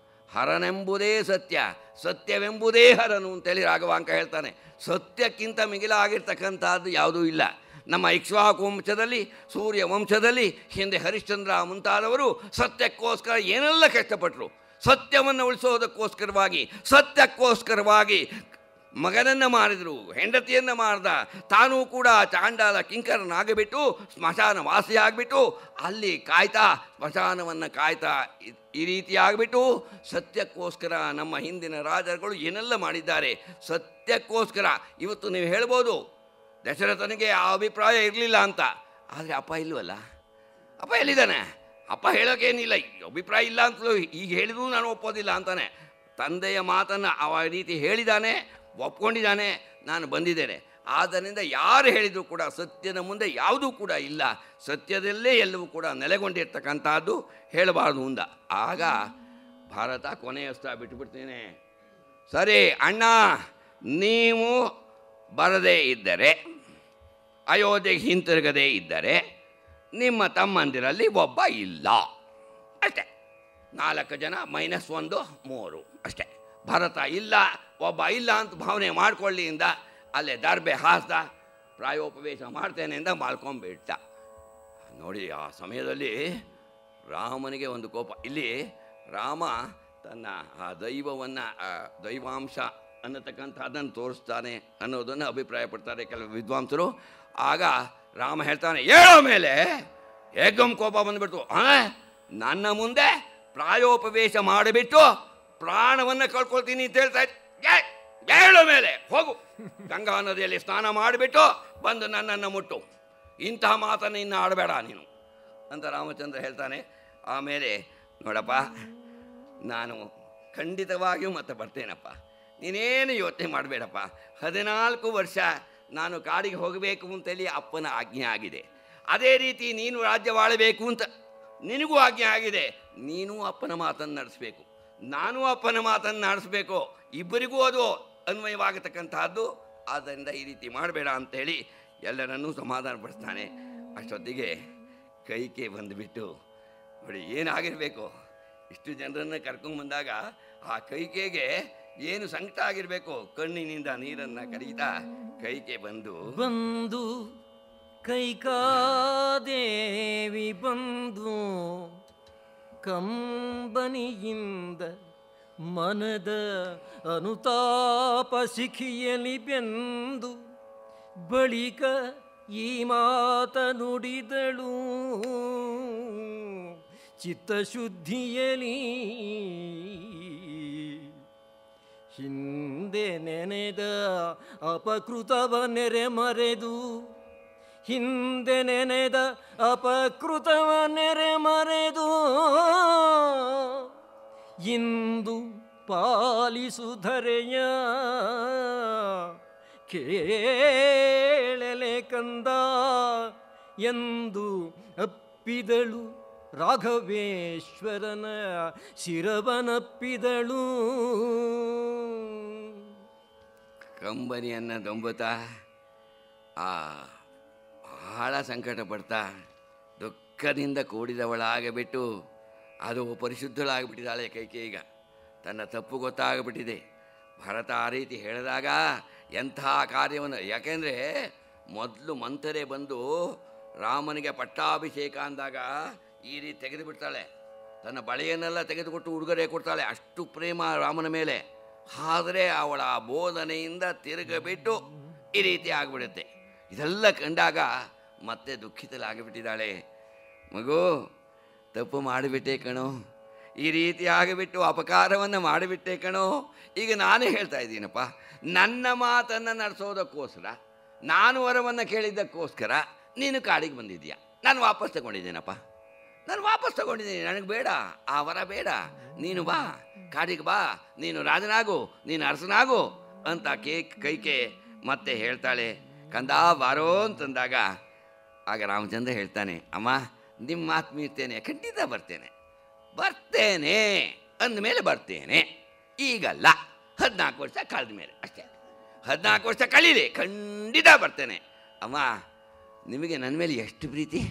ಹರನೆಂಬುದೇ ಸತ್ಯ ಸತ್ಯವೆಂಬುದೇ ಹರನು ಅಂತೇಳಿ ರಾಘವಾಂಕ ಹೇಳ್ತಾನೆ ಸತ್ಯಕ್ಕಿಂತ ಮಿಗಿಲಾಗಿರ್ತಕ್ಕಂಥದ್ದು ಯಾವುದೂ ಇಲ್ಲ ನಮ್ಮ ಇಕ್ಷ್ವಾಕು ವಂಶದಲ್ಲಿ ಸೂರ್ಯ ವಂಶದಲ್ಲಿ ಹಿಂದೆ ಹರಿಶ್ಚಂದ್ರ ಮುಂತಾದವರು ಸತ್ಯಕ್ಕೋಸ್ಕರ ಏನೆಲ್ಲ ಕಷ್ಟಪಟ್ಟರು ಸತ್ಯವನ್ನು ಉಳಿಸೋದಕ್ಕೋಸ್ಕರವಾಗಿ ಸತ್ಯಕ್ಕೋಸ್ಕರವಾಗಿ ಮಗನನ್ನು ಮಾಡಿದರು ಹೆಂಡತಿಯನ್ನು ಮಾಡ್ದ ತಾನೂ ಕೂಡ ಚಾಂಡಾಲ ಕಿಂಕರನಾಗಿಬಿಟ್ಟು ಸ್ಮಶಾನ ವಾಸಿಯಾಗಿಬಿಟ್ಟು ಅಲ್ಲಿ ಕಾಯ್ತಾ ಸ್ಮಶಾನವನ್ನು ಕಾಯ್ತಾ ಇ- ಈ ರೀತಿಯಾಗಿಬಿಟ್ಟು ಸತ್ಯಕ್ಕೋಸ್ಕರ ನಮ್ಮ ಹಿಂದಿನ ರಾಜರುಗಳು ಏನೆಲ್ಲ ಮಾಡಿದ್ದಾರೆ ಸತ್ಯಕ್ಕೋಸ್ಕರ ಇವತ್ತು ನೀವು ಹೇಳ್ಬೋದು ದಶರಥನಿಗೆ ಆ ಅಭಿಪ್ರಾಯ ಇರಲಿಲ್ಲ ಅಂತ ಆದರೆ ಅಪ್ಪ ಇಲ್ವಲ್ಲ ಅಪ್ಪ ಎಲ್ಲಿದ್ದಾನೆ ಅಪ್ಪ ಹೇಳೋಕೇನಿಲ್ಲ ಈ ಅಭಿಪ್ರಾಯ ಇಲ್ಲ ಅಂತಲೂ ಈಗ ಹೇಳಿದ್ರು ನಾನು ಒಪ್ಪೋದಿಲ್ಲ ಅಂತಾನೆ ತಂದೆಯ ಮಾತನ್ನು ಆ ರೀತಿ ಹೇಳಿದ್ದಾನೆ ಒಪ್ಕೊಂಡಿದ್ದಾನೆ ನಾನು ಬಂದಿದ್ದೇನೆ ಆದ್ದರಿಂದ ಯಾರು ಹೇಳಿದರೂ ಕೂಡ ಸತ್ಯದ ಮುಂದೆ ಯಾವುದೂ ಕೂಡ ಇಲ್ಲ ಸತ್ಯದಲ್ಲೇ ಎಲ್ಲವೂ ಕೂಡ ನೆಲೆಗೊಂಡಿರ್ತಕ್ಕಂಥದ್ದು ಹೇಳಬಾರ್ದು ಮುಂದ ಆಗ ಭಾರತ ಕೊನೆಯಸ್ತ ಬಿಟ್ಟುಬಿಡ್ತೇನೆ ಸರಿ ಅಣ್ಣ ನೀವು ಬರದೇ ಇದ್ದರೆ ಅಯೋಧ್ಯೆಗೆ ಹಿಂತಿರುಗದೇ ಇದ್ದರೆ ನಿಮ್ಮ ತಮ್ಮಂದಿರಲ್ಲಿ ಒಬ್ಬ ಇಲ್ಲ ಅಷ್ಟೇ ನಾಲ್ಕು ಜನ ಮೈನಸ್ ಒಂದು ಮೂರು ಅಷ್ಟೇ ಭರತ ಇಲ್ಲ ಒಬ್ಬ ಇಲ್ಲ ಅಂತ ಭಾವನೆ ಮಾಡ್ಕೊಳ್ಳಿ ಇಂದ ಅಲ್ಲೇ ದರ್ಬೆ ಹಾಸ್ದ ಪ್ರಾಯೋಪವೇಶ ಮಾಡ್ತೇನೆ ಅಂತ ಮಾಡ್ಕೊಂಬಿಟ್ಟ ನೋಡಿ ಆ ಸಮಯದಲ್ಲಿ ರಾಮನಿಗೆ ಒಂದು ಕೋಪ ಇಲ್ಲಿ ರಾಮ ತನ್ನ ಆ ದೈವವನ್ನು ದೈವಾಂಶ ಅನ್ನತಕ್ಕಂಥದ್ದನ್ನು ತೋರಿಸ್ತಾನೆ ಅನ್ನೋದನ್ನು ಅಭಿಪ್ರಾಯ ಪಡ್ತಾರೆ ಕೆಲವು ವಿದ್ವಾಂಸರು ಆಗ ರಾಮ ಹೇಳ್ತಾನೆ ಹೇಳೋ ಮೇಲೆ ಏಕಂ ಕೋಪ ಬಂದುಬಿಡ್ತು ಆ ನನ್ನ ಮುಂದೆ ಪ್ರಾಯೋಪವೇಶ ಮಾಡಿಬಿಟ್ಟು ಪ್ರಾಣವನ್ನು ಕಳ್ಕೊಳ್ತೀನಿ ಅಂತ ಹೇಳ್ತಾ ಇದ್ದ. ಏ- ಹೇಳೋ ಮೇಲೆ ಹೋಗು ಗಂಗಾ ನದಿಯಲ್ಲಿ ಸ್ನಾನ ಮಾಡಿಬಿಟ್ಟು ಬಂದು ನನ್ನನ್ನು ಮುಟ್ಟು ಇಂತಹ ಮಾತನ್ನು ಇನ್ನು ಆಡಬೇಡ ನೀನು ಅಂತ ರಾಮಚಂದ್ರ ಹೇಳ್ತಾನೆ ಆಮೇಲೆ ನೋಡಪ್ಪ ನಾನು ಖಂಡಿತವಾಗಿಯೂ ಮತ್ತೆ ಬರ್ತೇನಪ್ಪ ನೀನೇನು ಯೋಚನೆ ಮಾಡಬೇಡಪ್ಪ ಹದಿನಾಲ್ಕು ವರ್ಷ ನಾನು ಕಾಡಿಗೆ ಹೋಗಬೇಕು ಅಂತೇಳಿ ಅಪ್ಪನ ಆಜ್ಞೆ ಆಗಿದೆ ಅದೇ ರೀತಿ ನೀನು ರಾಜ್ಯವಾಳಬೇಕು ಅಂತ ನಿನಗೂ ಆಜ್ಞೆ ಆಗಿದೆ ನೀನು ಅಪ್ಪನ ಮಾತನ್ನು ನಡೆಸಬೇಕು ನಾನು ಅಪ್ಪನ ಮಾತನ್ನು ನಡೆಸಬೇಕು ಇಬ್ಬರಿಗೂ ಅದು ಅನ್ವಯವಾಗತಕ್ಕಂತಹದ್ದು ಆದ್ದರಿಂದ ಈ ರೀತಿ ಮಾಡಬೇಡ ಅಂತೇಳಿ ಎಲ್ಲರನ್ನೂ ಸಮಾಧಾನಪಡಿಸ್ತಾನೆ ಅಷ್ಟೊತ್ತಿಗೆ ಕೈಕೆ ಬಂದುಬಿಟ್ಟು ನೋಡಿ ಏನಾಗಿರಬೇಕು ಇಷ್ಟು ಜನರನ್ನು ಕರ್ಕೊಂಡ್ಬಂದಾಗ ಆ ಕೈಕೆಗೆ ಏನು ಸಂಕಟ ಆಗಿರಬೇಕು ಕಣ್ಣಿನಿಂದ ನೀರನ್ನು ಕರೀತಾ ಕೈಕೆ ಬಂದು ಬಂದು ಕೈಕಾದೇವಿ ಬಂದು ಕಂಬನಿಯಿಂದ ಮನದ ಅನುತಾಪ ಸಿಖಿಯಲಿ ಬೆಂದು ಬಳಿಕ ಈ ಮಾತ ನುಡಿದಳು ಚಿತ್ತಶುದ್ಧಿಯಲಿ ಹಿಂದೆ ನೆನೆದ ಅಪಕೃತವ ನೆರೆ ಮರೆದು ಹಿಂದೆ ನೆನೆದ ಅಪಕೃತವ ನೆರೆ ಮರೆದು ಇಂದು ಪಾಲಿಸುಧರೆಯ ಕೇಳಲೆ ಕಂದ ಎಂದು ಅಪ್ಪಿದಳು ರಾಘವೇಶ್ವರನ ಶಿರವನಪ್ಪಿದಳು ಕಂಬನಿಯನ್ನು ದೊಂಬುತ್ತಾ ಆ ಬಹಳ ಸಂಕಟ ಪಡ್ತಾ ದುಃಖದಿಂದ ಕೂಡಿದವಳಾಗಿಬಿಟ್ಟು ಅದು ಪರಿಶುದ್ಧಳಾಗಿಬಿಟ್ಟಿದ್ದಾಳೆ ಕೈಕೆ ಈಗ ತನ್ನ ತಪ್ಪು ಗೊತ್ತಾಗ್ಬಿಟ್ಟಿದೆ ಭರತ ಆ ರೀತಿ ಹೇಳಿದಾಗ ಎಂಥ ಕಾರ್ಯವನ್ನು ಯಾಕೆಂದರೆ ಮೊದಲು ಮಂಥರೆ ಬಂದು ರಾಮನಿಗೆ ಪಟ್ಟಾಭಿಷೇಕ ಅಂದಾಗ ಈ ರೀತಿ ತೆಗೆದು ಬಿಡ್ತಾಳೆ ತನ್ನ ಬಳೆಯನ್ನೆಲ್ಲ ತೆಗೆದುಕೊಟ್ಟು ಉಡುಗೊರೆ ಕೊಡ್ತಾಳೆ ಅಷ್ಟು ಪ್ರೇಮ ರಾಮನ ಮೇಲೆ ಆದರೆ ಅವಳ ಆ ಬೋಧನೆಯಿಂದ ತಿರುಗಬಿಟ್ಟು ಈ ರೀತಿ ಆಗಿಬಿಡುತ್ತೆ ಇದೆಲ್ಲ ಕಂಡಾಗ ಮತ್ತೆ ದುಃಖಿತಲಾಗಿಬಿಟ್ಟಿದ್ದಾಳೆ ಮಗು ತಪ್ಪು ಮಾಡಿಬಿಟ್ಟೆ ಕಣೋ ಈ ರೀತಿ ಆಗಿಬಿಟ್ಟು ಅಪಕಾರವನ್ನು ಮಾಡಿಬಿಟ್ಟೆ ಕಣೋ ಈಗ ನಾನೇ ಹೇಳ್ತಾ ಇದ್ದೀನಪ್ಪ ನನ್ನ ಮಾತನ್ನು ನಡೆಸೋದಕ್ಕೋಸ್ಕರ ನಾನು ವರವನ್ನು ಕೇಳಿದ್ದಕ್ಕೋಸ್ಕರ ನೀನು ಕಾಡಿಗೆ ಬಂದಿದ್ದೀಯ ನಾನು ವಾಪಸ್ ತಗೊಂಡಿದ್ದೀನಪ್ಪ ನಾನು ವಾಪಸ್ ತಗೊಂಡಿದ್ದೀನಿ ನನಗೆ ಬೇಡ ಆ ವರ ಬೇಡ ನೀನು ಬಾ ಕಾಡಿಗೆ ಬಾ ನೀನು ರಾಜನಾಗು ನೀನು ಅರಸನಾಗು ಅಂತ ಕೇಕ್ ಕೈಕೆ ಮತ್ತೆ ಹೇಳ್ತಾಳೆ ಕಂದ ಬಾರೋ ಅಂತಂದಾಗ ಆಗ ರಾಮಚಂದ್ರ ಹೇಳ್ತಾನೆ ಅಮ್ಮ ನಿಮ್ಮ ಮಾತು ಮೀರ್ತೇನೆ ಖಂಡಿತ ಬರ್ತೇನೆ ಬರ್ತೇನೆ ಅಂದಮೇಲೆ ಬರ್ತೇನೆ ಈಗಲ್ಲ ಹದಿನಾಲ್ಕು ವರ್ಷ ಕಳೆದ ಮೇಲೆ ಅಷ್ಟೇ ಹದಿನಾಲ್ಕು ವರ್ಷ ಕಳೀಲಿ ಖಂಡಿತ ಬರ್ತೇನೆ ಅಮ್ಮ ನಿಮಗೆ ನನ್ನ ಮೇಲೆ ಎಷ್ಟು ಪ್ರೀತಿ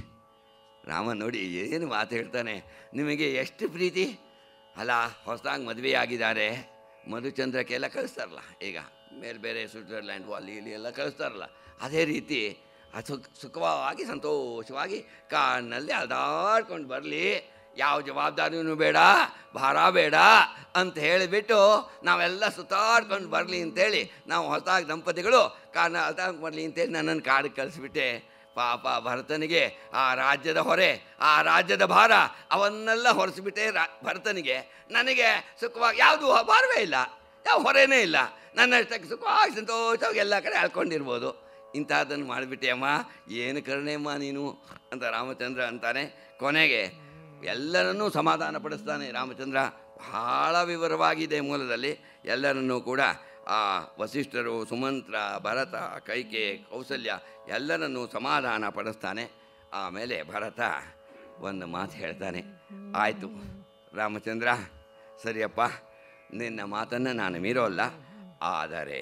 ರಾಮ ನೋಡಿ ಏನು ಮಾತು ಹೇಳ್ತಾನೆ ನಿಮಗೆ ಎಷ್ಟು ಪ್ರೀತಿ ಅಲ್ಲ ಹೊಸದಾಗಿ ಮದುವೆ ಆಗಿದ್ದಾರೆ ಮಧುಚಂದ್ರಕ್ಕೆಲ್ಲ ಕಳಿಸ್ತಾರಲ್ಲ ಈಗ ಬೇರೆ ಬೇರೆ ಸ್ವಿಟ್ಜರ್ಲ್ಯಾಂಡ್ ಅಲ್ಲಿ ಇಲ್ಲಿ ಎಲ್ಲ ಕಳಿಸ್ತಾರಲ್ಲ ಅದೇ ರೀತಿ ಅದು ಸುಖವಾಗಿ ಸಂತೋಷವಾಗಿ ಕಾಡಿನಲ್ಲಿ ಅದಾಡ್ಕೊಂಡು ಬರಲಿ ಯಾವ ಜವಾಬ್ದಾರಿನೂ ಬೇಡ ಭಾರ ಬೇಡ ಅಂತ ಹೇಳಿಬಿಟ್ಟು ನಾವೆಲ್ಲ ಸುತ್ತಾಡ್ಕೊಂಡು ಬರಲಿ ಅಂತೇಳಿ ನಾವು ಹೊಸದಾಗಿ ದಂಪತಿಗಳು ಕಾರಣ ಅದಾಗಿ ಬರಲಿ ಅಂತೇಳಿ ನನ್ನನ್ನು ಕಾಡಿಗೆ ಕಳಿಸ್ಬಿಟ್ಟೆ ಪಾಪ ಭರತನಿಗೆ ಆ ರಾಜ್ಯದ ಹೊರೆ ಆ ರಾಜ್ಯದ ಭಾರ ಅವನ್ನೆಲ್ಲ ಹೊರಿಸ್ಬಿಟ್ಟೆ ರಾ ಭರತನಿಗೆ ನನಗೆ ಸುಖವಾಗಿ ಯಾವುದು ಭಾರವೇ ಇಲ್ಲ ಯಾವ ಹೊರೆನೇ ಇಲ್ಲ ನನ್ನಷ್ಟಕ್ಕೆ ಸುಖವಾಗಿ ಸಂತೋಷವಾಗಿ ಎಲ್ಲ ಕಡೆ ಅಳ್ಕೊಂಡಿರ್ಬೋದು ಇಂಥದ್ದನ್ನು ಮಾಡಿಬಿಟ್ಟೆ ಅಮ್ಮ ಏನು ಕರುಣೆ ಅಮ್ಮ ನೀನು ಅಂತ ರಾಮಚಂದ್ರ ಅಂತಾನೆ ಕೊನೆಗೆ ಎಲ್ಲರನ್ನೂ ಸಮಾಧಾನ ಪಡಿಸ್ತಾನೆ ರಾಮಚಂದ್ರ ಬಹಳ ವಿವರವಾಗಿದೆ ಮೂಲದಲ್ಲಿ ಎಲ್ಲರನ್ನೂ ಕೂಡ ಆ ವಸಿಷ್ಠರು ಸುಮಂತ್ರ ಭರತ ಕೈಕೆ ಕೌಸಲ್ಯ ಎಲ್ಲರನ್ನೂ ಸಮಾಧಾನ ಪಡಿಸ್ತಾನೆ ಆಮೇಲೆ ಭರತ ಒಂದು ಮಾತು ಹೇಳ್ತಾನೆ ಆಯಿತು ರಾಮಚಂದ್ರ ಸರಿಯಪ್ಪ ನಿನ್ನ ಮಾತನ್ನು ನಾನು ಮೀರೋಲ್ಲ ಆದರೆ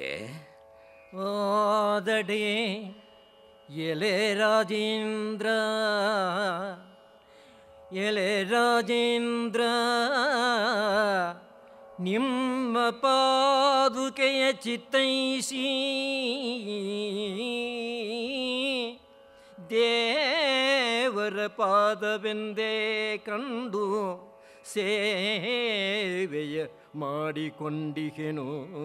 ಆದಡೆ ಎಲೆ ರಾಜೇಂದ್ರ ಎಲೆ ರಾಜೇಂದ್ರ ನಿಮ್ಮ ಪಾದುಕೆಯ ಚಿತ್ತೈಸಿ ದೇವರ ಪಾದವೆಂದೇ ಕಂಡು ಸೇವೆಯ ಮಾಡಿಕೊಂಡಿಗೆನು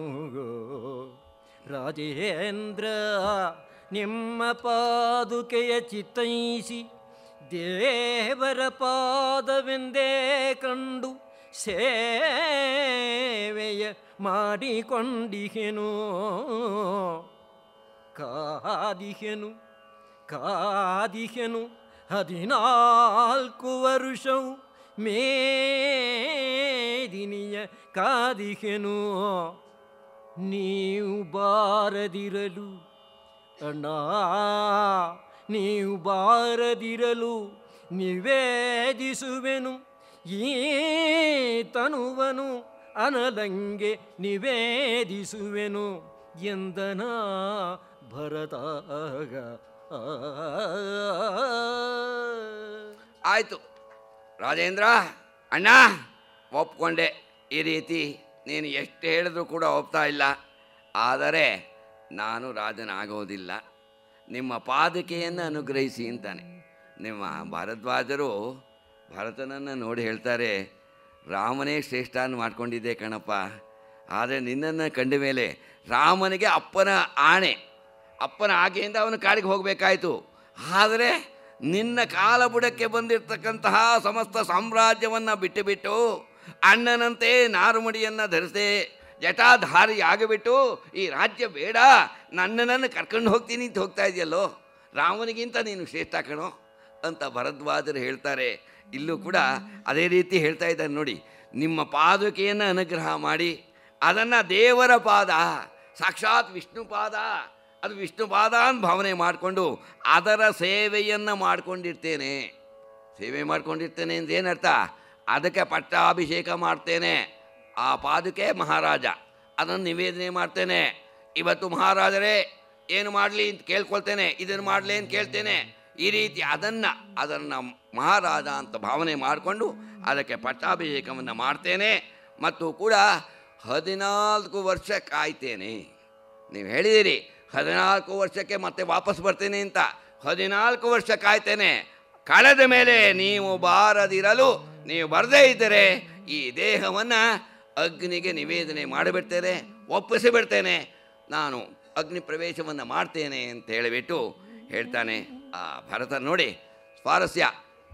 ರಾಜೇಂದ್ರ ನಿಮ್ಮ ಪಾದುಕೆಯ ಚಿತ್ತೈಸಿ ದೇವರ ಪಾದವೆಂದೇ ಕಂಡು ಸೇವೆಯ ಮಾಡಿಕೊಂಡಿಗೆನು ಕಾದಿಗೆನು ಕಾದಿಗೆನು ಹದಿನಾಲ್ಕು ವರುಷವು ಮೇದಿನಿಯ ಕಾದಿಗೆನು ನೀವು ಬಾರದಿರಲು ಅಣ್ಣ ನೀವು ಬಾರದಿರಲು ನಿವೇದಿಸುವೆನು ಈ ತನುವನು ಅನಲಂಗೆ ನಿವೇದಿಸುವೆನು ಎಂದನ ಭರತಾಗ ಆಯಿತು ರಾಜೇಂದ್ರ ಅಣ್ಣ ಒಪ್ಕೊಂಡೆ ಈ ರೀತಿ ನೀನು ಎಷ್ಟು ಹೇಳಿದ್ರೂ ಕೂಡ ಒಪ್ತಾ ಇಲ್ಲ ಆದರೆ ನಾನು ರಾಜನಾಗೋದಿಲ್ಲ ನಿಮ್ಮ ಪಾದಕೆಯನ್ನು ಅನುಗ್ರಹಿಸಿ ಅಂತಾನೆ ನಿಮ್ಮ ಭಾರದ್ವಾಜರು ಭರತನನ್ನು ನೋಡಿ ಹೇಳ್ತಾರೆ ರಾಮನೇ ಶ್ರೇಷ್ಠ ಅಂತ ಮಾಡ್ಕೊಂಡಿದ್ದೆ ಕಣಪ್ಪ ಆದರೆ ನಿನ್ನನ್ನು ಕಂಡ ಮೇಲೆ ರಾಮನಿಗೆ ಅಪ್ಪನ ಆಣೆ ಅಪ್ಪನ ಆಗೆಯಿಂದ ಅವನು ಕಾಡಿಗೆ ಹೋಗಬೇಕಾಯಿತು ಆದರೆ ನಿನ್ನ ಕಾಲ ಬುಡಕ್ಕೆ ಬಂದಿರತಕ್ಕಂತಹ ಸಮಸ್ತ ಸಾಮ್ರಾಜ್ಯವನ್ನು ಬಿಟ್ಟು ಬಿಟ್ಟು ಅಣ್ಣನಂತೆ ನಾರುಮಡಿಯನ್ನು ಧರಿಸದೆ ಜಟಾಧಾರಿ ಆಗಿಬಿಟ್ಟು ಈ ರಾಜ್ಯ ಬೇಡ ನನ್ನನ್ನು ಕರ್ಕೊಂಡು ಹೋಗ್ತೀನಿ ಅಂತ ಹೋಗ್ತಾ ಇದೆಯಲ್ಲೋ ರಾಮನಿಗಿಂತ ನೀನು ಶ್ರೇಷ್ಠ ಕಣೋ ಅಂತ ಭರದ್ವಾಜರು ಹೇಳ್ತಾರೆ ಇಲ್ಲೂ ಕೂಡ ಅದೇ ರೀತಿ ಹೇಳ್ತಾ ಇದ್ದಾರೆ ನೋಡಿ ನಿಮ್ಮ ಪಾದುಕೆಯನ್ನು ಅನುಗ್ರಹ ಮಾಡಿ ಅದನ್ನು ದೇವರ ಪಾದ ಸಾಕ್ಷಾತ್ ವಿಷ್ಣು ಪಾದ ಅದು ವಿಷ್ಣು ಪಾದ ಅಂತ ಭಾವನೆ ಮಾಡಿಕೊಂಡು ಅದರ ಸೇವೆಯನ್ನು ಮಾಡ್ಕೊಂಡಿರ್ತೇನೆ ಸೇವೆ ಮಾಡ್ಕೊಂಡಿರ್ತೇನೆ ಅಂತ ಏನರ್ಥ ಅದಕ್ಕೆ ಪಟ್ಟಾಭಿಷೇಕ ಮಾಡ್ತೇನೆ ಆ ಪಾದುಕೆ ಮಹಾರಾಜ ಅದನ್ನು ನಿವೇದನೆ ಮಾಡ್ತೇನೆ ಇವತ್ತು ಮಹಾರಾಜರೇ ಏನು ಮಾಡಲಿ ಅಂತ ಕೇಳ್ಕೊಳ್ತೇನೆ ಇದನ್ನು ಮಾಡಲಿ ಅಂತ ಕೇಳ್ತೇನೆ ಈ ರೀತಿ ಅದನ್ನು ಅದನ್ನು ಮಹಾರಾಜ ಅಂತ ಭಾವನೆ ಮಾಡಿಕೊಂಡು ಅದಕ್ಕೆ ಪಟ್ಟಾಭಿಷೇಕವನ್ನು ಮಾಡ್ತೇನೆ ಮತ್ತು ಕೂಡ ಹದಿನಾಲ್ಕು ವರ್ಷ ಕಾಯ್ತೇನೆ ನೀವು ಹೇಳಿದಿರಿ ಹದಿನಾಲ್ಕು ವರ್ಷಕ್ಕೆ ಮತ್ತೆ ವಾಪಸ್ ಬರ್ತೇನೆ ಅಂತ ಹದಿನಾಲ್ಕು ವರ್ಷ ಕಾಯ್ತೇನೆ ಕಳೆದ ಮೇಲೆ ನೀವು ಬಾರದಿರಲು ನೀವು ಬರದೇ ಇದ್ದರೆ ಈ ದೇಹವನ್ನು ಅಗ್ನಿಗೆ ನಿವೇದನೆ ಮಾಡಿಬಿಡ್ತೇನೆ ಒಪ್ಪಿಸಿಬಿಡ್ತೇನೆ ನಾನು ಅಗ್ನಿ ಪ್ರವೇಶವನ್ನು ಮಾಡ್ತೇನೆ ಅಂತ ಹೇಳಿಬಿಟ್ಟು ಹೇಳ್ತಾನೆ ಆ ಭರತ ನೋಡಿ ಸ್ವಾರಸ್ಯ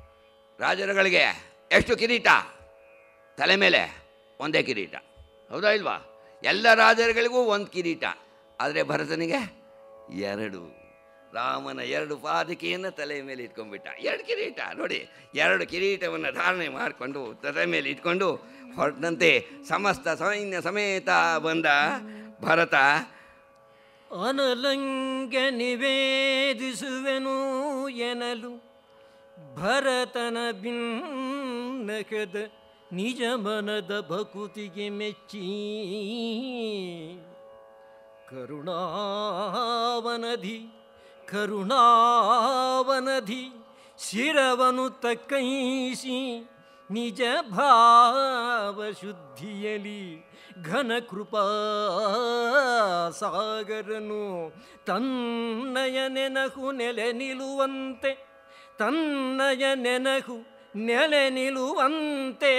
ರಾಜರುಗಳಿಗೆ ಎಷ್ಟು ಕಿರೀಟ ತಲೆ ಮೇಲೆ ಒಂದೇ ಕಿರೀಟ ಹೌದಾ ಇಲ್ವಾ ಎಲ್ಲ ರಾಜರುಗಳಿಗೂ ಒಂದು ಕಿರೀಟ ಆದರೆ ಭರತನಿಗೆ ಎರಡು ರಾಮನ ಎರಡು ಪಾದಕೆಯನ್ನು ತಲೆ ಮೇಲೆ ಇಟ್ಕೊಂಡ್ಬಿಟ್ಟ ಎರಡು ಕಿರೀಟ ನೋಡಿ ಎರಡು ಕಿರೀಟವನ್ನು ಧಾರಣೆ ಮಾಡಿಕೊಂಡು ತಲೆ ಮೇಲೆ ಇಟ್ಕೊಂಡು ಹೊರಟಂತೆ ಸಮಸ್ತ ಸೈನ್ಯ ಸಮೇತ ಬಂದ ಭರತ ಅನಲಂಗೆ ನಿವೇದಿಸುವೆನು ಎನಲು ಭರತನ ಭಿನ್ನಕದ ನಿಜ ಮನದ ಭಕುತಿಗೆ ಮೆಚ್ಚಿ ಕರುಣಾವನಧಿ ಕರುಣಾವನಧಿ ಶಿರವನು ತಕ್ಕೈಸಿ ನಿಜ ಭಾವ ಶುದ್ಧಿಯಲಿ ಘನ ಕೃಪಾ ಸಾಗರನು ತನ್ನಯ ನೆನಹು ನೆಲೆ ನಿಲ್ಲುವಂತೆ ತನ್ನಯ ನೆನಹು ನೆಲೆ ನಿಲ್ಲುವಂತೆ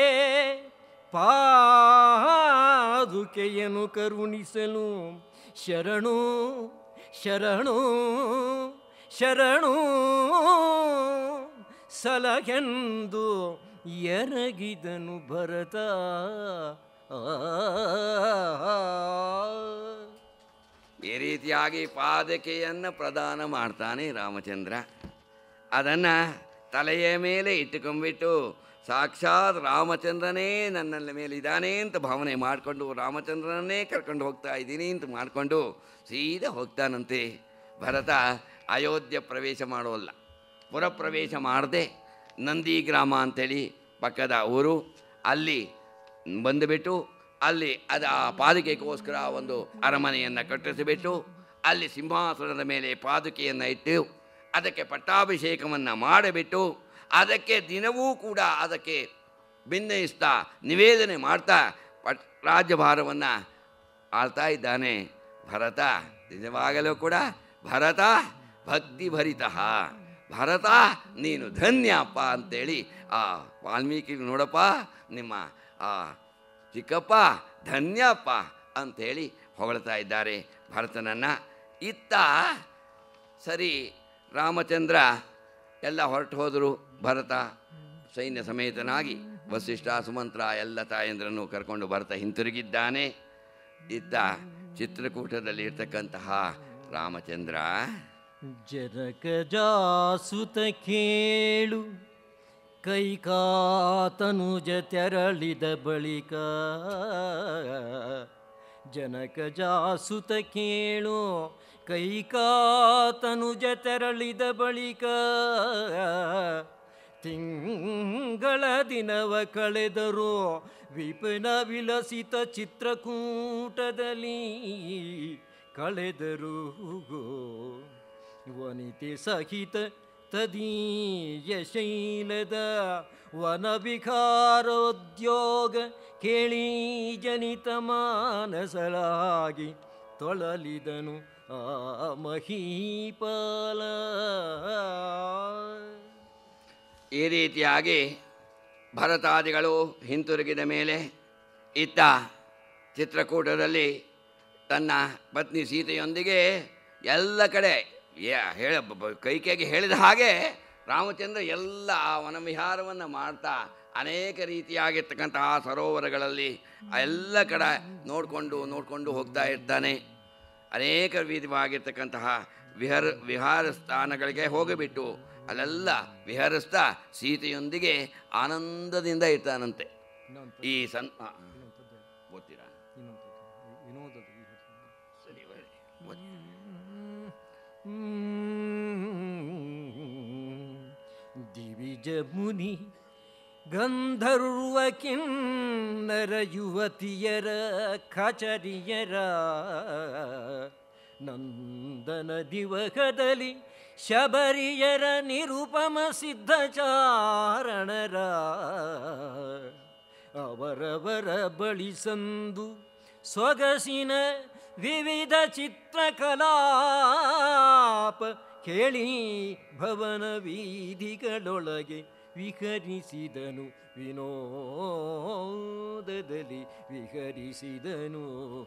ಪಾದುಕೆಯನ್ನು ಕರುಣಿಸಲು ಶರಣು ಶರಣು ಶರಣು ಸಲಹೆಂದು ಎರಗಿದನು ಭರತ ಈ ರೀತಿಯಾಗಿ ಪಾದಕೆಯನ್ನು ಪ್ರದಾನ ಮಾಡ್ತಾನೆ ರಾಮಚಂದ್ರ ಅದನ್ನು ತಲೆಯ ಮೇಲೆ ಇಟ್ಟುಕೊಂಡ್ಬಿಟ್ಟು ಸಾಕ್ಷಾತ್ ರಾಮಚಂದ್ರನೇ ನನ್ನ ಮೇಲೆ ಇದ್ದಾನೆ ಅಂತ ಭಾವನೆ ಮಾಡಿಕೊಂಡು ರಾಮಚಂದ್ರನನ್ನೇ ಕರ್ಕೊಂಡು ಹೋಗ್ತಾ ಇದ್ದೀನಿ ಅಂತ ಮಾಡಿಕೊಂಡು ಸೀದಾ ಹೋಗ್ತಾನಂತೆ ಭರತ ಅಯೋಧ್ಯ ಪ್ರವೇಶ ಮಾಡೋಲ್ಲ ಪುರ ಪ್ರವೇಶ ಮಾಡದೆ ನಂದಿ ಗ್ರಾಮ ಅಂಥೇಳಿ ಪಕ್ಕದ ಊರು ಅಲ್ಲಿ ಬಂದುಬಿಟ್ಟು ಅಲ್ಲಿ ಅದು ಆ ಪಾದುಕೆಗೋಸ್ಕರ ಒಂದು ಅರಮನೆಯನ್ನು ಕಟ್ಟಿಸಿಬಿಟ್ಟು ಅಲ್ಲಿ ಸಿಂಹಾಸನದ ಮೇಲೆ ಪಾದುಕೆಯನ್ನು ಇಟ್ಟು ಅದಕ್ಕೆ ಪಟ್ಟಾಭಿಷೇಕವನ್ನು ಮಾಡಿಬಿಟ್ಟು ಅದಕ್ಕೆ ದಿನವೂ ಕೂಡ ಅದಕ್ಕೆ ಭಿನ್ನಯಿಸ್ತಾ ನಿವೇದನೆ ಮಾಡ್ತಾ ಪಟ್ ರಾಜ್ಯಭಾರವನ್ನು ಆಳ್ತಾ ಇದ್ದಾನೆ ಭರತ ನಿಜವಾಗಲೂ ಕೂಡ ಭರತ ಭಕ್ತಿ ಭರಿತ ಭರತ ನೀನು ಧನ್ಯಪ್ಪ ಅಂತೇಳಿ ಆ ವಾಲ್ಮೀಕಿ ನೋಡಪ್ಪ ನಿಮ್ಮ ಆ ಚಿಕ್ಕಪ್ಪ ಧನ್ಯಪ್ಪ ಅಂಥೇಳಿ ಹೊಗಳ್ತಾ ಇದ್ದಾರೆ ಭರತನನ್ನು ಇತ್ತ ಸರಿ ರಾಮಚಂದ್ರ ಎಲ್ಲ ಹೊರಟು ಹೋದರು ಭರತ ಸೈನ್ಯ ಸಮೇತನಾಗಿ ವಸಿಷ್ಠ ಸುಮಂತ್ರ ಎಲ್ಲ ತಾಯಂದ್ರನ್ನು ಕರ್ಕೊಂಡು ಭರತ ಹಿಂತಿರುಗಿದ್ದಾನೆ ಇತ್ತ ಚಿತ್ರಕೂಟದಲ್ಲಿ ಇರ್ತಕ್ಕಂತಹ ರಾಮಚಂದ್ರ ಜನಕಜಾಸುತ ಕೇಳು ಕೈಕಾತನುಜ ತೆರಳಿದ ಬಳಿಕ ಜನಕಜಾಸುತ ಕೇಳು ಕೈಕಾತನುಜ ತೆರಳಿದ ಬಳಿಕ ತಿಂಗಳ ದಿನವ ಕಳೆದರು ವಿಪಿನ ವಿಲಸಿತ ಚಿತ್ರಕೂಟದಲ್ಲಿ ಕಳೆದರು ವನಿತೆ ಸಹಿತ ತದೀಯ ಶೈಲದ ವನವಿಕಾರೋದ್ಯೋಗ ಕೇಳಿ ಜನಿತ ಮಾನಸಲಾಗಿ ತೊಳಲಿದನು ಆ ಮಹೀಪಾಲ ಈ ರೀತಿಯಾಗಿ ಭರತಾದಿಗಳು ಹಿಂತಿರುಗಿದ ಮೇಲೆ ಇತ್ತ ಚಿತ್ರಕೂಟದಲ್ಲಿ ತನ್ನ ಪತ್ನಿ ಸೀತೆಯೊಂದಿಗೆ ಎಲ್ಲ ಕಡೆ ಯಾ- ಹೇಳ ಬ- ಬ- ಕೈಕೆಗೆ ಹೇಳಿದ ಹಾಗೆ ರಾಮಚಂದ್ರ ಎಲ್ಲ ಆ ವನವಿಹಾರವನ್ನು ಮಾಡ್ತಾ ಅನೇಕ ರೀತಿಯಾಗಿರ್ತಕ್ಕಂತಹ ಸರೋವರಗಳಲ್ಲಿ ಆ ಎಲ್ಲ ಕಡೆ ನೋಡಿಕೊಂಡು ನೋಡಿಕೊಂಡು ಹೋಗ್ತಾ ಇರ್ತಾನೆ ಅನೇಕ ವಿಧವಾಗಿರ್ತಕ್ಕಂತಹ ವಿಹಾರ ವಿಹಾರ ಸ್ಥಾನಗಳಿಗೆ ಹೋಗಿಬಿಟ್ಟು ಅಲ್ಲೆಲ್ಲ ವಿಹರಿಸ್ತಾ ಸೀತೆಯೊಂದಿಗೆ ಆನಂದದಿಂದ ಇರ್ತಾನಂತೆ ಈ ಸನ್ ಆ, ಓದ್ತೀರಾ ಸರಿ ಒಳ್ಳೆ. ಓದಿ. ದಿವಿಜ ಮುನಿ ಗಂಧರ್ವ ಕಿನ್ನರ ಯುವತಿಯರ ಖಚರಿಯರ ನಂದನ ದಿವಕದಲ್ಲಿ ಶಬರಿಯರ ನಿರುಪಮ ಸಿದ್ಧಚಾರಣರ ಅವರವರ ಬಳಿ ಸಂದು ಸೊಗಸಿನ ವಿವಿಧ ಚಿತ್ರಕಲಾಪ ಕೇಳಿ ಭವನ ವೀಧಿಗಳೊಳಗೆ ವಿಹರಿಸಿದನು ವಿನೋದದಲ್ಲಿ ವಿಹರಿಸಿದನು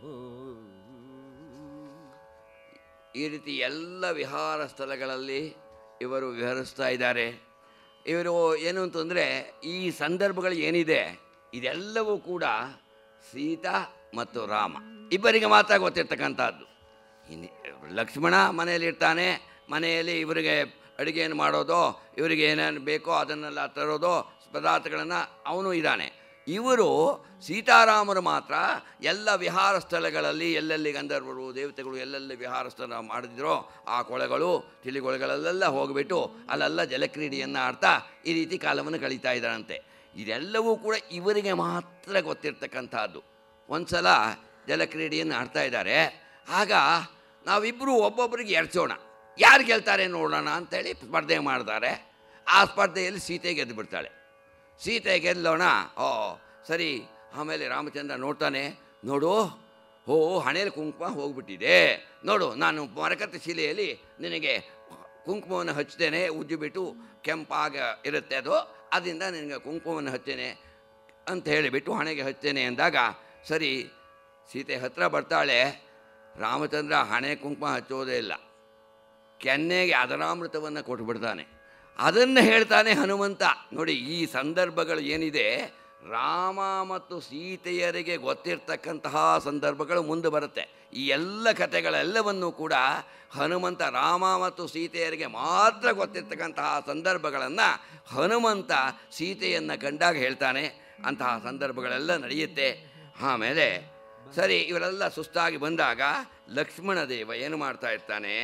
ಈ ರೀತಿ ಎಲ್ಲ ವಿಹಾರ ಸ್ಥಳಗಳಲ್ಲಿ ಇವರು ವಿಹರಿಸ್ತಾ ಇದ್ದಾರೆ ಇವರು ಏನು ಅಂತಂದರೆ ಈ ಸಂದರ್ಭಗಳು ಏನಿದೆ ಇದೆಲ್ಲವೂ ಕೂಡ ಸೀತಾ ಮತ್ತು ರಾಮ ಇಬ್ಬರಿಗೆ ಮಾತ್ರ ಗೊತ್ತಿರ್ತಕ್ಕಂಥದ್ದು ಇನ್ನು ಲಕ್ಷ್ಮಣ ಮನೆಯಲ್ಲಿರ್ತಾನೆ ಮನೆಯಲ್ಲಿ ಇವರಿಗೆ ಅಡುಗೆಯನ್ನು ಮಾಡೋದು ಇವರಿಗೆ ಏನೇನು ಬೇಕೋ ಅದನ್ನೆಲ್ಲ ತರೋದು ಪದಾರ್ಥಗಳನ್ನು ಅವನು ಇದ್ದಾನೆ ಇವರು ಸೀತಾರಾಮರು ಮಾತ್ರ ಎಲ್ಲ ವಿಹಾರ ಸ್ಥಳಗಳಲ್ಲಿ ಎಲ್ಲೆಲ್ಲಿ ಗಂಧರ್ವರು ದೇವತೆಗಳು ಎಲ್ಲೆಲ್ಲಿ ವಿಹಾರ ಸ್ಥಳ ಮಾಡಿದ್ರೋ ಆ ಕೊಳೆಗಳು ತಿಳಿಗೊಳೆಗಳಲ್ಲೆಲ್ಲ ಹೋಗಿಬಿಟ್ಟು ಅಲ್ಲೆಲ್ಲ ಜಲಕ್ರೀಡೆಯನ್ನು ಆಡ್ತಾ ಈ ರೀತಿ ಕಾಲವನ್ನು ಕಳೀತಾ ಇದ್ದಾರಂತೆ ಇದೆಲ್ಲವೂ ಕೂಡ ಇವರಿಗೆ ಮಾತ್ರ ಗೊತ್ತಿರ್ತಕ್ಕಂಥದ್ದು ಒಂದು ಸಲ ಜಲಕ್ರೀಡೆಯನ್ನು ಆಡ್ತಾ ಇದ್ದಾರೆ ಆಗ ನಾವಿಬ್ಬರು ಒಬ್ಬೊಬ್ಬರಿಗೆ ಎರ್ಚೋಣ ಯಾರು ಗೆಲ್ತಾರೆ ನೋಡೋಣ ಅಂತೇಳಿ ಸ್ಪರ್ಧೆ ಮಾಡ್ತಾರೆ ಆ ಸ್ಪರ್ಧೆಯಲ್ಲಿ ಸೀತೆ ಗೆದ್ದು ಬಿಡ್ತಾಳೆ ಸೀತೆ ಗೆಲ್ಲೋಣ ಓ ಸರಿ ಆಮೇಲೆ ರಾಮಚಂದ್ರ ನೋಡ್ತಾನೆ ನೋಡು ಓ ಹಣೆಯಲ್ಲಿ ಕುಂಕುಮ ಹೋಗ್ಬಿಟ್ಟಿದೆ ನೋಡು ನಾನು ಮರಕತ್ತ ಶಿಲೆಯಲ್ಲಿ ನಿನಗೆ ಕುಂಕುಮವನ್ನು ಹಚ್ತೇನೆ ಉಜ್ಜಿಬಿಟ್ಟು ಕೆಂಪಾಗ ಇರುತ್ತೆ ಅದು ಅದರಿಂದ ನಿನಗೆ ಕುಂಕುಮವನ್ನು ಹಚ್ತೇನೆ ಅಂತ ಹೇಳಿಬಿಟ್ಟು ಹಣೆಗೆ ಹಚ್ತೇನೆ ಅಂದಾಗ ಸರಿ ಸೀತೆ ಹತ್ರ ಬರ್ತಾಳೆ ರಾಮಚಂದ್ರ ಹಣೆ ಕುಂಕುಮ ಹಚ್ಚೋದೇ ಇಲ್ಲ ಕೆನ್ನೆಗೆ ಅದರಾಮೃತವನ್ನು ಕೊಟ್ಬಿಡ್ತಾನೆ ಅದನ್ನು ಹೇಳ್ತಾನೆ ಹನುಮಂತ ನೋಡಿ ಈ ಸಂದರ್ಭಗಳು ಏನಿದೆ ರಾಮ ಮತ್ತು ಸೀತೆಯರಿಗೆ ಗೊತ್ತಿರ್ತಕ್ಕಂತಹ ಸಂದರ್ಭಗಳು ಮುಂದೆ ಬರುತ್ತೆ ಈ ಎಲ್ಲ ಕಥೆಗಳೆಲ್ಲವನ್ನೂ ಕೂಡ ಹನುಮಂತ ರಾಮ ಮತ್ತು ಸೀತೆಯರಿಗೆ ಮಾತ್ರ ಗೊತ್ತಿರ್ತಕ್ಕಂತಹ ಸಂದರ್ಭಗಳನ್ನು ಹನುಮಂತ ಸೀತೆಯನ್ನು ಕಂಡಾಗ ಹೇಳ್ತಾನೆ ಅಂತಹ ಸಂದರ್ಭಗಳೆಲ್ಲ ನಡೆಯುತ್ತೆ ಆಮೇಲೆ ಸರಿ ಇವರೆಲ್ಲ ಸುಸ್ತಾಗಿ ಬಂದಾಗ ಲಕ್ಷ್ಮಣ ದೇವ ಏನು ಮಾಡ್ತಾ ಇರ್ತಾನೆ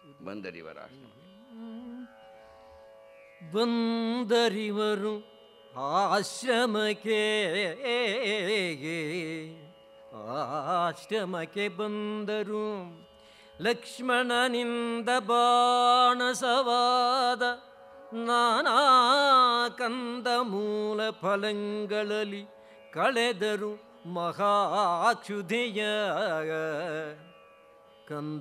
ಬಂದರಿವರ ಬಂದರಿವರು ಆಶ್ರಮಕ್ಕೆ ಆಶ್ರಮಕ್ಕೆ ಬಂದರು ಲಕ್ಷ್ಮಣನಿಂದ ಬಾಣಸವಾದ ನಾನಾ ಕಂದ ಮೂಲ ಫಲಗಳಲ್ಲಿ ಕಳೆದರು ಮಹಾಕ್ಷುಧೆಯ ಕಂದ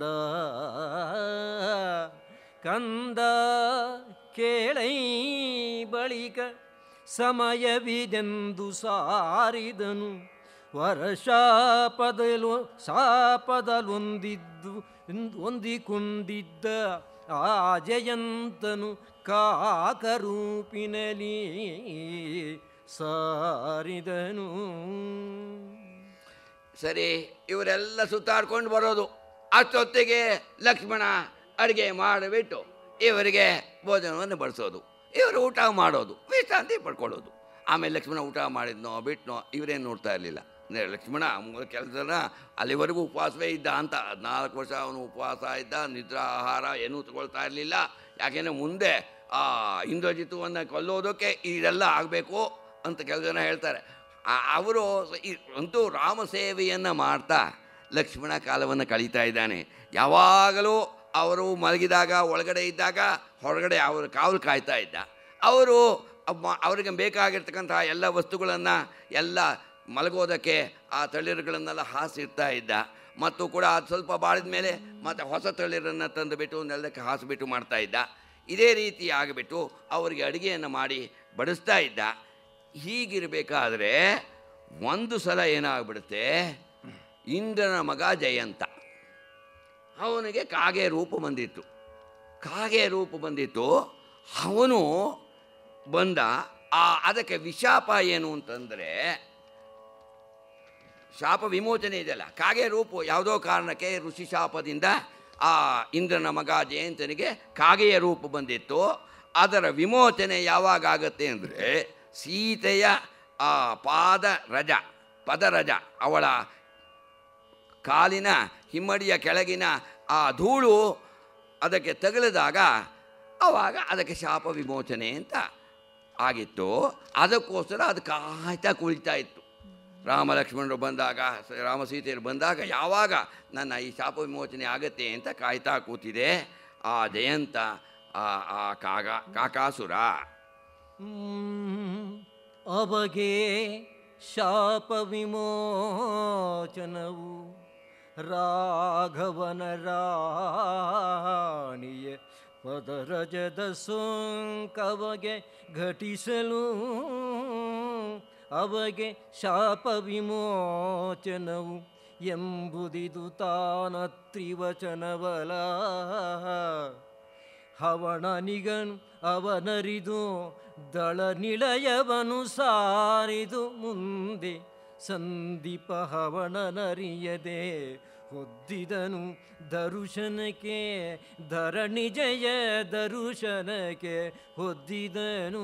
ಕಂದ ಕೇಳೈ ಬಳಿಕ ಸಮಯವಿದೆಂದು ಸಾರಿದನು ವರ್ಷಾಪದಲು ಶಾಪದಲೊಂದಿದ್ದು ಹೊಂದಿಕೊಂಡಿದ್ದ ಆ ಜಯಂತನು ಕಾಕರೂಪಿನಲಿ ಸಾರಿದನು ಸರಿ ಇವರೆಲ್ಲ ಸುತ್ತಾಡ್ಕೊಂಡು ಬರೋದು ಅಷ್ಟೊತ್ತಿಗೆ ಲಕ್ಷ್ಮಣ ಅಡುಗೆ ಮಾಡಿಬಿಟ್ಟು ಇವರಿಗೆ ಭೋಜನವನ್ನು ಬಡಿಸೋದು ಇವರು ಊಟ ಮಾಡೋದು ವಿಶ್ರಾಂತಿ ಪಡ್ಕೊಳ್ಳೋದು ಆಮೇಲೆ ಲಕ್ಷ್ಮಣ ಊಟ ಮಾಡಿದ್ನೋ ಬಿಟ್ನೋ ಇವರೇನು ನೋಡ್ತಾ ಇರಲಿಲ್ಲ ಲಕ್ಷ್ಮಣ ಕೆಲಸನ ಅಲ್ಲಿವರೆಗೂ ಉಪವಾಸವೇ ಇದ್ದ ಅಂತ ಹದಿನಾಲ್ಕು ವರ್ಷ ಅವನು ಉಪವಾಸ ಇದ್ದ ನಿದ್ರಾ ಆಹಾರ ಏನೂ ತಗೊಳ್ತಾ ಇರಲಿಲ್ಲ ಯಾಕೆಂದರೆ ಮುಂದೆ ಆ ಇಂದ್ರಜಿತುವನ್ನು ಕೊಲ್ಲೋದಕ್ಕೆ ಇದೆಲ್ಲ ಆಗಬೇಕು ಅಂತ ಕೆಲವು ಜನ ಹೇಳ್ತಾರೆ ಅವರು ಅಂತೂ ರಾಮ ಸೇವೆಯನ್ನು ಮಾಡ್ತಾ ಲಕ್ಷ್ಮಣ ಕಾಲವನ್ನು ಕಳೀತಾ ಇದ್ದಾನೆ ಯಾವಾಗಲೂ ಅವರು ಮಲಗಿದಾಗ ಒಳಗಡೆ ಇದ್ದಾಗ ಹೊರಗಡೆ ಅವರು ಕಾವಲು ಕಾಯ್ತಾ ಇದ್ದ ಅವರು ಅಮ್ಮ- ಅವರಿಗೆ ಬೇಕಾಗಿರ್ತಕ್ಕಂತಹ ಎಲ್ಲ ವಸ್ತುಗಳನ್ನು ಎಲ್ಲ ಮಲಗೋದಕ್ಕೆ ಆ ತಳಿರುಗಳನ್ನೆಲ್ಲ ಹಾಸಿರ್ತಾ ಇದ್ದ ಮತ್ತು ಕೂಡ ಅದು ಸ್ವಲ್ಪ ಬಾಳಿದ ಮೇಲೆ ಮತ್ತು ಹೊಸ ತಳಿರನ್ನು ತಂದುಬಿಟ್ಟು ನೆಲಕ್ಕೆ ಹಾಸಿಬಿಟ್ಟು ಮಾಡ್ತಾ ಇದ್ದ ಇದೇ ರೀತಿ ಆಗಿಬಿಟ್ಟು ಅವರಿಗೆ ಅಡುಗೆಯನ್ನು ಮಾಡಿ ಬಡಿಸ್ತಾ ಇದ್ದ ಹೀಗಿರಬೇಕಾದ್ರೆ ಒಂದು ಸಲ ಏನಾಗ್ಬಿಡುತ್ತೆ ಇಂದ್ರನ ಮಗ ಜಯಂತ ಅವನಿಗೆ ಕಾಗೆ ರೂಪ ಬಂದಿತ್ತು ಕಾಗೆ ರೂಪ ಬಂದಿತ್ತು ಅವನು ಬಂದ ಆ ಅದಕ್ಕೆ ವಿಶಾಪ ಏನು ಅಂತಂದರೆ ಶಾಪ ವಿಮೋಚನೆ ಇದೆಯಲ್ಲ ಕಾಗೆ ರೂಪು ಯಾವುದೋ ಕಾರಣಕ್ಕೆ ಋಷಿ ಶಾಪದಿಂದ ಆ ಇಂದ್ರನ ಮಗ ಜಯಂತನಿಗೆ ಕಾಗೆಯ ರೂಪ ಬಂದಿತ್ತು ಅದರ ವಿಮೋಚನೆ ಯಾವಾಗ ಆಗುತ್ತೆ ಅಂದರೆ ಸೀತೆಯ ಆ ಪಾದ ರಜ ಪದರಜ ಅವಳ ಕಾಲಿನ ಹಿಮ್ಮಡಿಯ ಕೆಳಗಿನ ಆ ಧೂಳು ಅದಕ್ಕೆ ತಗುಲಿದಾಗ ಆವಾಗ ಅದಕ್ಕೆ ಶಾಪ ವಿಮೋಚನೆ ಅಂತ ಆಗಿತ್ತು ಅದಕ್ಕೋಸ್ಕರ ಅದು ಕಾಯ್ತಾ ಕುಳಿತಾ ಇತ್ತು ರಾಮ ಲಕ್ಷ್ಮಣರು ಬಂದಾಗ ಸ- ರಾಮ ಸೀತೆಯರು ಬಂದಾಗ ಯಾವಾಗ ನನ್ನ ಈ ಶಾಪ ವಿಮೋಚನೆ ಆಗತ್ತೆ ಅಂತ ಕಾಯ್ತಾ ಕೂತಿದೆ ಆ ಜಯಂತ ಆ ಆ ಕಾಗ ಕಾಕಾಸುರ ಹ್ಮ್. ಅಬಗೆ ಶಾಪ ವಿಮೋಚನವು ರಾಘವನ ರಾಣಿಯ ಪದರಜದ ಸೋಂಕವಗೆ ಘಟಿಸಲು ಅವಗೆ ಶಾಪ ವಿಮೋಚನವು ಎಂಬುದಿದು ತಾನತ್ರಿವಚನವಲ ಹವಣನಿಗನು ಅವನರಿದು ದಳ ನಿಳಯವನು ಸಾರಿದು ಮುಂದೆ ಸಂದೀಪ ಹವಣನರಿಯದೆ ಹೊದ್ದಿದನು ದರುಶನಕ್ಕೆ ಧರಣಿ ಜಯ ದರುಶನಕ್ಕೆ ಹೊದ್ದಿದನು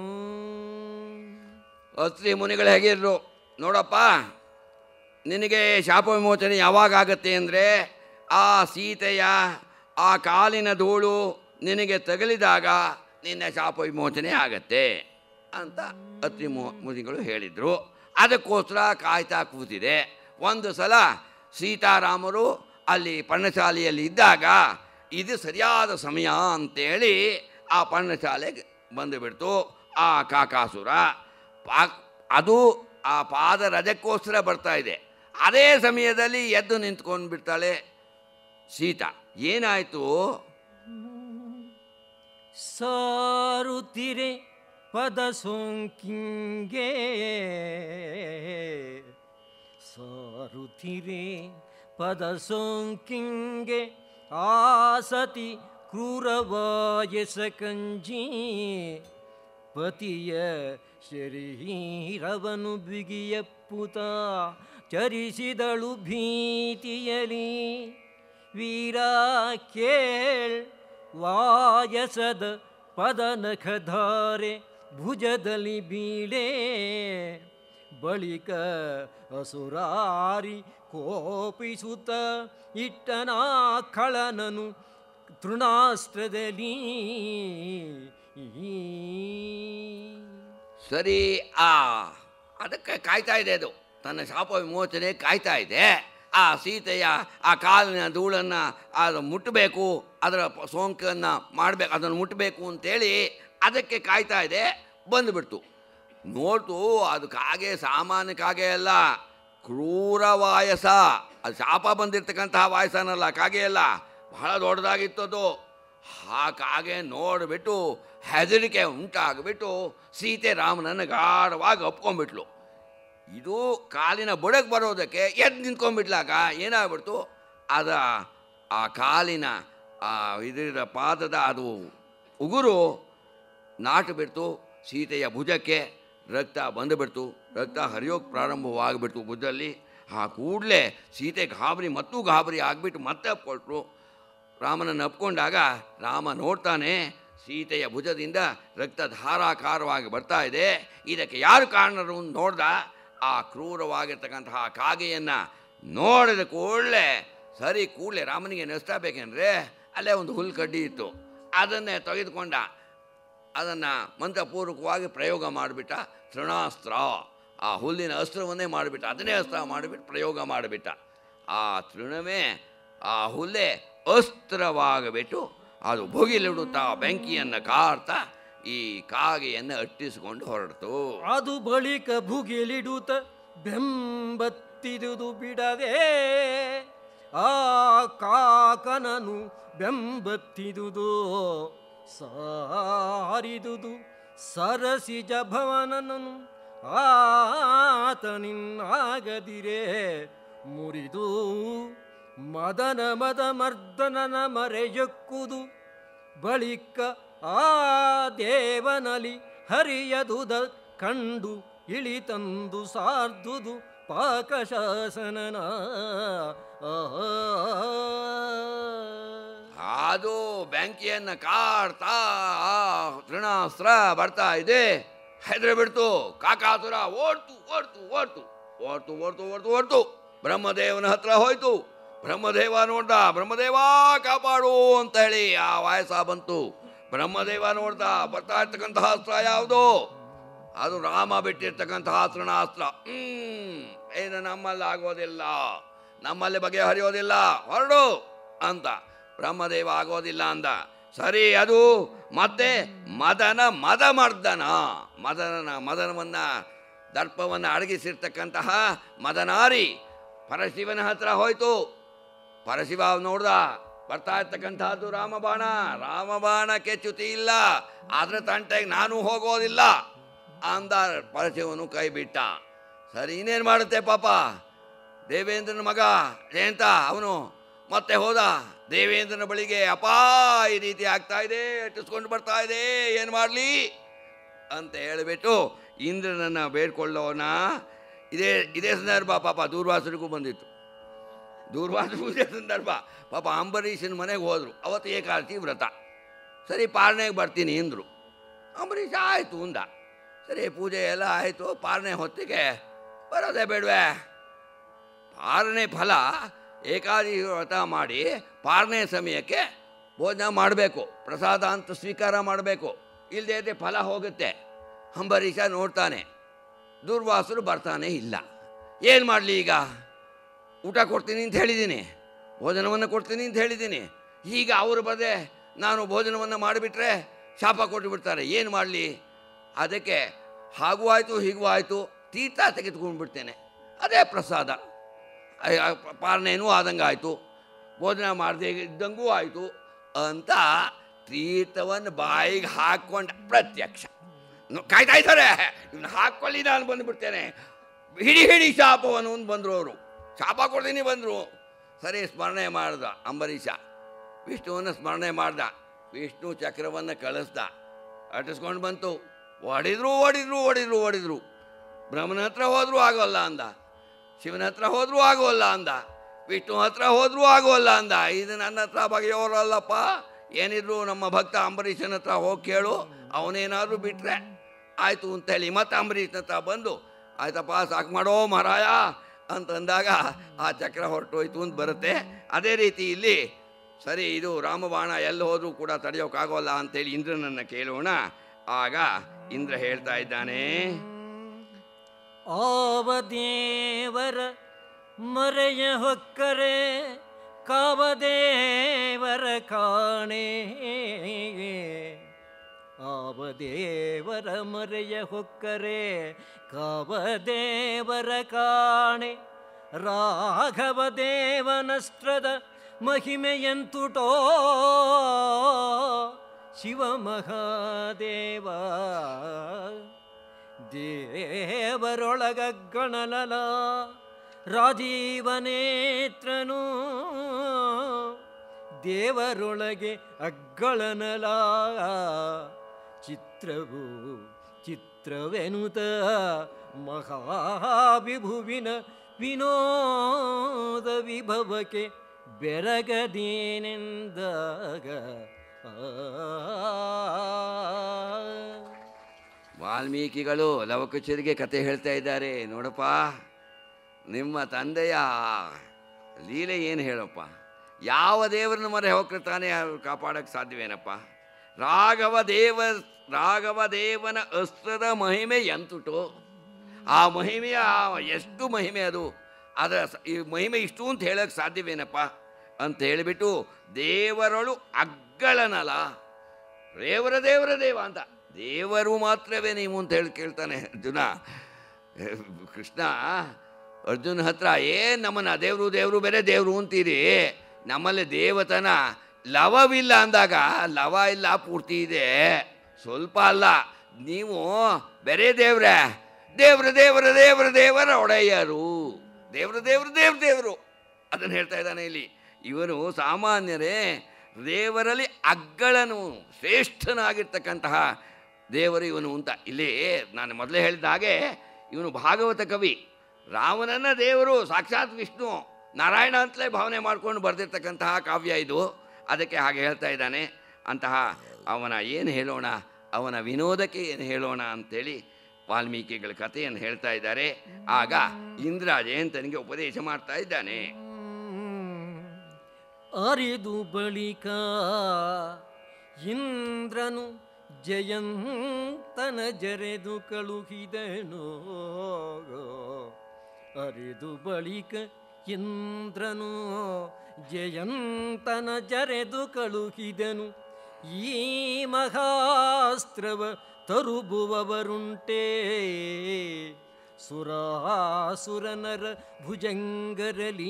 ಅತ್ರಿ ಮುನಿಗಳು ಹೇಗಿದ್ರು ನೋಡಪ್ಪ ನಿನಗೆ ಶಾಪ ವಿಮೋಚನೆ ಯಾವಾಗ ಆಗತ್ತೆ ಅಂದರೆ ಆ ಸೀತೆಯ ಆ ಕಾಲಿನ ಧೂಳು ನಿನಗೆ ತಗಲಿದಾಗ ನಿನ್ನ ಶಾಪ ವಿಮೋಚನೆ ಆಗತ್ತೆ ಅಂತ ಅತ್ರಿ ಮು ಮುನಿಗಳು ಹೇಳಿದರು ಅದಕ್ಕೋಸ್ಕರ ಕಾಯ್ತಾ ಕೂತಿದೆ ಒಂದು ಸಲ ಸೀತಾರಾಮರು ಅಲ್ಲಿ ಪರ್ಣಶಾಲೆಯಲ್ಲಿ ಇದ್ದಾಗ ಇದು ಸರಿಯಾದ ಸಮಯ ಅಂತೇಳಿ ಆ ಪರ್ಣಶಾಲೆಗೆ ಬಂದುಬಿಡ್ತು ಆ ಕಾಕಾಸುರ ಪಾ ಅದು ಆ ಪಾದ ರಜಕ್ಕೋಸ್ಕರ ಬರ್ತಾ ಇದೆ ಅದೇ ಸಮಯದಲ್ಲಿ ಎದ್ದು ನಿಂತ್ಕೊಂಡು ಬಿಡ್ತಾಳೆ ಸೀತಾ ಏನಾಯಿತು ಸಾರುತ್ತಿರೆ ಪದ ಸೋಂಕಿಂಗೆ ಸಾರುತ್ತಿರೆ ಪದ ಸೋಂಕಿಂಗೆ ಆಸತಿ ಕ್ರೂರವಾಯಸ ಕಂಜಿ ಪತಿಯ ಶರೀರವನು ಬಿಗಿಯಪ್ಪುತ ಚರಿಸಿದಳು ಭೀತಿಯಲಿ ವೀರ ಕೇಳ್ ವಾಯಸದ ಪದನಖಧಾರೆ ಭುಜದಲ್ಲಿ ಬೀಳೆ ಬಳಿಕ ಅಸುರಾರಿ ಕೋಪಿಸುತ್ತ ಇಟ್ಟನ ಖಳನನು ತೃಣಾಸ್ತ್ರದಲ್ಲಿ ಸರಿ ಆ ಅದಕ್ಕೆ ಕಾಯ್ತಾ ಇದೆ ಅದು ತನ್ನ ಶಾಪ ವಿಮೋಚನೆ ಕಾಯ್ತಾ ಇದೆ ಆ ಸೀತೆಯ ಆ ಕಾಲಿನ ಧೂಳನ್ನು ಅದು ಮುಟ್ಟಬೇಕು ಅದರ ಪ- ಸೋಂಕನ್ನು ಮಾಡಬೇಕು ಅದನ್ನು ಮುಟ್ಟಬೇಕು ಅಂತೇಳಿ ಅದಕ್ಕೆ ಕಾಯ್ತಾ ಇದೆ ಬಂದುಬಿಡ್ತು ನೋಡ್ತು ಅದು ಕಾಗೆ ಸಾಮಾನ್ಯ ಕಾಗೆ ಅಲ್ಲ ಕ್ರೂರ ವಾಯಸ ಅದು ಶಾಪ ಬಂದಿರ್ತಕ್ಕಂತಹ ವಾಯಸನಲ್ಲ ಕಾಗೆ ಅಲ್ಲ ಬಹಳ ದೊಡ್ಡದಾಗಿತ್ತು ಅದು ಆ ಕಾಗೆ ನೋಡಿಬಿಟ್ಟು ಹೆದರಿಕೆ ಉಂಟಾಗಿಬಿಟ್ಟು ಸೀತೆ ರಾಮನನ್ನು ಗಾಢವಾಗಿ ಒಪ್ಕೊಂಡ್ಬಿಟ್ಲು ಇದು ಕಾಲಿನ ಬುಡಕ್ಕೆ ಬರೋದಕ್ಕೆ ಎದ್ದು ನಿಂತ್ಕೊಂಡ್ಬಿಟ್ಲಾಗ ಏನಾಗ್ಬಿಡ್ತು ಅದ ಆ ಕಾಲಿನ ಆ ಇದರ ಪಾದದ ಅದು ಉಗುರು ನಾಟು ಬಿಡ್ತು ಸೀತೆಯ ಭುಜಕ್ಕೆ ರಕ್ತ ಬಂದುಬಿಡ್ತು ರಕ್ತ ಹರಿಯೋಕ್ಕೆ ಪ್ರಾರಂಭವಾಗಿಬಿಡ್ತು ಭುಜದಲ್ಲಿ ಆ ಕೂಡಲೇ ಸೀತೆ ಗಾಬರಿ ಮತ್ತೂ ಗಾಬರಿ ಆಗಿಬಿಟ್ಟು ಮತ್ತೆ ಅಪ್ಕೊಟ್ರು ರಾಮನನ್ನು ಅಪ್ಕೊಂಡಾಗ ರಾಮ ನೋಡ್ತಾನೆ ಸೀತೆಯ ಭುಜದಿಂದ ರಕ್ತ ಧಾರಾಕಾರವಾಗಿ ಬರ್ತಾ ಇದೆ ಇದಕ್ಕೆ ಯಾರು ಕಾರಣರು ಅಂತ ನೋಡ್ದ ಆ ಕ್ರೂರವಾಗಿರ್ತಕ್ಕಂತಹ ಕಾಗೆಯನ್ನು ನೋಡಿದ ಕೂಡಲೇ ಸರಿ ಕೂಡಲೇ ರಾಮನಿಗೆ ನೆಸ್ತಾ ಬೇಕೆಂದರೆ ಅಲ್ಲೇ ಒಂದು ಹುಲ್ಲು ಕಡ್ಡಿ ಇತ್ತು ಅದನ್ನೇ ತೆಗೆದುಕೊಂಡ ಅದನ್ನು ಮಂತ್ರಪೂರ್ವಕವಾಗಿ ಪ್ರಯೋಗ ಮಾಡಿಬಿಟ್ಟ ತೃಣಾಸ್ತ್ರ ಆ ಹುಲ್ಲಿನ ಅಸ್ತ್ರವನ್ನೇ ಮಾಡಿಬಿಟ್ಟ ಅದನ್ನೇ ಅಸ್ತ್ರ ಮಾಡಿಬಿಟ್ಟು ಪ್ರಯೋಗ ಮಾಡಿಬಿಟ್ಟ ಆ ತೃಣವೇ ಆ ಹುಲ್ಲೇ ಅಸ್ತ್ರವಾಗಬಿಟ್ಟು ಅದು ಭುಗಿಲಿಡುತ್ತಾ ಬೆಂಕಿಯನ್ನು ಕಾರ್ತಾ ಈ ಕಾಗೆಯನ್ನು ಅಟ್ಟಿಸಿಕೊಂಡು ಹೊರಡ್ತು ಅದು ಬಳಿಕ ಭುಗಿಲಿಡುತ್ತ ಬೆಂಬತ್ತಿದುದು ಬಿಡದೆ ಆ ಕಾಕನನು ಬೆಂಬತ್ತಿದುದು ಸಾರಿದುದು ಸರಸಿಜ ಭವನನನು ಆತನಿನ್ನಾಗದಿರೆ ಮುರಿದು ಮದನ ಮದ ಮರ್ದನನ ಮರೆಯಕ್ಕುದು ಬಳಿಕ ಆ ದೇವನಲಿ ಹರಿಯದುದ ಕಂಡು ಇಳಿತಂದು ಸಾರ್ದುದು ಪಾಕಶಾಸನನ ಆಹಾ. ಅದು ಬೆಂಕಿಯನ್ನು ಕಾಡ್ತಾ ಆ ತೃಣಾಸ್ತ್ರ ಬರ್ತಾ ಇದೆ ಹೆದರಿ ಬಿಡ್ತು ಕಾಕಾಸುರ ಓಡ್ತು ಓಡ್ತು ಓಡ್ತು ಓಡ್ತು ಓಡ್ತು ಓಡ್ತು ಓಡ್ತು ಬ್ರಹ್ಮದೇವನ ಹತ್ರ ಹೋಯ್ತು ಬ್ರಹ್ಮದೇವ ನೋಡ್ದ ಬ್ರಹ್ಮದೇವ ಕಾಪಾಡು ಅಂತ ಹೇಳಿ ಆ ವಾಯಸ ಬಂತು ಬ್ರಹ್ಮದೇವ ನೋಡ್ದ ಬರ್ತಾ ಇರ್ತಕ್ಕಂತಹ ಅಸ್ತ್ರ ಯಾವುದು ಅದು ರಾಮ ಬಿಟ್ಟಿರ್ತಕ್ಕಂತಹ ತೃಣಾಸ್ತ್ರ ಹ್ಮ್ ಏನು ನಮ್ಮಲ್ಲಿ ಆಗೋದಿಲ್ಲ ನಮ್ಮಲ್ಲಿ ಬಗೆಹರಿಯೋದಿಲ್ಲ ಹೊರಡು ಅಂತ ಬ್ರಹ್ಮದೇವ ಆಗೋದಿಲ್ಲ ಅಂದ ಸರಿ ಅದು ಮತ್ತೆ ಮದನ ಮದಮರ್ದನ ಮದನ ಮದನವನ್ನ ದರ್ಪವನ್ನು ಅಡಗಿಸಿರ್ತಕ್ಕಂತಹ ಮದನಾರಿ ಪರಶಿವನ ಹತ್ರ ಹೋಯ್ತು ಪರಶಿವ ನೋಡ್ದ ಬರ್ತಾ ಇರ್ತಕ್ಕಂತಹದ್ದು ರಾಮಬಾಣ ರಾಮಬಾಣಕ್ಕೆ ಚ್ಯುತಿ ಇಲ್ಲ ಆದ್ರೆ ತಂಟೆಗೆ ನಾನು ಹೋಗೋದಿಲ್ಲ ಅಂದ ಪರಶಿವನು ಕೈ ಬಿಟ್ಟ ಸರಿ ಇನ್ನೇನು ಮಾಡುತ್ತೆ ಪಾಪ ದೇವೇಂದ್ರನ ಮಗ ಜಯಂತ ಅವನು ಮತ್ತೆ ಹೋದ ದೇವೇಂದ್ರನ ಬಳಿಗೆ ಅಪ್ಪ ಈ ರೀತಿ ಆಗ್ತಾ ಇದೆ ಅಟ್ಟಿಸ್ಕೊಂಡು ಬರ್ತಾ ಇದೆ ಏನು ಮಾಡಲಿ ಅಂತ ಹೇಳಿಬಿಟ್ಟು ಇಂದ್ರನನ್ನು ಬೇಡ್ಕೊಳ್ಳೋಣ ಇದೇ ಇದೇ ಸಂದರ್ಭ ಪಾಪ ದೂರ್ವಾಸರಿಗೂ ಬಂದಿತ್ತು ದೂರ್ವಾಸರಿಗೂ ಇದೇ ಸಂದರ್ಭ ಪಾಪ ಅಂಬರೀಷನ ಮನೆಗೆ ಹೋದರು ಅವತ್ತು ಏಕಾದಶಿ ವ್ರತ ಸರಿ ಪಾಲನೆಗೆ ಬರ್ತೀನಿ ಅಂದರು ಅಂಬರೀಷ್ ಆಯಿತು ಅಂದ ಸರಿ ಪೂಜೆ ಎಲ್ಲ ಆಯಿತು ಪಾಲನೆ ಹೊತ್ತಿಗೆ ಬರೋದೇ ಬೇಡವೆ ಪಾಲನೆ ಫಲ ಏಕಾದಶಿ ವ್ರತ ಮಾಡಿ ಪಾಲನೆ ಸಮಯಕ್ಕೆ ಭೋಜನ ಮಾಡಬೇಕು ಪ್ರಸಾದ ಅಂತ ಸ್ವೀಕಾರ ಮಾಡಬೇಕು ಇಲ್ಲದೇ ಇದ್ದರೆ ಫಲ ಹೋಗುತ್ತೆ ಅಂಬರೀಷ ನೋಡ್ತಾನೆ ದುರ್ವಾಸರು ಬರ್ತಾನೆ ಇಲ್ಲ ಏನು ಮಾಡಲಿ ಈಗ ಊಟ ಕೊಡ್ತೀನಿ ಅಂತ ಹೇಳಿದ್ದೀನಿ ಭೋಜನವನ್ನು ಕೊಡ್ತೀನಿ ಅಂತ ಹೇಳಿದ್ದೀನಿ ಈಗ ಅವರು ಬರದೆ ನಾನು ಭೋಜನವನ್ನು ಮಾಡಿಬಿಟ್ರೆ ಶಾಪ ಕೊಟ್ಟು ಬಿಡ್ತಾರೆ ಏನು ಮಾಡಲಿ ಅದಕ್ಕೆ ಹಾಗೂ ಆಯಿತು ಹೀಗೂ ಆಯಿತು ತೀರ್ಥ ತೆಗೆದುಕೊಂಡು ಬಿಡ್ತೇನೆ ಅದೇ ಪ್ರಸಾದ ಅಯ್ಯ, ಪಾಲನೆಯೂ ಆದಂಗೆ ಆಯಿತು ಭೋಜನ ಮಾಡದೆ ಇದ್ದಂಗೂ ಆಯಿತು ಅಂತ ತೀರ್ಥವನ್ನು ಬಾಯಿಗೆ ಹಾಕ್ಕೊಂಡ ಪ್ರತ್ಯಕ್ಷ ನು- ಕಾಯ್ತಾ ಇದ್ದಾರೆ ಇವನು ಹಾಕ್ಕೊಳ್ಳಿ ನಾನು ಬಂದುಬಿಡ್ತೇನೆ ಹಿಡಿ ಹಿಡಿ ಶಾಪವನ್ನು ಒಂದು ಬಂದರು ಅವರು ಶಾಪ ಕೊಡ್ತೀನಿ ಬಂದರು ಸರಿ ಸ್ಮರಣೆ ಮಾಡ್ದ ಅಂಬರೀಷ ವಿಷ್ಣುವನ್ನು ಸ್ಮರಣೆ ಮಾಡ್ದ ವಿಷ್ಣು ಚಕ್ರವನ್ನು ಕಳಿಸ್ದ ಅಟಿಸ್ಕೊಂಡು ಬಂತು ಹೊಡಿದ್ರು ಹೊಡಿದ್ರು ಹೊಡಿದ್ರು ಹೊಡಿದ್ರು ಬ್ರಹ್ಮನ ಹತ್ರ ಹೋದರೂ ಆಗೋಲ್ಲ ಅಂದ ಶಿವನ ಹತ್ರ ಹೋದರೂ ಆಗೋಲ್ಲ ಅಂದ ವಿಷ್ಣು ಹತ್ರ ಹೋದರೂ ಆಗೋಲ್ಲ ಅಂದ ಇದು ನನ್ನ ಹತ್ರ ಬಗೆಯೋರಲ್ಲಪ್ಪ ಏನಿದ್ರು ನಮ್ಮ ಭಕ್ತ ಅಂಬರೀಷನ ಹತ್ರ ಹೋಗಿ ಕೇಳು ಅವನೇನಾದರೂ ಬಿಟ್ಟರೆ ಆಯಿತು ಅಂತೇಳಿ ಮತ್ತೆ ಅಂಬರೀಷನ ಹತ್ರ ಬಂದು ಆಯ್ತಪ್ಪ ಸಾಕು ಮಾಡೋ ಮಹಾರಾಯ ಅಂತಂದಾಗ ಆ ಚಕ್ರ ಹೊರಟೋಯ್ತು ಅಂತ ಬರುತ್ತೆ ಅದೇ ರೀತಿ ಇಲ್ಲಿ ಸರಿ ಇದು ರಾಮಬಾಣ ಎಲ್ಲಿ ಹೋದರೂ ಕೂಡ ತಡೆಯೋಕ್ಕಾಗೋಲ್ಲ ಅಂತೇಳಿ ಇಂದ್ರನನ್ನು ಕೇಳೋಣ ಆಗ ಇಂದ್ರ ಹೇಳ್ತಾ ಇದ್ದಾನೆ ಆವ ದೇವರ ಮರೆಯ ಹೊಕ್ಕರೆ ಕಾವದೇವರ ಕಾಣೆ ಆವ ದೇವರ ಮರೆಯ ಹೊಕ್ಕರೆ ಕಾವದೇವರ ಕಾಣೆ ರಾಘವ ದೇವನಸ್ತ್ರದ ಮಹಿಮೆಯಂತುಟೋ ಶಿವ ಮಹಾದೇವ ದೇವರೊಳಗಣಲಲ ರಾಜೀವನೇತ್ರನು ದೇವರೊಳಗೆ ಅಗ್ಗಳನಲ ಚಿತ್ರವು ಚಿತ್ರವೆನುತ ಮಹಾವಿಭುವಿನ ವಿನೋದ ವಿಭವಕ್ಕೆ ಬೆರಗದೇನೆಂದಾಗ ಆ ವಾಲ್ಮೀಕಿಗಳು ಲವಕುಚರಿಗೆ ಕತೆ ಹೇಳ್ತಾ ಇದ್ದಾರೆ ನೋಡಪ್ಪ ನಿಮ್ಮ ತಂದೆಯ ಲೀಲೆ ಏನು ಹೇಳಪ್ಪ ಯಾವ ದೇವರನ್ನ ಮರೆ ಹೋಗ್ರೆ ತಾನೇ ಅವ್ರು ಕಾಪಾಡಕ್ಕೆ ಸಾಧ್ಯವೇನಪ್ಪ ರಾಘವ ದೇವ ರಾಘವ ದೇವನ ಅಸ್ತ್ರದ ಮಹಿಮೆ ಎಂತುಟು ಆ ಮಹಿಮೆಯ ಎಷ್ಟು ಮಹಿಮೆ ಅದು ಅದರ ಸ- ಈ ಮಹಿಮೆ ಇಷ್ಟು ಅಂತ ಹೇಳಕ್ಕೆ ಸಾಧ್ಯವೇನಪ್ಪ ಅಂತ ಹೇಳಿಬಿಟ್ಟು ದೇವರೊಳು ಅಗ್ಗಳನಲ್ಲ ದೇವರ ದೇವರ ದೇವ ಅಂತ ದೇವರು ಮಾತ್ರವೇ ನೀವು ಅಂತ ಹೇಳಿ ಕೇಳ್ತಾನೆ ಅರ್ಜುನ ಕೃಷ್ಣ ಅರ್ಜುನ ಹತ್ರ ಏನು ನಮ್ಮನ್ನ ದೇವರು ದೇವರು ಬೇರೆ ದೇವರು ಅಂತೀರಿ ನಮ್ಮಲ್ಲಿ ದೇವತನ ಲವವಿಲ್ಲ ಅಂದಾಗ ಲವ ಇಲ್ಲ ಪೂರ್ತಿ ಇದೆ ಸ್ವಲ್ಪ ಅಲ್ಲ ನೀವು ಬೇರೆ ದೇವ್ರೆ ದೇವ್ರ ದೇವರ ದೇವರ ದೇವರ ಒಡೆಯರು ದೇವ್ರ ದೇವ್ರ ದೇವ್ರ ದೇವರು ಅದನ್ನು ಹೇಳ್ತಾ ಇದ್ದಾನೆ ಇಲ್ಲಿ ಇವನು ಸಾಮಾನ್ಯರೇ ದೇವರಲ್ಲಿ ಅಗ್ಗಳನು ಶ್ರೇಷ್ಠನಾಗಿರ್ತಕ್ಕಂತಹ ದೇವರು ಇವನು ಅಂತ ಇಲ್ಲಿ ನಾನು ಮೊದಲೇ ಹೇಳಿದ ಹಾಗೆ ಇವನು ಭಾಗವತ ಕವಿ ರಾಮನನ್ನ ದೇವರು ಸಾಕ್ಷಾತ್ ವಿಷ್ಣು ನಾರಾಯಣ ಅಂತಲೇ ಭಾವನೆ ಮಾಡ್ಕೊಂಡು ಬರೆದಿರ್ತಕ್ಕಂತಹ ಕಾವ್ಯ ಇದು ಅದಕ್ಕೆ ಹಾಗೆ ಹೇಳ್ತಾ ಇದ್ದಾನೆ ಅಂತಹ ಅವನ ಏನು ಹೇಳೋಣ ಅವನ ವಿನೋದಕ್ಕೆ ಏನು ಹೇಳೋಣ ಅಂತೇಳಿ ವಾಲ್ಮೀಕಿಗಳ ಕಥೆಯನ್ನು ಹೇಳ್ತಾ ಇದ್ದಾರೆ ಆಗ ಇಂದ್ರ ಜಯಂತನಿಗೆ ಉಪದೇಶ ಮಾಡ್ತಾ ಇದ್ದಾನೆ ಅರಿದು ಬಳಿಕ ಇಂದ್ರನು ಜಯಂತನ ಜರೆದು ಕಳುಹಿದನು ಅರಿದು ಬಳಿಕ ಇಂದ್ರನು ಜಯಂತನ ಜರೆದು ಕಳುಹಿದನು ಈ ಮಹಾಸ್ತ್ರವ ತರುಬುವವರುಂಟೇ ಸುರಾಸುರನರ ಭುಜಂಗರಲಿ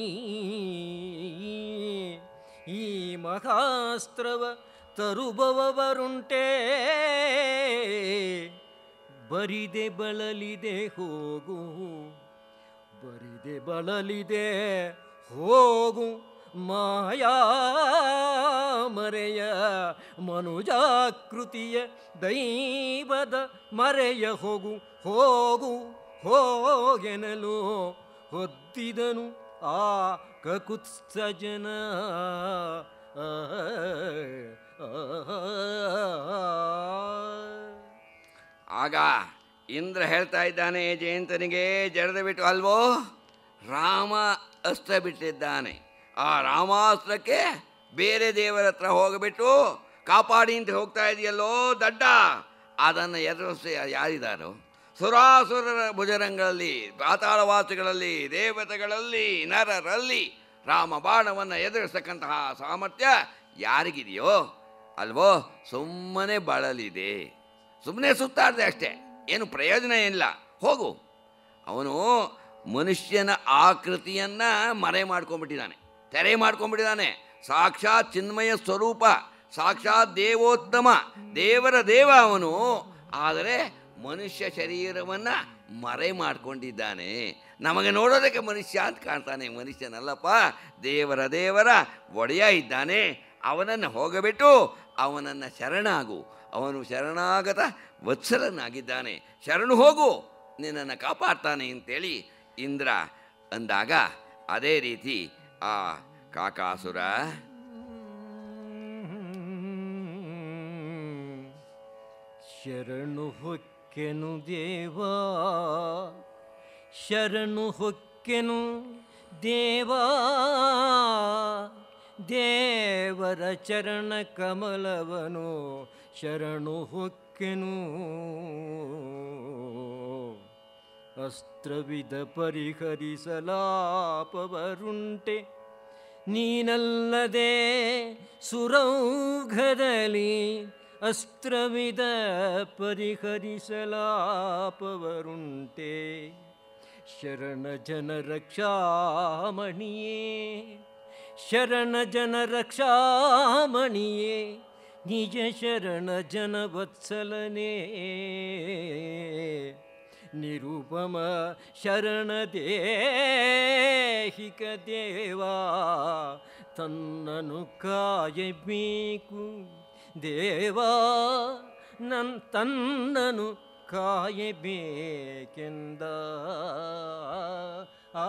ಈ ಮಹಾಸ್ತ್ರವ ತರುಬವರುಂಟೇ ಬರಿದೆ ಬಳಲಿದೆ ಹೋಗು ಬರಿದೆ ಬಳಲಿದೆ ಹೋಗು ಮಾಯಾ ಮರೆಯ ಮನುಜಾಕೃತಿಯ ದೈವದ ಮರೆಯ ಹೋಗು ಹೋಗು ಹೋಗೆನಲು ಹೊದ್ದಿದನು ಆ ಕಕುತ್ಸ ಜನ ಆ, ಆ, ಆ. ಆಗ ಇಂದ್ರ ಹೇಳ್ತಾ ಇದ್ದಾನೆ ಜಯಂತನಿಗೆ ಜಡದ ಬಿಟ್ಟು ಅಲ್ವೋ ರಾಮ ಅಸ್ತ್ರ ಬಿಟ್ಟಿದ್ದಾನೆ ಆ ರಾಮಾಸ್ತ್ರಕ್ಕೆ ಬೇರೆ ದೇವರ ಹತ್ರ ಹೋಗಿಬಿಟ್ಟು ಕಾಪಾಡಿ ಅಂತ ಹೋಗ್ತಾ ಇದೆಯಲ್ಲೋ ದಡ್ಡ ಅದನ್ನು ಎದುರಿಸಿ ಯಾರಿದ್ದಾರೋ ಸುರಾಸುರರ ಭುಜರಂಗಳಲ್ಲಿ ಪಾತಾಳವಾಸಿಗಳಲ್ಲಿ ದೇವತೆಗಳಲ್ಲಿ ನರರಲ್ಲಿ ರಾಮ ಬಾಣವನ್ನು ಎದುರಿಸ್ತಕ್ಕಂತಹ ಸಾಮರ್ಥ್ಯ ಯಾರಿಗಿದೆಯೋ ಅಲ್ವೋ ಸುಮ್ಮನೆ ಬಳಲಿದೆ ಸುಮ್ಮನೆ ಸುತ್ತಾಡ್ದೆ ಅಷ್ಟೇ ಏನು ಪ್ರಯೋಜನ ಇಲ್ಲ ಹೋಗು ಅವನು ಮನುಷ್ಯನ ಆಕೃತಿಯನ್ನು ಮರೆ ಮಾಡ್ಕೊಂಡ್ಬಿಟ್ಟಿದ್ದಾನೆ ತೆರೆ ಮಾಡ್ಕೊಂಡ್ಬಿಟ್ಟಿದ್ದಾನೆ ಸಾಕ್ಷಾತ್ ಚಿನ್ಮಯ ಸ್ವರೂಪ ಸಾಕ್ಷಾತ್ ದೇವೋತ್ತಮ ದೇವರ ದೇವ ಅವನು ಆದರೆ ಮನುಷ್ಯ ಶರೀರವನ್ನು ಮರೆ ಮಾಡ್ಕೊಂಡಿದ್ದಾನೆ ನಮಗೆ ನೋಡೋದಕ್ಕೆ ಮನುಷ್ಯ ಅಂತ ಕಾಣ್ತಾನೆ ಮನುಷ್ಯನಲ್ಲಪ್ಪ ದೇವರ ದೇವರ ಒಡೆಯ ಇದ್ದಾನೆ ಅವನನ್ನು ಹೋಗಬಿಟ್ಟು ಅವನನ್ನು ಶರಣಾಗು ಅವನು ಶರಣಾಗತ ವತ್ಸಲನಾಗಿದ್ದಾನೆ ಶರಣು ಹೋಗು ನಿನ್ನನ್ನು ಕಾಪಾಡ್ತಾನೆ ಅಂತೇಳಿ ಇಂದ್ರ ಅಂದಾಗ ಅದೇ ರೀತಿ ಆ ಕಾಕಾಸುರ ಶರಣು ಹೊಕ್ಕೆನು ದೇವಾ ಶರಣು ಹೊಕ್ಕೆನು ದೇವಾ ದೇವರ ಚರಣ ಕಮಲವನು ಶರಣು ಹೊಕ್ಕೆನು ಅಸ್ತ್ರವಿದ ಪರಿಹರಿಸಲಾಪವರುಂಟೆ ನೀನಲ್ಲದೆ ಸುರೌಘದಲ್ಲಿ ಅಸ್ತ್ರವಿದ ಪರಿಹರಿಸಲಾಪವರುಂಟೆ ಶರಣ ಜನ ರಕ್ಷಾಮಣಿಯೇ ಶರಣ ಜನ ರಕ್ಷಾಮಣಿಯೇ ನಿಜ ಶರಣ ಜನ ವತ್ಸಲನೇ ನಿರುಪಮ ಶರಣ ದೇಹಿಕ ದೇವಾ ತನ್ನನು ಕಾಯಬೇಕು ದೇವಾ ನನ್ ತನ್ನನು ಕಾಯಬೇಕೆಂದ ಆ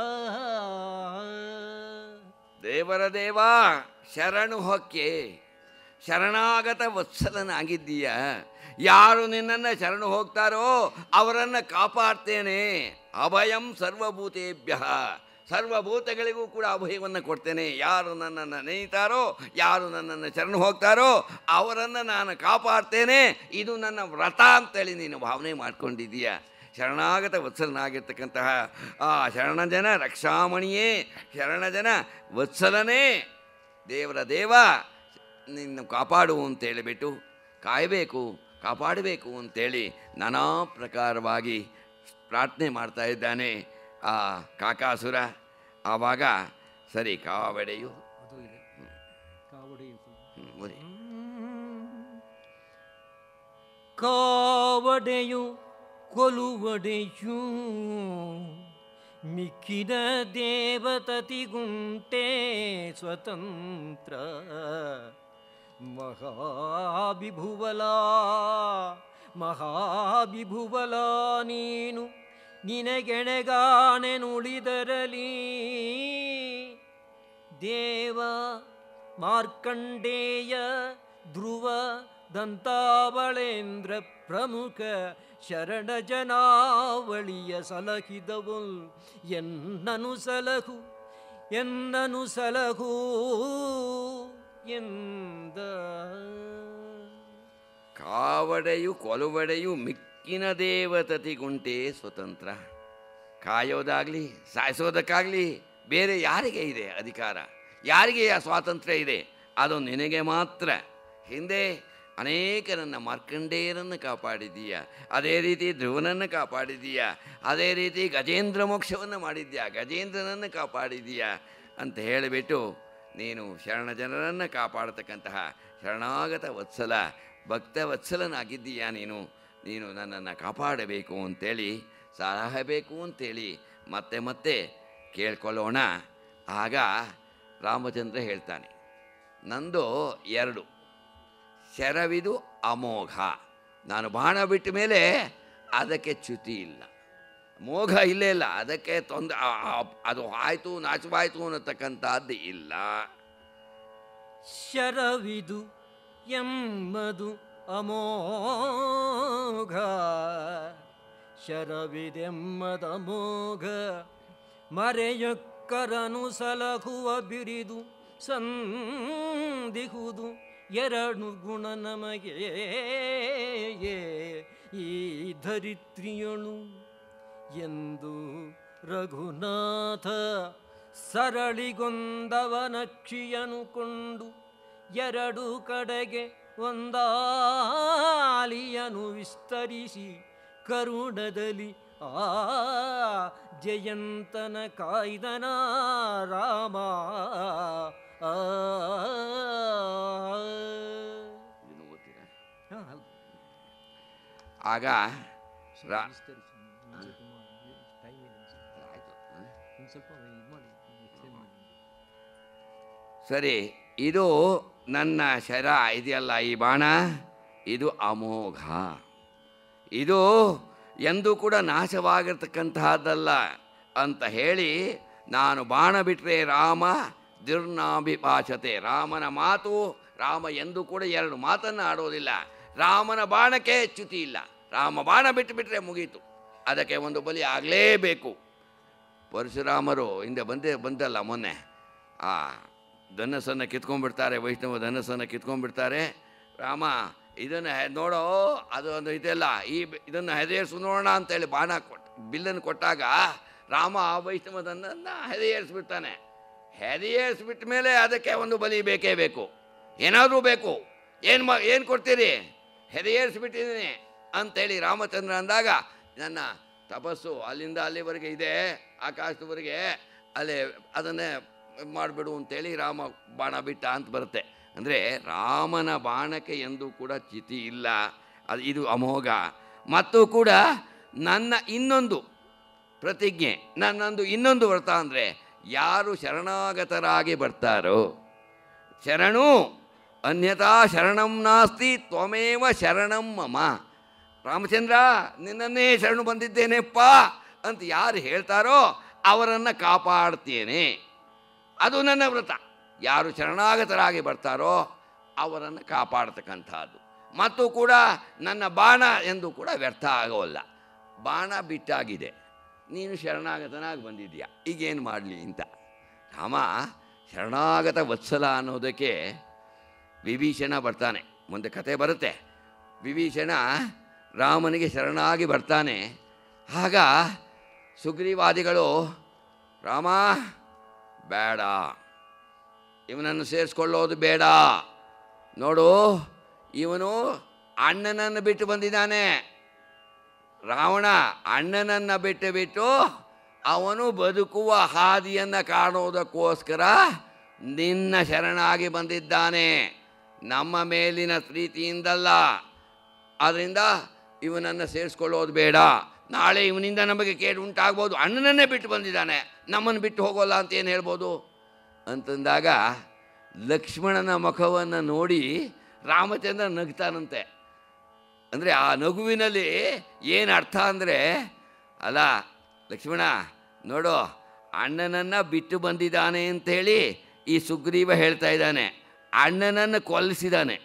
ದೇವರ ದೇವ ಶರಣು ಹೊಕ್ಕೆ ಶರಣಾಗತ ವತ್ಸಲನಾಗಿದ್ದೀಯ ಯಾರು ನಿನ್ನನ್ನು ಶರಣು ಹೋಗ್ತಾರೋ ಅವರನ್ನು ಕಾಪಾಡ್ತೇನೆ ಅಭಯಂ ಸರ್ವಭೂತೇಭ್ಯ ಸರ್ವಭೂತಗಳಿಗೂ ಕೂಡ ಅಭಯವನ್ನು ಕೊಡ್ತೇನೆ ಯಾರು ನನ್ನನ್ನು ನೆನೀತಾರೋ ಯಾರು ನನ್ನನ್ನು ಶರಣು ಹೋಗ್ತಾರೋ ಅವರನ್ನು ನಾನು ಕಾಪಾಡ್ತೇನೆ ಇದು ನನ್ನ ವ್ರತ ಅಂತೇಳಿ ನೀನು ಭಾವನೆ ಮಾಡ್ಕೊಂಡಿದ್ದೀಯ ಶರಣಾಗತ ವತ್ಸಲನಾಗಿರ್ತಕ್ಕಂತಹ ಆ ಶರಣಜನ ರಕ್ಷಾಮಣಿಯೇ ಶರಣಜನ ವತ್ಸಲನೇ ದೇವರ ದೇವ ನಿನ್ನ ಕಾಪಾಡು ಅಂತೇಳಿಬಿಟ್ಟು ಕಾಯಬೇಕು ಕಾಪಾಡಬೇಕು ಅಂತೇಳಿ ನಾನಾ ಪ್ರಕಾರವಾಗಿ ಪ್ರಾರ್ಥನೆ ಮಾಡ್ತಾ ಇದ್ದಾನೆ ಆ ಕಾಕಾಸುರ ಆವಾಗ ಸರಿ ಕಾವಡೆಯು ಅದು ಇದೆ ಕಾವಡೆಯು ಹ್ಮ್, ಓದಿ. ಕಾವಡೆಯು ಕೊಲುವಡೆಯು ಮಿಕ್ಕಿದ ದೇವತತಿಗುಂಟೆ ಸ್ವತಂತ್ರ ಮಹಾವಿಭುವಲ ಮಹಾವಿಭುವಲ ನೀನು ನಿನಗೆಣೆಗಾಣೆ ನುಳಿದರಲಿ ದೇವ ಮಾರ್ಕಂಡೇಯ ಧ್ರುವ ದಂತಾವಳೇಂದ್ರ ಪ್ರಮುಖ ಶರಣ ಜನಾವಳಿಯ ಸಲಹಿದವು ಎನ್ನನು ಸಲಹು ಎನ್ನನು ಸಲಹು ಎಂದ ಕಾವಡೆಯು ಕೊಲುವಡೆಯು ಮಿಕ್ಕಿನ ದೇವತತಿಗುಂಟೆ ಸ್ವತಂತ್ರ ಕಾಯೋದಾಗಲಿ ಸಾಯಿಸೋದಕ್ಕಾಗಲಿ ಬೇರೆ ಯಾರಿಗೆ ಇದೆ ಅಧಿಕಾರ ಯಾರಿಗೆ ಆ ಸ್ವಾತಂತ್ರ್ಯ ಇದೆ ಅದು ನಿನಗೆ ಮಾತ್ರ ಹಿಂದೆ ಅನೇಕರನ್ನು ಮಾರ್ಕಂಡೇಯರನ್ನು ಕಾಪಾಡಿದ್ದೀಯ ಅದೇ ರೀತಿ ಧ್ರುವನನ್ನು ಕಾಪಾಡಿದ್ದೀಯ ಅದೇ ರೀತಿ ಗಜೇಂದ್ರ ಮೋಕ್ಷವನ್ನು ಮಾಡಿದ್ದೀಯ ಗಜೇಂದ್ರನನ್ನು ಕಾಪಾಡಿದ್ದೀಯ ಅಂತ ಹೇಳಿಬಿಟ್ಟು ನೀನು ಶರಣ ಜನರನ್ನು ಕಾಪಾಡತಕ್ಕಂತಹ ಶರಣಾಗತ ವತ್ಸಲ ಭಕ್ತ ವತ್ಸಲನಾಗಿದ್ದೀಯ ನೀನು ನೀನು ನನ್ನನ್ನು ಕಾಪಾಡಬೇಕು ಅಂತೇಳಿ ಸಲಹಬೇಕು ಅಂತೇಳಿ ಮತ್ತೆ ಮತ್ತೆ ಕೇಳ್ಕೊಳ್ಳೋಣ ಆಗ ರಾಮಚಂದ್ರ ಹೇಳ್ತಾನೆ ನಂದು ಎರಡು ಶರವಿದು ಅಮೋಘ ನಾನು ಬಾಣ ಬಿಟ್ಟ ಮೇಲೆ ಅದಕ್ಕೆ ಚ್ಯುತಿ ಇಲ್ಲ ಮೋಘ ಇಲ್ಲೇ ಇಲ್ಲ ಅದಕ್ಕೆ ತೊಂದರೆ ಅದು ಆಯಿತು ನಾಶವಾಯಿತು ಅನ್ನತಕ್ಕಂಥದ್ದು ಇಲ್ಲ ಶರವಿದು ಎಮ್ಮದು ಅಮೋಘ ಶರವಿದೆಮ್ಮದಮೋಘ ಮರೆಯೊಕ್ಕರನು ಸಲಹುವ ಬಿರಿದು ಸಂದಿಹುದು ಎರಡು ಗುಣ ನಮಗೆ ಈ ಧರಿತ್ರಿಯಳು ಎಂದು ರಘುನಾಥ ಸರಳಿಗೊಂದವನಕ್ಷಿಯನು ಕೊಂಡು ಎರಡು ಕಡೆಗೆ ಒಂದಾಲಿಯನು ವಿಸ್ತರಿಸಿ ಕರುಣದಲ್ಲಿ ಆ ಜಯಂತನ ಕಾಯ್ದನ ರಾಮ ಆ ಇದನ್ನು ಓದ್ತೀರಾ ಹಾ, ಹೌದು. ಆಗ ರಾ ವಿಸ್ತರಿಸಿ. ಇನ್ನೂ ತುಂಬ time ಇದೆ ಅನ್ಸುತ್ತೆ. ಆಯಿತು ಇನ್ನು ಸ್ವಲ್ಪ ಇದು ಮಾಡಿ extend ಮಾಡಿ. ಸರಿ ಇದು ನನ್ನ ಶರ ಇದೆಯಲ್ಲ ಈ ಬಾಣ ಇದು ಅಮೋಘ ಇದು ಎಂದೂ ಕೂಡ ನಾಶವಾಗಿರ್ತಕ್ಕಂತಹದ್ದಲ್ಲ ಅಂತ ಹೇಳಿ ನಾನು ಬಾಣ ಬಿಟ್ಟರೆ ರಾಮ ದುರ್ನಾಭಿಭಾಷತೆ ರಾಮನ ಮಾತು ರಾಮ ಎಂದೂ ಕೂಡ ಎರಡು ಮಾತನ್ನು ಆಡೋದಿಲ್ಲ ರಾಮನ ಬಾಣಕ್ಕೆ ಚ್ಯುತಿ ಇಲ್ಲ ರಾಮ ಬಾಣ ಬಿಟ್ಟು ಬಿಟ್ಟರೆ ಮುಗೀತು ಅದಕ್ಕೆ ಒಂದು ಬಲಿ ಆಗಲೇಬೇಕು ಪರಶುರಾಮರು ಹಿಂದೆ ಬಂದೇ ಬಂದಲ್ಲ ಮೊನ್ನೆ ಆ ಧನಸ್ಸನ್ನು ಕಿತ್ಕೊಂಡ್ಬಿಡ್ತಾರೆ ವೈಷ್ಣವ ಧನಸ್ಸನ್ನು ಕಿತ್ಕೊಂಡ್ಬಿಡ್ತಾರೆ ರಾಮ ಇದನ್ನು ಹೆ- ನೋಡೋ ಅದು ಒಂದು ಇದೆಲ್ಲ ಈ ಬ- ಇದನ್ನು ಹೆದೆಯೇರಿಸು ನೋಡೋಣ ಅಂತೇಳಿ ಬಾಣ ಕೊಟ್ಟು ಬಿಲ್ಲನ್ನು ಕೊಟ್ಟಾಗ ರಾಮ ಆ ವೈಷ್ಣವ ಧನನ್ನು ಹೆದೆಯೇರಿಸ್ಬಿಡ್ತಾನೆ ಹೆದೆಯೇರಿಸ್ಬಿಟ್ಟ ಮೇಲೆ ಅದಕ್ಕೆ ಒಂದು ಬಲಿ ಬೇಕೇ ಬೇಕು ಏನಾದರೂ ಬೇಕು ಏನು ಮ ಏನು ಕೊಡ್ತೀರಿ ಹೆದೆಯೇರಿಸ್ಬಿಟ್ಟಿದ್ದೀನಿ ಅಂತೇಳಿ ರಾಮಚಂದ್ರ ಅಂದಾಗ ನನ್ನ ತಪಸ್ಸು ಅಲ್ಲಿಂದ ಅಲ್ಲಿವರೆಗೆ ಇದೆ ಆಕಾಶದವರೆಗೆ ಅಲ್ಲಿ ಅದನ್ನೇ ಮಾಡಿಬಿಡು ಅಂತೇಳಿ ರಾಮ ಬಾಣ ಬಿಟ್ಟ ಅಂತ ಬರುತ್ತೆ ಅಂದರೆ ರಾಮನ ಬಾಣಕ್ಕೆ ಎಂದೂ ಕೂಡ ಚಿತಿ ಇಲ್ಲ ಅದು ಇದು ಅಮೋಘ ಮತ್ತು ಕೂಡ ನನ್ನ ಇನ್ನೊಂದು ಪ್ರತಿಜ್ಞೆ ನನ್ನೊಂದು ಇನ್ನೊಂದು ವ್ರತ ಅಂದರೆ ಯಾರು ಶರಣಾಗತರಾಗಿ ಬರ್ತಾರೋ ಶರಣು ಅನ್ಯಥಾ ಶರಣಂ ನಾಸ್ತಿ ತ್ವಮೇವ ಶರಣಂ ಮಮ ರಾಮಚಂದ್ರ ನಿನ್ನನ್ನೇ ಶರಣು ಬಂದಿದ್ದೇನೆಪ್ಪ ಅಂತ ಯಾರು ಹೇಳ್ತಾರೋ ಅವರನ್ನು ಕಾಪಾಡ್ತೇನೆ ಅದು ನನ್ನ ವ್ರತ ಯಾರು ಶರಣಾಗತರಾಗಿ ಬರ್ತಾರೋ ಅವರನ್ನು ಕಾಪಾಡ್ತಕ್ಕಂಥದ್ದು ಮತ್ತು ಕೂಡ ನನ್ನ ಬಾಣ ಎಂದು ಕೂಡ ವ್ಯರ್ಥ ಆಗೋಲ್ಲ ಬಾಣ ಬಿಟ್ಟಾಗಿದೆ ನೀನು ಶರಣಾಗತನಾಗಿ ಬಂದಿದ್ಯಾ ಈಗೇನು ಮಾಡಲಿ ಅಂತ ರಾಮ ಶರಣಾಗತ ವತ್ಸಲ ಅನ್ನೋದಕ್ಕೆ ವಿಭೀಷಣ ಬರ್ತಾನೆ ಮುಂದೆ ಕತೆ ಬರುತ್ತೆ ವಿಭೀಷಣ ರಾಮನಿಗೆ ಶರಣಾಗಿ ಬರ್ತಾನೆ ಆಗ ಸುಗ್ರೀವಾದಿಗಳು ರಾಮ ಬೇಡ ಇವನನ್ನು ಸೇರಿಸ್ಕೊಳ್ಳೋದು ಬೇಡ ನೋಡು ಇವನು ಅಣ್ಣನನ್ನು ಬಿಟ್ಟು ಬಂದಿದ್ದಾನೆ ರಾವಣ ಅಣ್ಣನನ್ನು ಬಿಟ್ಟು ಬಿಟ್ಟು ಅವನು ಬದುಕುವ ಹಾದಿಯನ್ನು ಕಾಣೋದಕ್ಕೋಸ್ಕರ ನಿನ್ನ ಶರಣಾಗಿ ಬಂದಿದ್ದಾನೆ ನಮ್ಮ ಮೇಲಿನ ಪ್ರೀತಿಯಿಂದಲ್ಲ ಆದ್ದರಿಂದ ಇವನನ್ನು ಸೇರಿಸ್ಕೊಳ್ಳೋದು ಬೇಡ ನಾಳೆ ಇವನಿಂದ ನಮಗೆ ಕೇಡು ಉಂಟಾಗ್ಬೋದು ಅಣ್ಣನನ್ನೇ ಬಿಟ್ಟು ಬಂದಿದ್ದಾನೆ ನಮ್ಮನ್ನು ಬಿಟ್ಟು ಹೋಗೋಲ್ಲ ಅಂತ ಏನು ಹೇಳ್ಬೋದು ಅಂತಂದಾಗ ಲಕ್ಷ್ಮಣನ ಮುಖವನ್ನು ನೋಡಿ ರಾಮಚಂದ್ರ ನಗ್ತಾನಂತೆ ಅಂದರೆ ಆ ನಗುವಿನಲ್ಲಿ ಏನು ಅರ್ಥ ಅಂದರೆ ಅಲ್ಲ ಲಕ್ಷ್ಮಣ ನೋಡು ಅಣ್ಣನನ್ನು ಬಿಟ್ಟು ಬಂದಿದ್ದಾನೆ ಅಂಥೇಳಿ ಈ ಸುಗ್ರೀವ ಹೇಳ್ತಾ ಇದ್ದಾನೆ ಅಣ್ಣನನ್ನು ಕೊಲ್ಲಿಸಿದ್ದಾನೆ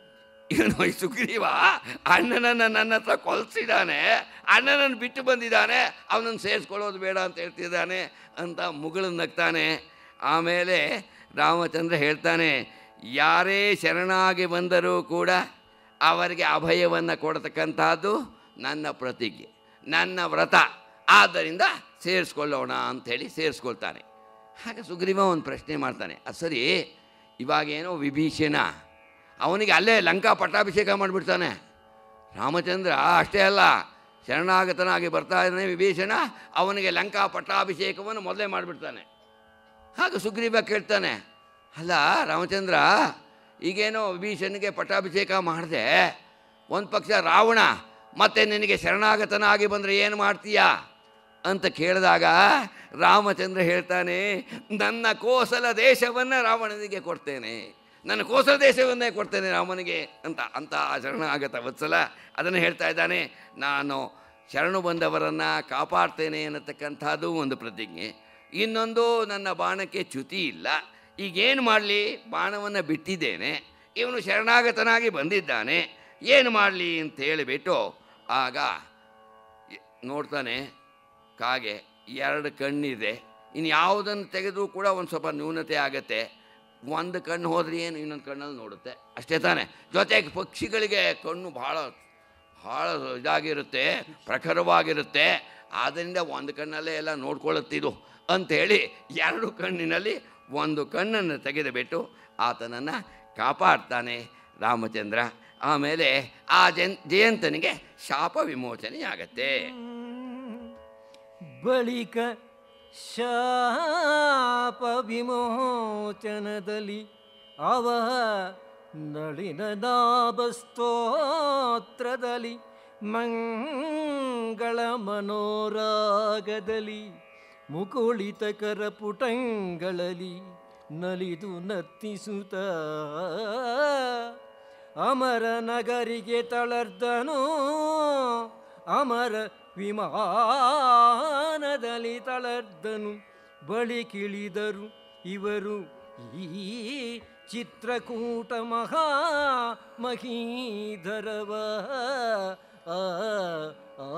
ಇವನು ಈ ಸುಗ್ರೀವ ಅಣ್ಣನನ್ನು ನನ್ನ ಹತ್ರ ಕೊಲ್ಸಿದ್ದಾನೆ ಅಣ್ಣನನ್ನು ಬಿಟ್ಟು ಬಂದಿದ್ದಾನೆ ಅವನನ್ನು ಸೇರಿಸ್ಕೊಳ್ಳೋದು ಬೇಡ ಅಂತ ಹೇಳ್ತಿದ್ದಾನೆ ಅಂತ ಮುಗಳು ನಗ್ತಾನೆ ಆಮೇಲೆ ರಾಮಚಂದ್ರ ಹೇಳ್ತಾನೆ ಯಾರೇ ಶರಣಾಗಿ ಬಂದರೂ ಕೂಡ ಅವರಿಗೆ ಅಭಯವನ್ನು ಕೊಡತಕ್ಕಂಥದ್ದು ನನ್ನ ಪ್ರತಿಜ್ಞೆ ನನ್ನ ವ್ರತ ಆದ್ದರಿಂದ ಸೇರಿಸ್ಕೊಳ್ಳೋಣ ಅಂಥೇಳಿ ಸೇರಿಸ್ಕೊಳ್ತಾನೆ ಹಾಗೆ ಸುಗ್ರೀವ ಒಂದು ಪ್ರಶ್ನೆ ಮಾಡ್ತಾನೆ ಅದು ಸರಿ ಇವಾಗೇನೋ ವಿಭೀಷಣ ಅವನಿಗೆ ಅಲ್ಲೇ ಲಂಕಾ ಪಟ್ಟಾಭಿಷೇಕ ಮಾಡಿಬಿಡ್ತಾನೆ ರಾಮಚಂದ್ರ ಅಷ್ಟೇ ಅಲ್ಲ ಶರಣಾಗತನಾಗಿ ಬರ್ತಾ ಇದ್ದಾನೆ ವಿಭೀಷಣ ಅವನಿಗೆ ಲಂಕಾ ಪಟ್ಟಾಭಿಷೇಕವನ್ನು ಮೊದಲೇ ಮಾಡಿಬಿಡ್ತಾನೆ ಹಾಗೆ ಸುಗ್ರೀವ ಕೇಳ್ತಾನೆ ಅಲ್ಲ ರಾಮಚಂದ್ರ ಈಗೇನೋ ವಿಭೀಷಣಿಗೆ ಪಟ್ಟಾಭಿಷೇಕ ಮಾಡಿದೆ ಒಂದು ಪಕ್ಷ ರಾವಣ ಮತ್ತೆ ನಿನಗೆ ಶರಣಾಗತನಾಗಿ ಬಂದರೆ ಏನು ಮಾಡ್ತೀಯಾ ಅಂತ ಕೇಳಿದಾಗ ರಾಮಚಂದ್ರ ಹೇಳ್ತಾನೆ ನನ್ನ ಕೋಸಲ ದೇಶವನ್ನು ರಾವಣನಿಗೆ ಕೊಡ್ತೇನೆ ನನ್ನ ಕೋಸಲ ದೇಶವನ್ನೇ ಕೊಡ್ತೇನೆ ರಾಮನಿಗೆ ಅಂತ ಅಂತ ಆ ಶರಣಾಗತ ವತ್ಸಲ ಅದನ್ನು ಹೇಳ್ತಾ ಇದ್ದಾನೆ ನಾನು ಶರಣು ಬಂದವರನ್ನು ಕಾಪಾಡ್ತೇನೆ ಅನ್ನತಕ್ಕಂಥದ್ದು ಒಂದು ಪ್ರತಿಜ್ಞೆ ಇನ್ನೊಂದು ನನ್ನ ಬಾಣಕ್ಕೆ ಚ್ಯುತಿ ಇಲ್ಲ ಈಗೇನು ಮಾಡಲಿ ಬಾಣವನ್ನು ಬಿಟ್ಟಿದ್ದೇನೆ ಇವನು ಶರಣಾಗತನಾಗಿ ಬಂದಿದ್ದಾನೆ ಏನು ಮಾಡಲಿ ಅಂತ ಹೇಳಿಬಿಟ್ಟು ಆಗ ಎ- ನೋಡ್ತಾನೆ ಕಾಗೆ ಎರಡು ಕಣ್ಣಿದೆ ಇನ್ನು ಯಾವುದನ್ನು ತೆಗೆದರೂ ಕೂಡ ಒಂದು ಸ್ವಲ್ಪ ನ್ಯೂನತೆ ಆಗತ್ತೆ ಒಂದು ಕಣ್ಣು ಹೋದ್ರೆ ಏನು ಇನ್ನೊಂದು ಕಣ್ಣಲ್ಲಿ ನೋಡುತ್ತೆ ಅಷ್ಟೇ ತಾನೆ ಜೊತೆಗೆ ಪಕ್ಷಿಗಳಿಗೆ ಕಣ್ಣು ಭಾಳ ಭಾಳ ಇದಾಗಿರುತ್ತೆ ಪ್ರಖರವಾಗಿರುತ್ತೆ ಆದ್ದರಿಂದ ಒಂದು ಕಣ್ಣಲ್ಲೇ ಎಲ್ಲ ನೋಡ್ಕೊಳ್ಳುತ್ತಿದ್ದು ಅಂಥೇಳಿ ಎರಡು ಕಣ್ಣಿನಲ್ಲಿ ಒಂದು ಕಣ್ಣನ್ನು ತೆಗೆದುಬಿಟ್ಟು ಆತನನ್ನು ಕಾಪಾಡ್ತಾನೆ ರಾಮಚಂದ್ರ ಆಮೇಲೆ ಆ ಜನ್ ಜಯಂತನಿಗೆ ಶಾಪ ವಿಮೋಚನೆಯಾಗತ್ತೆ ಬಳಿಕ ಶಾಪ ವಿಮೋಚನದಲ್ಲಿ ಅವ ನಳಿನ ಸ್ತೋತ್ರದಲ್ಲಿ ಮಂಗಳ ಮನೋರಾಗದಲ್ಲಿ ಮುಕುಳಿತ ಕರಪುಟಂಗಳಲ್ಲಿ ನಲಿದು ನರ್ತಿಸುತ್ತ ಅಮರ ನಗರಿಗೆ ತಳರ್ದನು ಅಮರ ವಿಮಾನದಲ್ಲಿ ತಳರ್ದನು ಬಳಿ ಕಿಳಿದರು ಇವರು ಈ ಚಿತ್ರಕೂಟ ಮಹಾ ಮಹೀಧರವ ಆ, ಆ,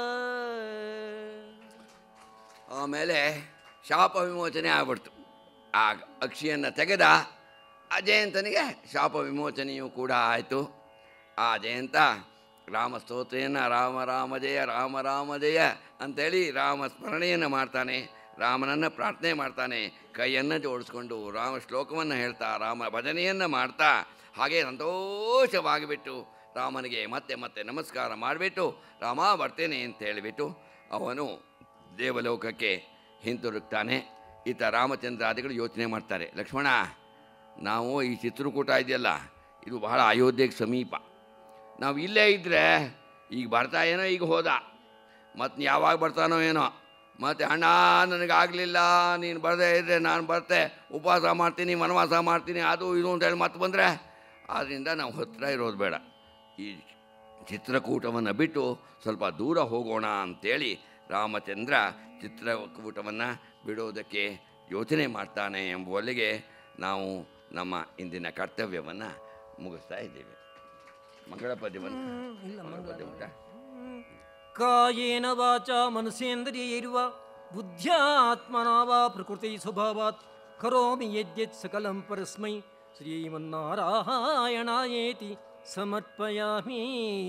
ಆಮೇಲೆ ಶಾಪ ವಿಮೋಚನೆ ಆಗ್ಬಿಡ್ತು ಆ ಅಕ್ಷಿಯನ್ನು ತೆಗೆದ ಆ ಜಯಂತನಿಗೆ ಶಾಪ ವಿಮೋಚನೆಯೂ ಕೂಡ ಆಯಿತು ಆ ಜಯಂತ ರಾಮ ಸ್ತೋತ್ರೆಯನ್ನು ರಾಮ ರಾಮ ಜಯ ರಾಮ ರಾಮ ಜಯ ಅಂತೇಳಿ ರಾಮ ಸ್ಮರಣೆಯನ್ನು ಮಾಡ್ತಾನೆ ರಾಮನನ್ನು ಪ್ರಾರ್ಥನೆ ಮಾಡ್ತಾನೆ ಕೈಯನ್ನು ಜೋಡಿಸ್ಕೊಂಡು ರಾಮ ಶ್ಲೋಕವನ್ನು ಹೇಳ್ತಾ ರಾಮ ಭಜನೆಯನ್ನು ಮಾಡ್ತಾ ಹಾಗೆ ಸಂತೋಷವಾಗಿಬಿಟ್ಟು ರಾಮನಿಗೆ ಮತ್ತೆ ಮತ್ತೆ ನಮಸ್ಕಾರ ಮಾಡಿಬಿಟ್ಟು ರಾಮ ಬರ್ತೇನೆ ಅಂತ ಹೇಳಿಬಿಟ್ಟು ಅವನು ದೇವಲೋಕಕ್ಕೆ ಹಿಂತಿರುಗ್ತಾನೆ ಈತ ರಾಮಚಂದ್ರಾದಿಗಳು ಯೋಚನೆ ಮಾಡ್ತಾರೆ ಲಕ್ಷ್ಮಣ ನಾವು ಈ ಚಿತ್ರಕೂಟ ಇದೆಯಲ್ಲ ಇದು ಬಹಳ ಅಯೋಧ್ಯೆಗೆ ಸಮೀಪ ನಾವು ಇಲ್ಲೇ ಇದ್ದರೆ ಈಗ ಬರ್ತಾ ಏನೋ ಈಗ ಹೋದ ಮತ್ತು ಯಾವಾಗ ಬರ್ತಾನೋ ಏನೋ ಮತ್ತು ಅಣ್ಣ ನನಗಾಗಲಿಲ್ಲ ನೀನು ಬರದೇ ಇದ್ದರೆ ನಾನು ಬರ್ತೆ ಉಪವಾಸ ಮಾಡ್ತೀನಿ ವನವಾಸ ಮಾಡ್ತೀನಿ ಅದು ಇದು ಅಂತೇಳಿ ಮತ್ತೆ ಬಂದರೆ ಆದ್ದರಿಂದ ನಾವು ಹತ್ತಿರ ಇರೋದು ಬೇಡ ಈ ಚಿತ್ರಕೂಟವನ್ನು ಬಿಟ್ಟು ಸ್ವಲ್ಪ ದೂರ ಹೋಗೋಣ ಅಂತೇಳಿ ರಾಮಚಂದ್ರ ಚಿತ್ರಕೂಟವನ್ನು ಬಿಡೋದಕ್ಕೆ ಯೋಚನೆ ಮಾಡ್ತಾನೆ ಎಂಬುವಲ್ಲಿಗೆ ನಾವು ನಮ್ಮ ಇಂದಿನ ಕರ್ತವ್ಯವನ್ನು ಮುಗಿಸ್ತಾ ಇದ್ದೇವೆ ಮಂಗಳ ಪದ್ಯವನ್ನು ಮಂಗಳ ಪದ್ಯ ಉಂಟಾ ಕಾಯೇನ ವಾಚ ಮನಸೇಂದ್ರಿಯೈರ್ವ ಬುದ್ಧ್ಯಾತ್ಮನಾ ವಾ ಪ್ರಕೃತಿ ಸ್ವಭಾವಾತ್ ಕರೋಮಿ ಯದ್ಯತ್ ಸಕಲಂ ಪರಸ್ಮೈ ಶ್ರೀಮನ್ನಾರಾಯಣಾಯೇತಿ ಸಮರ್ಪಯಾಮಿ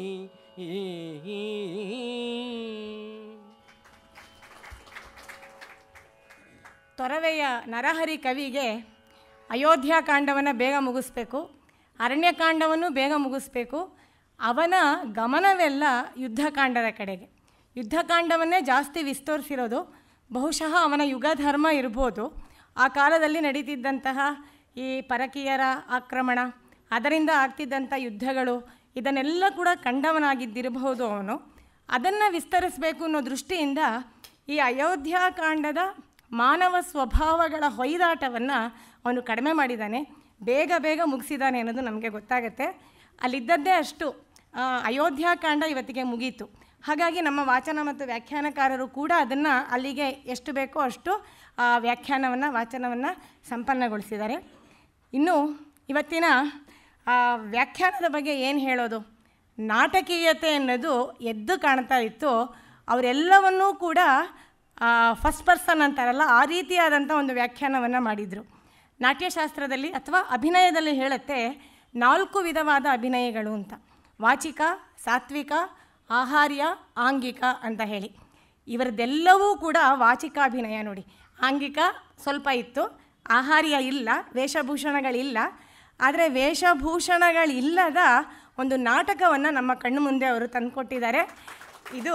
ತೊರವೆಯ ನರಹರಿ ಕವಿಗೆ ಅಯೋಧ್ಯಾಕಾಂಡವನ್ನು ಬೇಗ ಮುಗಿಸ್ಬೇಕು ಅರಣ್ಯಕಾಂಡವನ್ನು ಬೇಗ ಮುಗಿಸ್ಬೇಕು ಅವನ ಗಮನವೆಲ್ಲ ಯುದ್ಧಕಾಂಡದ ಕಡೆಗೆ ಯುದ್ಧಕಾಂಡವನ್ನೇ ಜಾಸ್ತಿ ವಿಸ್ತರಿಸಿರೋದು ಬಹುಶಃ ಅವನ ಯುಗ ಧರ್ಮ ಇರ್ಬೋದು ಆ ಕಾಲದಲ್ಲಿ ನಡೀತಿದ್ದಂತಹ ಈ ಪರಕೀಯರ ಆಕ್ರಮಣ ಅದರಿಂದ ಆಗ್ತಿದ್ದಂಥ ಯುದ್ಧಗಳು ಇದನ್ನೆಲ್ಲ ಕೂಡ ಕಂಡವನಾಗಿದ್ದಿರಬಹುದು ಅವನು ಅದನ್ನು ವಿಸ್ತರಿಸಬೇಕು ಅನ್ನೋ ದೃಷ್ಟಿಯಿಂದ ಈ ಅಯೋಧ್ಯಾಕಾಂಡದ ಮಾನವ ಸ್ವಭಾವಗಳ ಹೊಯ್ದಾಟವನ್ನು ಅವನು ಕಡಿಮೆ ಮಾಡಿದ್ದಾನೆ ಬೇಗ ಬೇಗ ಮುಗಿಸಿದ್ದಾನೆ ಅನ್ನೋದು ನಮಗೆ ಗೊತ್ತಾಗುತ್ತೆ ಅಲ್ಲಿದ್ದದ್ದೇ ಅಷ್ಟು ಆ, ಅಯೋಧ್ಯಾಕಾಂಡ ಇವತ್ತಿಗೆ ಮುಗೀತು ಹಾಗಾಗಿ ನಮ್ಮ ವಾಚನ ಮತ್ತು ವ್ಯಾಖ್ಯಾನಕಾರರು ಕೂಡ ಅದನ್ನು ಅಲ್ಲಿಗೆ ಎಷ್ಟು ಬೇಕೋ ಅಷ್ಟು ಆ ವ್ಯಾಖ್ಯಾನವನ್ನು ವಾಚನವನ್ನು ಸಂಪನ್ನಗೊಳಿಸಿದ್ದಾರೆ ಇನ್ನು ಇವತ್ತಿನ ಆ, ವ್ಯಾಖ್ಯಾನದ ಬಗ್ಗೆ ಏನು ಹೇಳೋದು ನಾಟಕೀಯತೆ ಅನ್ನೋದು ಎದ್ದು ಕಾಣ್ತಾ ಇತ್ತು ಅವರೆಲ್ಲವನ್ನೂ ಕೂಡ ಫಸ್ಟ್ ಪರ್ಸನ್ ಅಂತಾರಲ್ಲ ಆ ರೀತಿಯಾದಂಥ ಒಂದು ವ್ಯಾಖ್ಯಾನವನ್ನು ಮಾಡಿದರು ನಾಟ್ಯಶಾಸ್ತ್ರದಲ್ಲಿ ಅಥವಾ ಅಭಿನಯದಲ್ಲಿ ಹೇಳುತ್ತೆ ನಾಲ್ಕು ವಿಧವಾದ ಅಭಿನಯಗಳು ಅಂತ ವಾಚಿಕ ಸಾತ್ವಿಕ ಆಹಾರ್ಯ ಆಂಗಿಕ ಅಂತ ಹೇಳಿ ಇವರದ್ದೆಲ್ಲವೂ ಕೂಡ ವಾಚಿಕಾಭಿನಯ ನೋಡಿ ಆಂಗಿಕ ಸ್ವಲ್ಪ ಇತ್ತು ಆಹಾರ್ಯ ಇಲ್ಲ ವೇಷಭೂಷಣಗಳಿಲ್ಲ ಆದರೆ ವೇಷಭೂಷಣಗಳಿಲ್ಲದ ಒಂದು ನಾಟಕವನ್ನು ನಮ್ಮ ಕಣ್ಣು ಮುಂದೆ ಅವರು ತಂದುಕೊಟ್ಟಿದ್ದಾರೆ ಇದು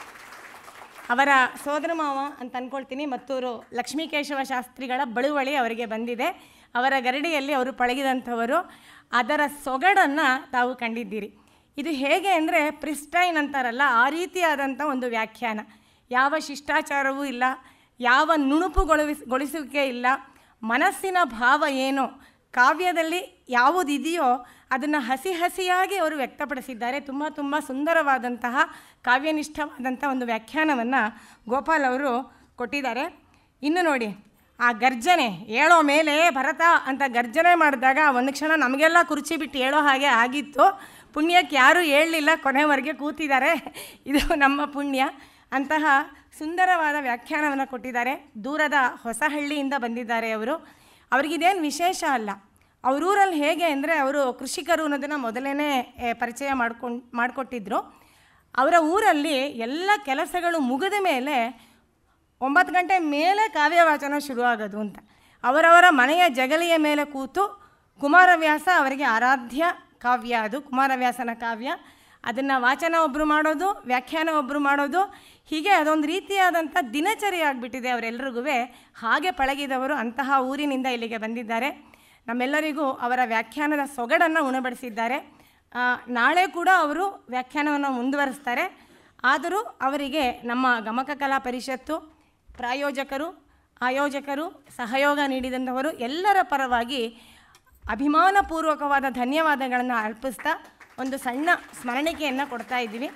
ಅವರ ಸೋದರ ಮಾವ ಅಂತ ಅಂದ್ಕೊಳ್ತೀನಿ ಮತ್ತೂರು ಲಕ್ಷ್ಮೀಕೇಶವ ಶಾಸ್ತ್ರಿಗಳ ಬಳುವಳಿ ಅವರಿಗೆ ಬಂದಿದೆ ಅವರ ಗರಡಿಯಲ್ಲಿ ಅವರು ಪಳಗಿದಂಥವರು ಅದರ ಸೊಗಡನ್ನು ತಾವು ಕಂಡಿದ್ದೀರಿ ಇದು ಹೇಗೆ ಅಂದರೆ ಪ್ರಿಸ್ಟೈನ್ ಅಂತಾರಲ್ಲ ಆ ರೀತಿಯಾದಂಥ ಒಂದು ವ್ಯಾಖ್ಯಾನ ಯಾವ ಶಿಷ್ಟಾಚಾರವೂ ಇಲ್ಲ ಯಾವ ನುಣುಪುಗೊಳಿಸ್ ಗೊಳಿಸುವಿಕೆ ಇಲ್ಲ ಮನಸ್ಸಿನ ಭಾವ ಏನು ಕಾವ್ಯದಲ್ಲಿ ಯಾವುದಿದೆಯೋ ಅದನ್ನು ಹಸಿ ಹಸಿಯಾಗಿ ಅವರು ವ್ಯಕ್ತಪಡಿಸಿದ್ದಾರೆ ತುಂಬ ತುಂಬ ಸುಂದರವಾದಂತಹ ಕಾವ್ಯನಿಷ್ಠವಾದಂಥ ಒಂದು ವ್ಯಾಖ್ಯಾನವನ್ನು ಗೋಪಾಲ್ ಅವರು ಕೊಟ್ಟಿದ್ದಾರೆ ಇನ್ನು ನೋಡಿ ಆ ಗರ್ಜನೆ ಏಳೋ ಮೇಲೆ ಭರತ ಅಂತ ಗರ್ಜನೆ ಮಾಡಿದಾಗ ಒಂದು ಕ್ಷಣ ನಮಗೆಲ್ಲ ಕುರ್ಚಿ ಬಿಟ್ಟು ಹೇಳೋ ಹಾಗೆ ಆಗಿತ್ತು ಪುಣ್ಯಕ್ಕೆ ಯಾರೂ ಹೇಳಲಿಲ್ಲ ಕೊನೆವರೆಗೆ ಕೂತಿದ್ದಾರೆ ಇದು ನಮ್ಮ ಪುಣ್ಯ ಅಂತಹ ಸುಂದರವಾದ ವ್ಯಾಖ್ಯಾನವನ್ನು ಕೊಟ್ಟಿದ್ದಾರೆ ದೂರದ ಹೊಸಹಳ್ಳಿಯಿಂದ ಬಂದಿದ್ದಾರೆ ಅವರು ಅವ್ರಿಗಿದೇನು ವಿಶೇಷ ಅಲ್ಲ ಅವರೂರಲ್ಲಿ ಹೇಗೆ ಅಂದರೆ ಅವರು ಕೃಷಿಕರು ಅನ್ನೋದನ್ನು ಮೊದಲೇ ಪರಿಚಯ ಮಾಡ್ಕೊಂಡು ಮಾಡಿಕೊಟ್ಟಿದ್ರು ಅವರ ಊರಲ್ಲಿ ಎಲ್ಲ ಕೆಲಸಗಳು ಮುಗಿದ ಮೇಲೆ ಒಂಬತ್ತು ಗಂಟೆ ಮೇಲೆ ಕಾವ್ಯವಾಚನ ಶುರುವಾಗೋದು ಅಂತ ಅವರವರ ಮನೆಯ ಜಗಲಿಯ ಮೇಲೆ ಕೂತು ಕುಮಾರವ್ಯಾಸ ಅವರಿಗೆ ಆರಾಧ್ಯ ಕಾವ್ಯ ಅದು ಕುಮಾರವ್ಯಾಸನ ಕಾವ್ಯ ಅದನ್ನು ವಾಚನ ಒಬ್ಬರು ಮಾಡೋದು ವ್ಯಾಖ್ಯಾನ ಒಬ್ಬರು ಮಾಡೋದು ಹೀಗೆ ಅದೊಂದು ರೀತಿಯಾದಂಥ ದಿನಚರಿ ಆಗಿಬಿಟ್ಟಿದೆ ಅವರೆಲ್ಲರಿಗೂ ಹಾಗೆ ಪಳಗಿದವರು ಅಂತಹ ಊರಿನಿಂದ ಇಲ್ಲಿಗೆ ಬಂದಿದ್ದಾರೆ ನಮ್ಮೆಲ್ಲರಿಗೂ ಅವರ ವ್ಯಾಖ್ಯಾನದ ಸೊಗಡನ್ನು ಉಣಬಡಿಸಿದ್ದಾರೆ ಆ, ನಾಳೆ ಕೂಡ ಅವರು ವ್ಯಾಖ್ಯಾನವನ್ನು ಮುಂದುವರಿಸ್ತಾರೆ ಆದರೂ ಅವರಿಗೆ ನಮ್ಮ ಗಮಕ ಕಲಾ ಪರಿಷತ್ತು ಪ್ರಾಯೋಜಕರು ಆಯೋಜಕರು ಸಹಯೋಗ ನೀಡಿದಂಥವರು ಎಲ್ಲರ ಪರವಾಗಿ ಅಭಿಮಾನಪೂರ್ವಕವಾದ ಧನ್ಯವಾದಗಳನ್ನು ಅರ್ಪಿಸ್ತಾ ಒಂದು ಸಣ್ಣ ಸ್ಮರಣಿಕೆಯನ್ನು ಕೊಡ್ತಾ ಇದ್ದೀವಿ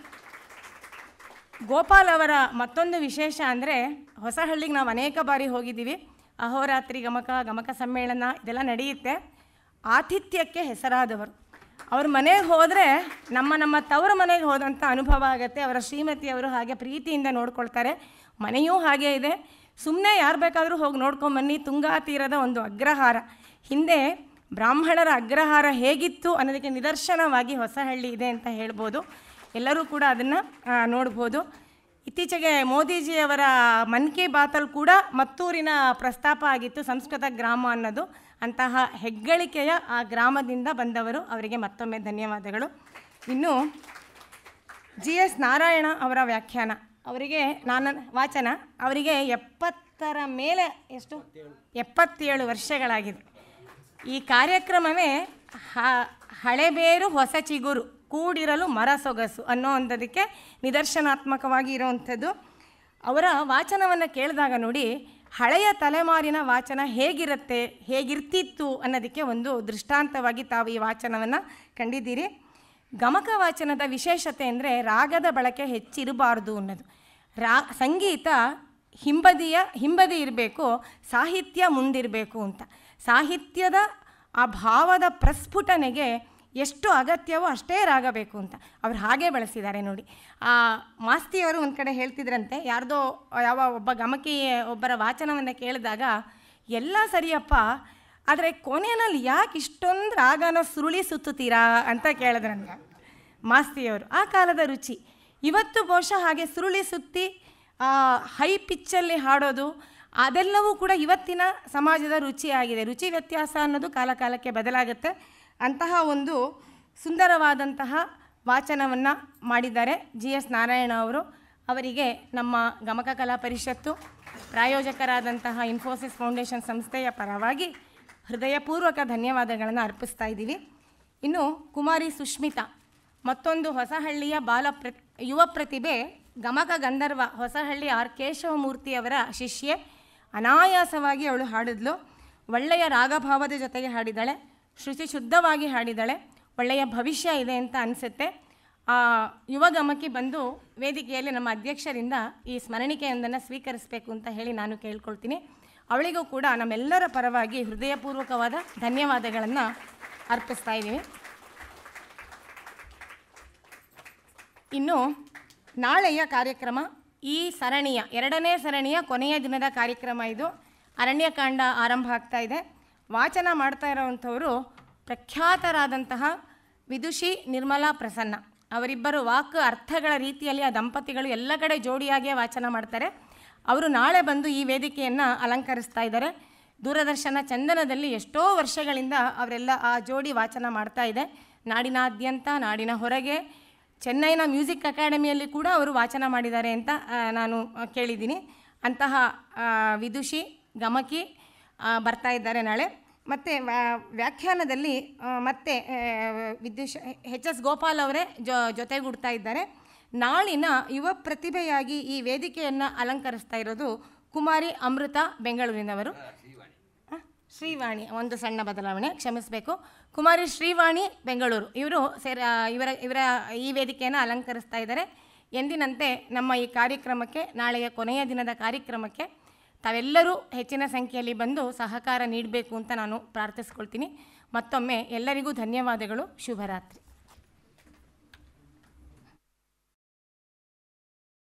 ಗೋಪಾಲ್ ಅವರ ಮತ್ತೊಂದು ವಿಶೇಷ ಅಂದರೆ ಹೊಸಹಳ್ಳಿಗೆ ನಾವು ಅನೇಕ ಬಾರಿ ಹೋಗಿದ್ದೀವಿ ಅಹೋರಾತ್ರಿ ಗಮಕ ಗಮಕ ಸಮ್ಮೇಳನ ಇದೆಲ್ಲ ನಡೆಯುತ್ತೆ ಆತಿಥ್ಯಕ್ಕೆ ಹೆಸರಾದವರು ಅವ್ರ ಮನೆಗೆ ಹೋದರೆ ನಮ್ಮ ನಮ್ಮ ತವರ ಮನೆಗೆ ಹೋದಂಥ ಅನುಭವ ಆಗುತ್ತೆ ಅವರ ಶ್ರೀಮತಿಯವರು ಹಾಗೆ ಪ್ರೀತಿಯಿಂದ ನೋಡ್ಕೊಳ್ತಾರೆ ಮನೆಯೂ ಹಾಗೆ ಇದೆ ಸುಮ್ಮನೆ ಯಾರು ಬೇಕಾದರೂ ಹೋಗಿ ನೋಡ್ಕೊಂಬನ್ನಿ ತುಂಗಾ ತೀರದ ಒಂದು ಅಗ್ರಹಾರ ಹಿಂದೆ ಬ್ರಾಹ್ಮಣರ ಅಗ್ರಹಾರ ಹೇಗಿತ್ತು ಅನ್ನೋದಕ್ಕೆ ನಿದರ್ಶನವಾಗಿ ಹೊಸಹಳ್ಳಿ ಇದೆ ಅಂತ ಹೇಳ್ಬೋದು ಎಲ್ಲರೂ ಕೂಡ ಅದನ್ನು ನೋಡ್ಬೋದು ಇತ್ತೀಚೆಗೆ ಮೋದಿಜಿಯವರ ಮನ್ ಕಿ ಬಾತಲ್ಲಿ ಕೂಡ ಮತ್ತೂರಿನ ಪ್ರಸ್ತಾಪ ಆಗಿತ್ತು ಸಂಸ್ಕೃತ ಗ್ರಾಮ ಅನ್ನೋದು ಅಂತಹ ಹೆಗ್ಗಳಿಕೆಯ ಆ ಗ್ರಾಮದಿಂದ ಬಂದವರು ಅವರಿಗೆ ಮತ್ತೊಮ್ಮೆ ಧನ್ಯವಾದಗಳು ಇನ್ನು ಜಿ ಎಸ್ ನಾರಾಯಣ ಅವರ ವ್ಯಾಖ್ಯಾನ ಅವರಿಗೆ ನಾನು ವಾಚನ ಅವರಿಗೆ ಎಪ್ಪತ್ತರ ಮೇಲೆ ಎಷ್ಟು ಎಪ್ಪತ್ತೇಳು ವರ್ಷಗಳಾಗಿದೆ ಈ ಕಾರ್ಯಕ್ರಮವೇ ಹ ಹಳೆಬೇರು ಹೊಸ ಚಿಗುರು ಕೂಡಿರಲು ಮರ ಸೊಗಸು ಅನ್ನೋ ಅಂಥದಕ್ಕೆ ನಿದರ್ಶನಾತ್ಮಕವಾಗಿ ಇರೋವಂಥದ್ದು ಅವರ ವಾಚನವನ್ನು ಕೇಳಿದಾಗ ನೋಡಿ ಹಳೆಯ ತಲೆಮಾರಿನ ವಾಚನ ಹೇಗಿರುತ್ತೆ ಹೇಗಿರ್ತಿತ್ತು ಅನ್ನೋದಕ್ಕೆ ಒಂದು ದೃಷ್ಟಾಂತವಾಗಿ ತಾವು ಈ ವಾಚನವನ್ನು ಕಂಡಿದ್ದೀರಿ ಗಮಕ ವಾಚನದ ವಿಶೇಷತೆ ಅಂದರೆ ರಾಗದ ಬಳಕೆ ಹೆಚ್ಚಿರಬಾರ್ದು ಅನ್ನೋದು ರಾ ಸಂಗೀತ ಹಿಂಬದಿಯ ಹಿಂಬದಿ ಇರಬೇಕು ಸಾಹಿತ್ಯ ಮುಂದಿರಬೇಕು ಅಂತ ಸಾಹಿತ್ಯದ ಆ ಭಾವದ ಪ್ರಸ್ಫುಟನೆಗೆ ಎಷ್ಟು ಅಗತ್ಯವೋ ಅಷ್ಟೇ ರಾಗ ಬೇಕು ಅಂತ ಅವ್ರು ಹಾಗೆ ಬಳಸಿದ್ದಾರೆ ನೋಡಿ ಆ ಮಾಸ್ತಿಯವರು ಒಂದು ಕಡೆ ಹೇಳ್ತಿದ್ರಂತೆ ಯಾರ್ದೋ ಯಾವ ಒಬ್ಬ ಗಮಕಿ ಒಬ್ಬರ ವಾಚನವನ್ನು ಕೇಳಿದಾಗ ಎಲ್ಲ ಸರಿಯಪ್ಪ ಆದರೆ ಕೊನೆಯಲ್ಲಿ ಯಾಕೆ ಇಷ್ಟೊಂದು ರಾಗನ ಸುರುಳಿ ಸುತ್ತುತ್ತೀರಾ ಅಂತ ಕೇಳಿದ್ರಂತೆ ಮಾಸ್ತಿಯವರು ಆ ಕಾಲದ ರುಚಿ ಇವತ್ತು ಬಹುಶಃ ಹಾಗೆ ಸುರುಳಿ ಸುತ್ತಿ ಹೈ ಪಿಚ್ಚಲ್ಲಿ ಹಾಡೋದು ಅದೆಲ್ಲವೂ ಕೂಡ ಇವತ್ತಿನ ಸಮಾಜದ ರುಚಿಯಾಗಿದೆ ರುಚಿ ವ್ಯತ್ಯಾಸ ಅನ್ನೋದು ಕಾಲ ಕಾಲಕ್ಕೆ ಬದಲಾಗುತ್ತೆ ಅಂತಹ ಒಂದು ಸುಂದರವಾದಂತಹ ವಾಚನವನ್ನು ಮಾಡಿದ್ದಾರೆ ಜಿ ಎಸ್ ನಾರಾಯಣ ಅವರು ಅವರಿಗೆ ನಮ್ಮ ಗಮಕ ಕಲಾ ಪರಿಷತ್ತು ಪ್ರಾಯೋಜಕರಾದಂತಹ ಇನ್ಫೋಸಿಸ್ ಫೌಂಡೇಶನ್ ಸಂಸ್ಥೆಯ ಪರವಾಗಿ ಹೃದಯಪೂರ್ವಕ ಧನ್ಯವಾದಗಳನ್ನು ಅರ್ಪಿಸ್ತಾ ಇದ್ದೀವಿ ಇನ್ನು ಕುಮಾರಿ ಸುಷ್ಮಿತಾ ಮತ್ತೊಂದು ಹೊಸಹಳ್ಳಿಯ ಬಾಲ ಪ್ರ ಯುವ ಪ್ರತಿಭೆ ಗಮಕ ಗಂಧರ್ವ ಹೊಸಹಳ್ಳಿ ಆರ್ ಕೇಶವಮೂರ್ತಿಯವರ ಶಿಷ್ಯೆ ಅನಾಯಾಸವಾಗಿ ಅವಳು ಹಾಡಿದ್ಲು ಒಳ್ಳೆಯ ರಾಗಭಾವದ ಜೊತೆಗೆ ಹಾಡಿದ್ದಾಳೆ ಶ್ರುತಿ ಶುದ್ಧವಾಗಿ ಹಾಡಿದ್ದಾಳೆ ಒಳ್ಳೆಯ ಭವಿಷ್ಯ ಇದೆ ಅಂತ ಅನಿಸುತ್ತೆ ಆ ಯುವ ಗಮಕಿ ಬಂದು ವೇದಿಕೆಯಲ್ಲಿ ನಮ್ಮ ಅಧ್ಯಕ್ಷರಿಂದ ಈ ಸ್ಮರಣಿಕೆಯೊಂದನ್ನು ಸ್ವೀಕರಿಸಬೇಕು ಅಂತ ಹೇಳಿ ನಾನು ಕೇಳ್ಕೊಳ್ತೀನಿ ಅವಳಿಗೂ ಕೂಡ ನಮ್ಮೆಲ್ಲರ ಪರವಾಗಿ ಹೃದಯಪೂರ್ವಕವಾದ ಧನ್ಯವಾದಗಳನ್ನು ಅರ್ಪಿಸ್ತಾ ಇದ್ದೀವಿ ಇನ್ನು ನಾಳೆಯ ಕಾರ್ಯಕ್ರಮ ಈ ಸರಣಿಯ ಎರಡನೇ ಸರಣಿಯ ಕೊನೆಯ ದಿನದ ಕಾರ್ಯಕ್ರಮ ಇದು ಅರಣ್ಯಕಾಂಡ ಆರಂಭ ಆಗ್ತಾ ಇದೆ ವಾಚನ ಮಾಡ್ತಾ ಇರೋವಂಥವರು ಪ್ರಖ್ಯಾತರಾದಂತಹ ವಿದುಷಿ ನಿರ್ಮಲಾ ಪ್ರಸನ್ನ ಅವರಿಬ್ಬರು ವಾಕ್ ಅರ್ಥಗಳ ರೀತಿಯಲ್ಲಿ ಆ ದಂಪತಿಗಳು ಎಲ್ಲ ಕಡೆ ಜೋಡಿಯಾಗಿಯೇ ವಾಚನ ಮಾಡ್ತಾರೆ ಅವರು ನಾಳೆ ಬಂದು ಈ ವೇದಿಕೆಯನ್ನು ಅಲಂಕರಿಸ್ತಾ ಇದ್ದಾರೆ ದೂರದರ್ಶನ ಚಂದನದಲ್ಲಿ ಎಷ್ಟೋ ವರ್ಷಗಳಿಂದ ಅವರೆಲ್ಲ ಆ ಜೋಡಿ ವಾಚನ ಮಾಡ್ತಾ ಇದೆ ನಾಡಿನಾದ್ಯಂತ ನಾಡಿನ ಹೊರಗೆ ಚೆನ್ನೈನ ಮ್ಯೂಸಿಕ್ ಅಕಾಡೆಮಿಯಲ್ಲಿ ಕೂಡ ಅವರು ವಾಚನ ಮಾಡಿದ್ದಾರೆ ಅಂತ ಆ, ನಾನು ಆ, ಕೇಳಿದ್ದೀನಿ ಅಂತಹ ಆ, ವಿದುಷಿ ಗಮಕಿ ಆ, ಬರ್ತಾ ಇದ್ದಾರೆ ನಾಳೆ ಮತ್ತು ವ್ಯಾಖ್ಯಾನದಲ್ಲಿ ಆ, ಮತ್ತೆ ಆ, ವಿದ್ಯುಷ್ ಎಚ್ ಎಸ್ ಗೋಪಾಲ್ ಅವರೇ ಜೊ ಜೊತೆಗೂಡ್ತಾ ಇದ್ದಾರೆ ನಾಳಿನ ಯುವ ಪ್ರತಿಭೆಯಾಗಿ ಈ ವೇದಿಕೆಯನ್ನು ಅಲಂಕರಿಸ್ತಾ ಇರೋದು ಕುಮಾರಿ ಅಮೃತ ಬೆಂಗಳೂರಿನವರು ಆ, ಶ್ರೀವಾಣಿ ಒಂದು ಸಣ್ಣ ಬದಲಾವಣೆ ಕ್ಷಮಿಸಬೇಕು ಕುಮಾರಿ ಶ್ರೀವಾಣಿ ಬೆಂಗಳೂರು ಇವರು ಸೇರ ಇವರ ಇವರ ಈ ವೇದಿಕೆಯನ್ನು ಅಲಂಕರಿಸ್ತಾ ಇದ್ದಾರೆ ಎಂದಿನಂತೆ ನಮ್ಮ ಈ ಕಾರ್ಯಕ್ರಮಕ್ಕೆ ನಾಳೆಯ ಕೊನೆಯ ದಿನದ ಕಾರ್ಯಕ್ರಮಕ್ಕೆ ತಾವೆಲ್ಲರೂ ಹೆಚ್ಚಿನ ಸಂಖ್ಯೆಯಲ್ಲಿ ಬಂದು ಸಹಕಾರ ನೀಡಬೇಕು ಅಂತ ನಾನು ಪ್ರಾರ್ಥಿಸ್ಕೊಳ್ತೀನಿ ಮತ್ತೊಮ್ಮೆ ಎಲ್ಲರಿಗೂ ಧನ್ಯವಾದಗಳು ಶುಭರಾತ್ರಿ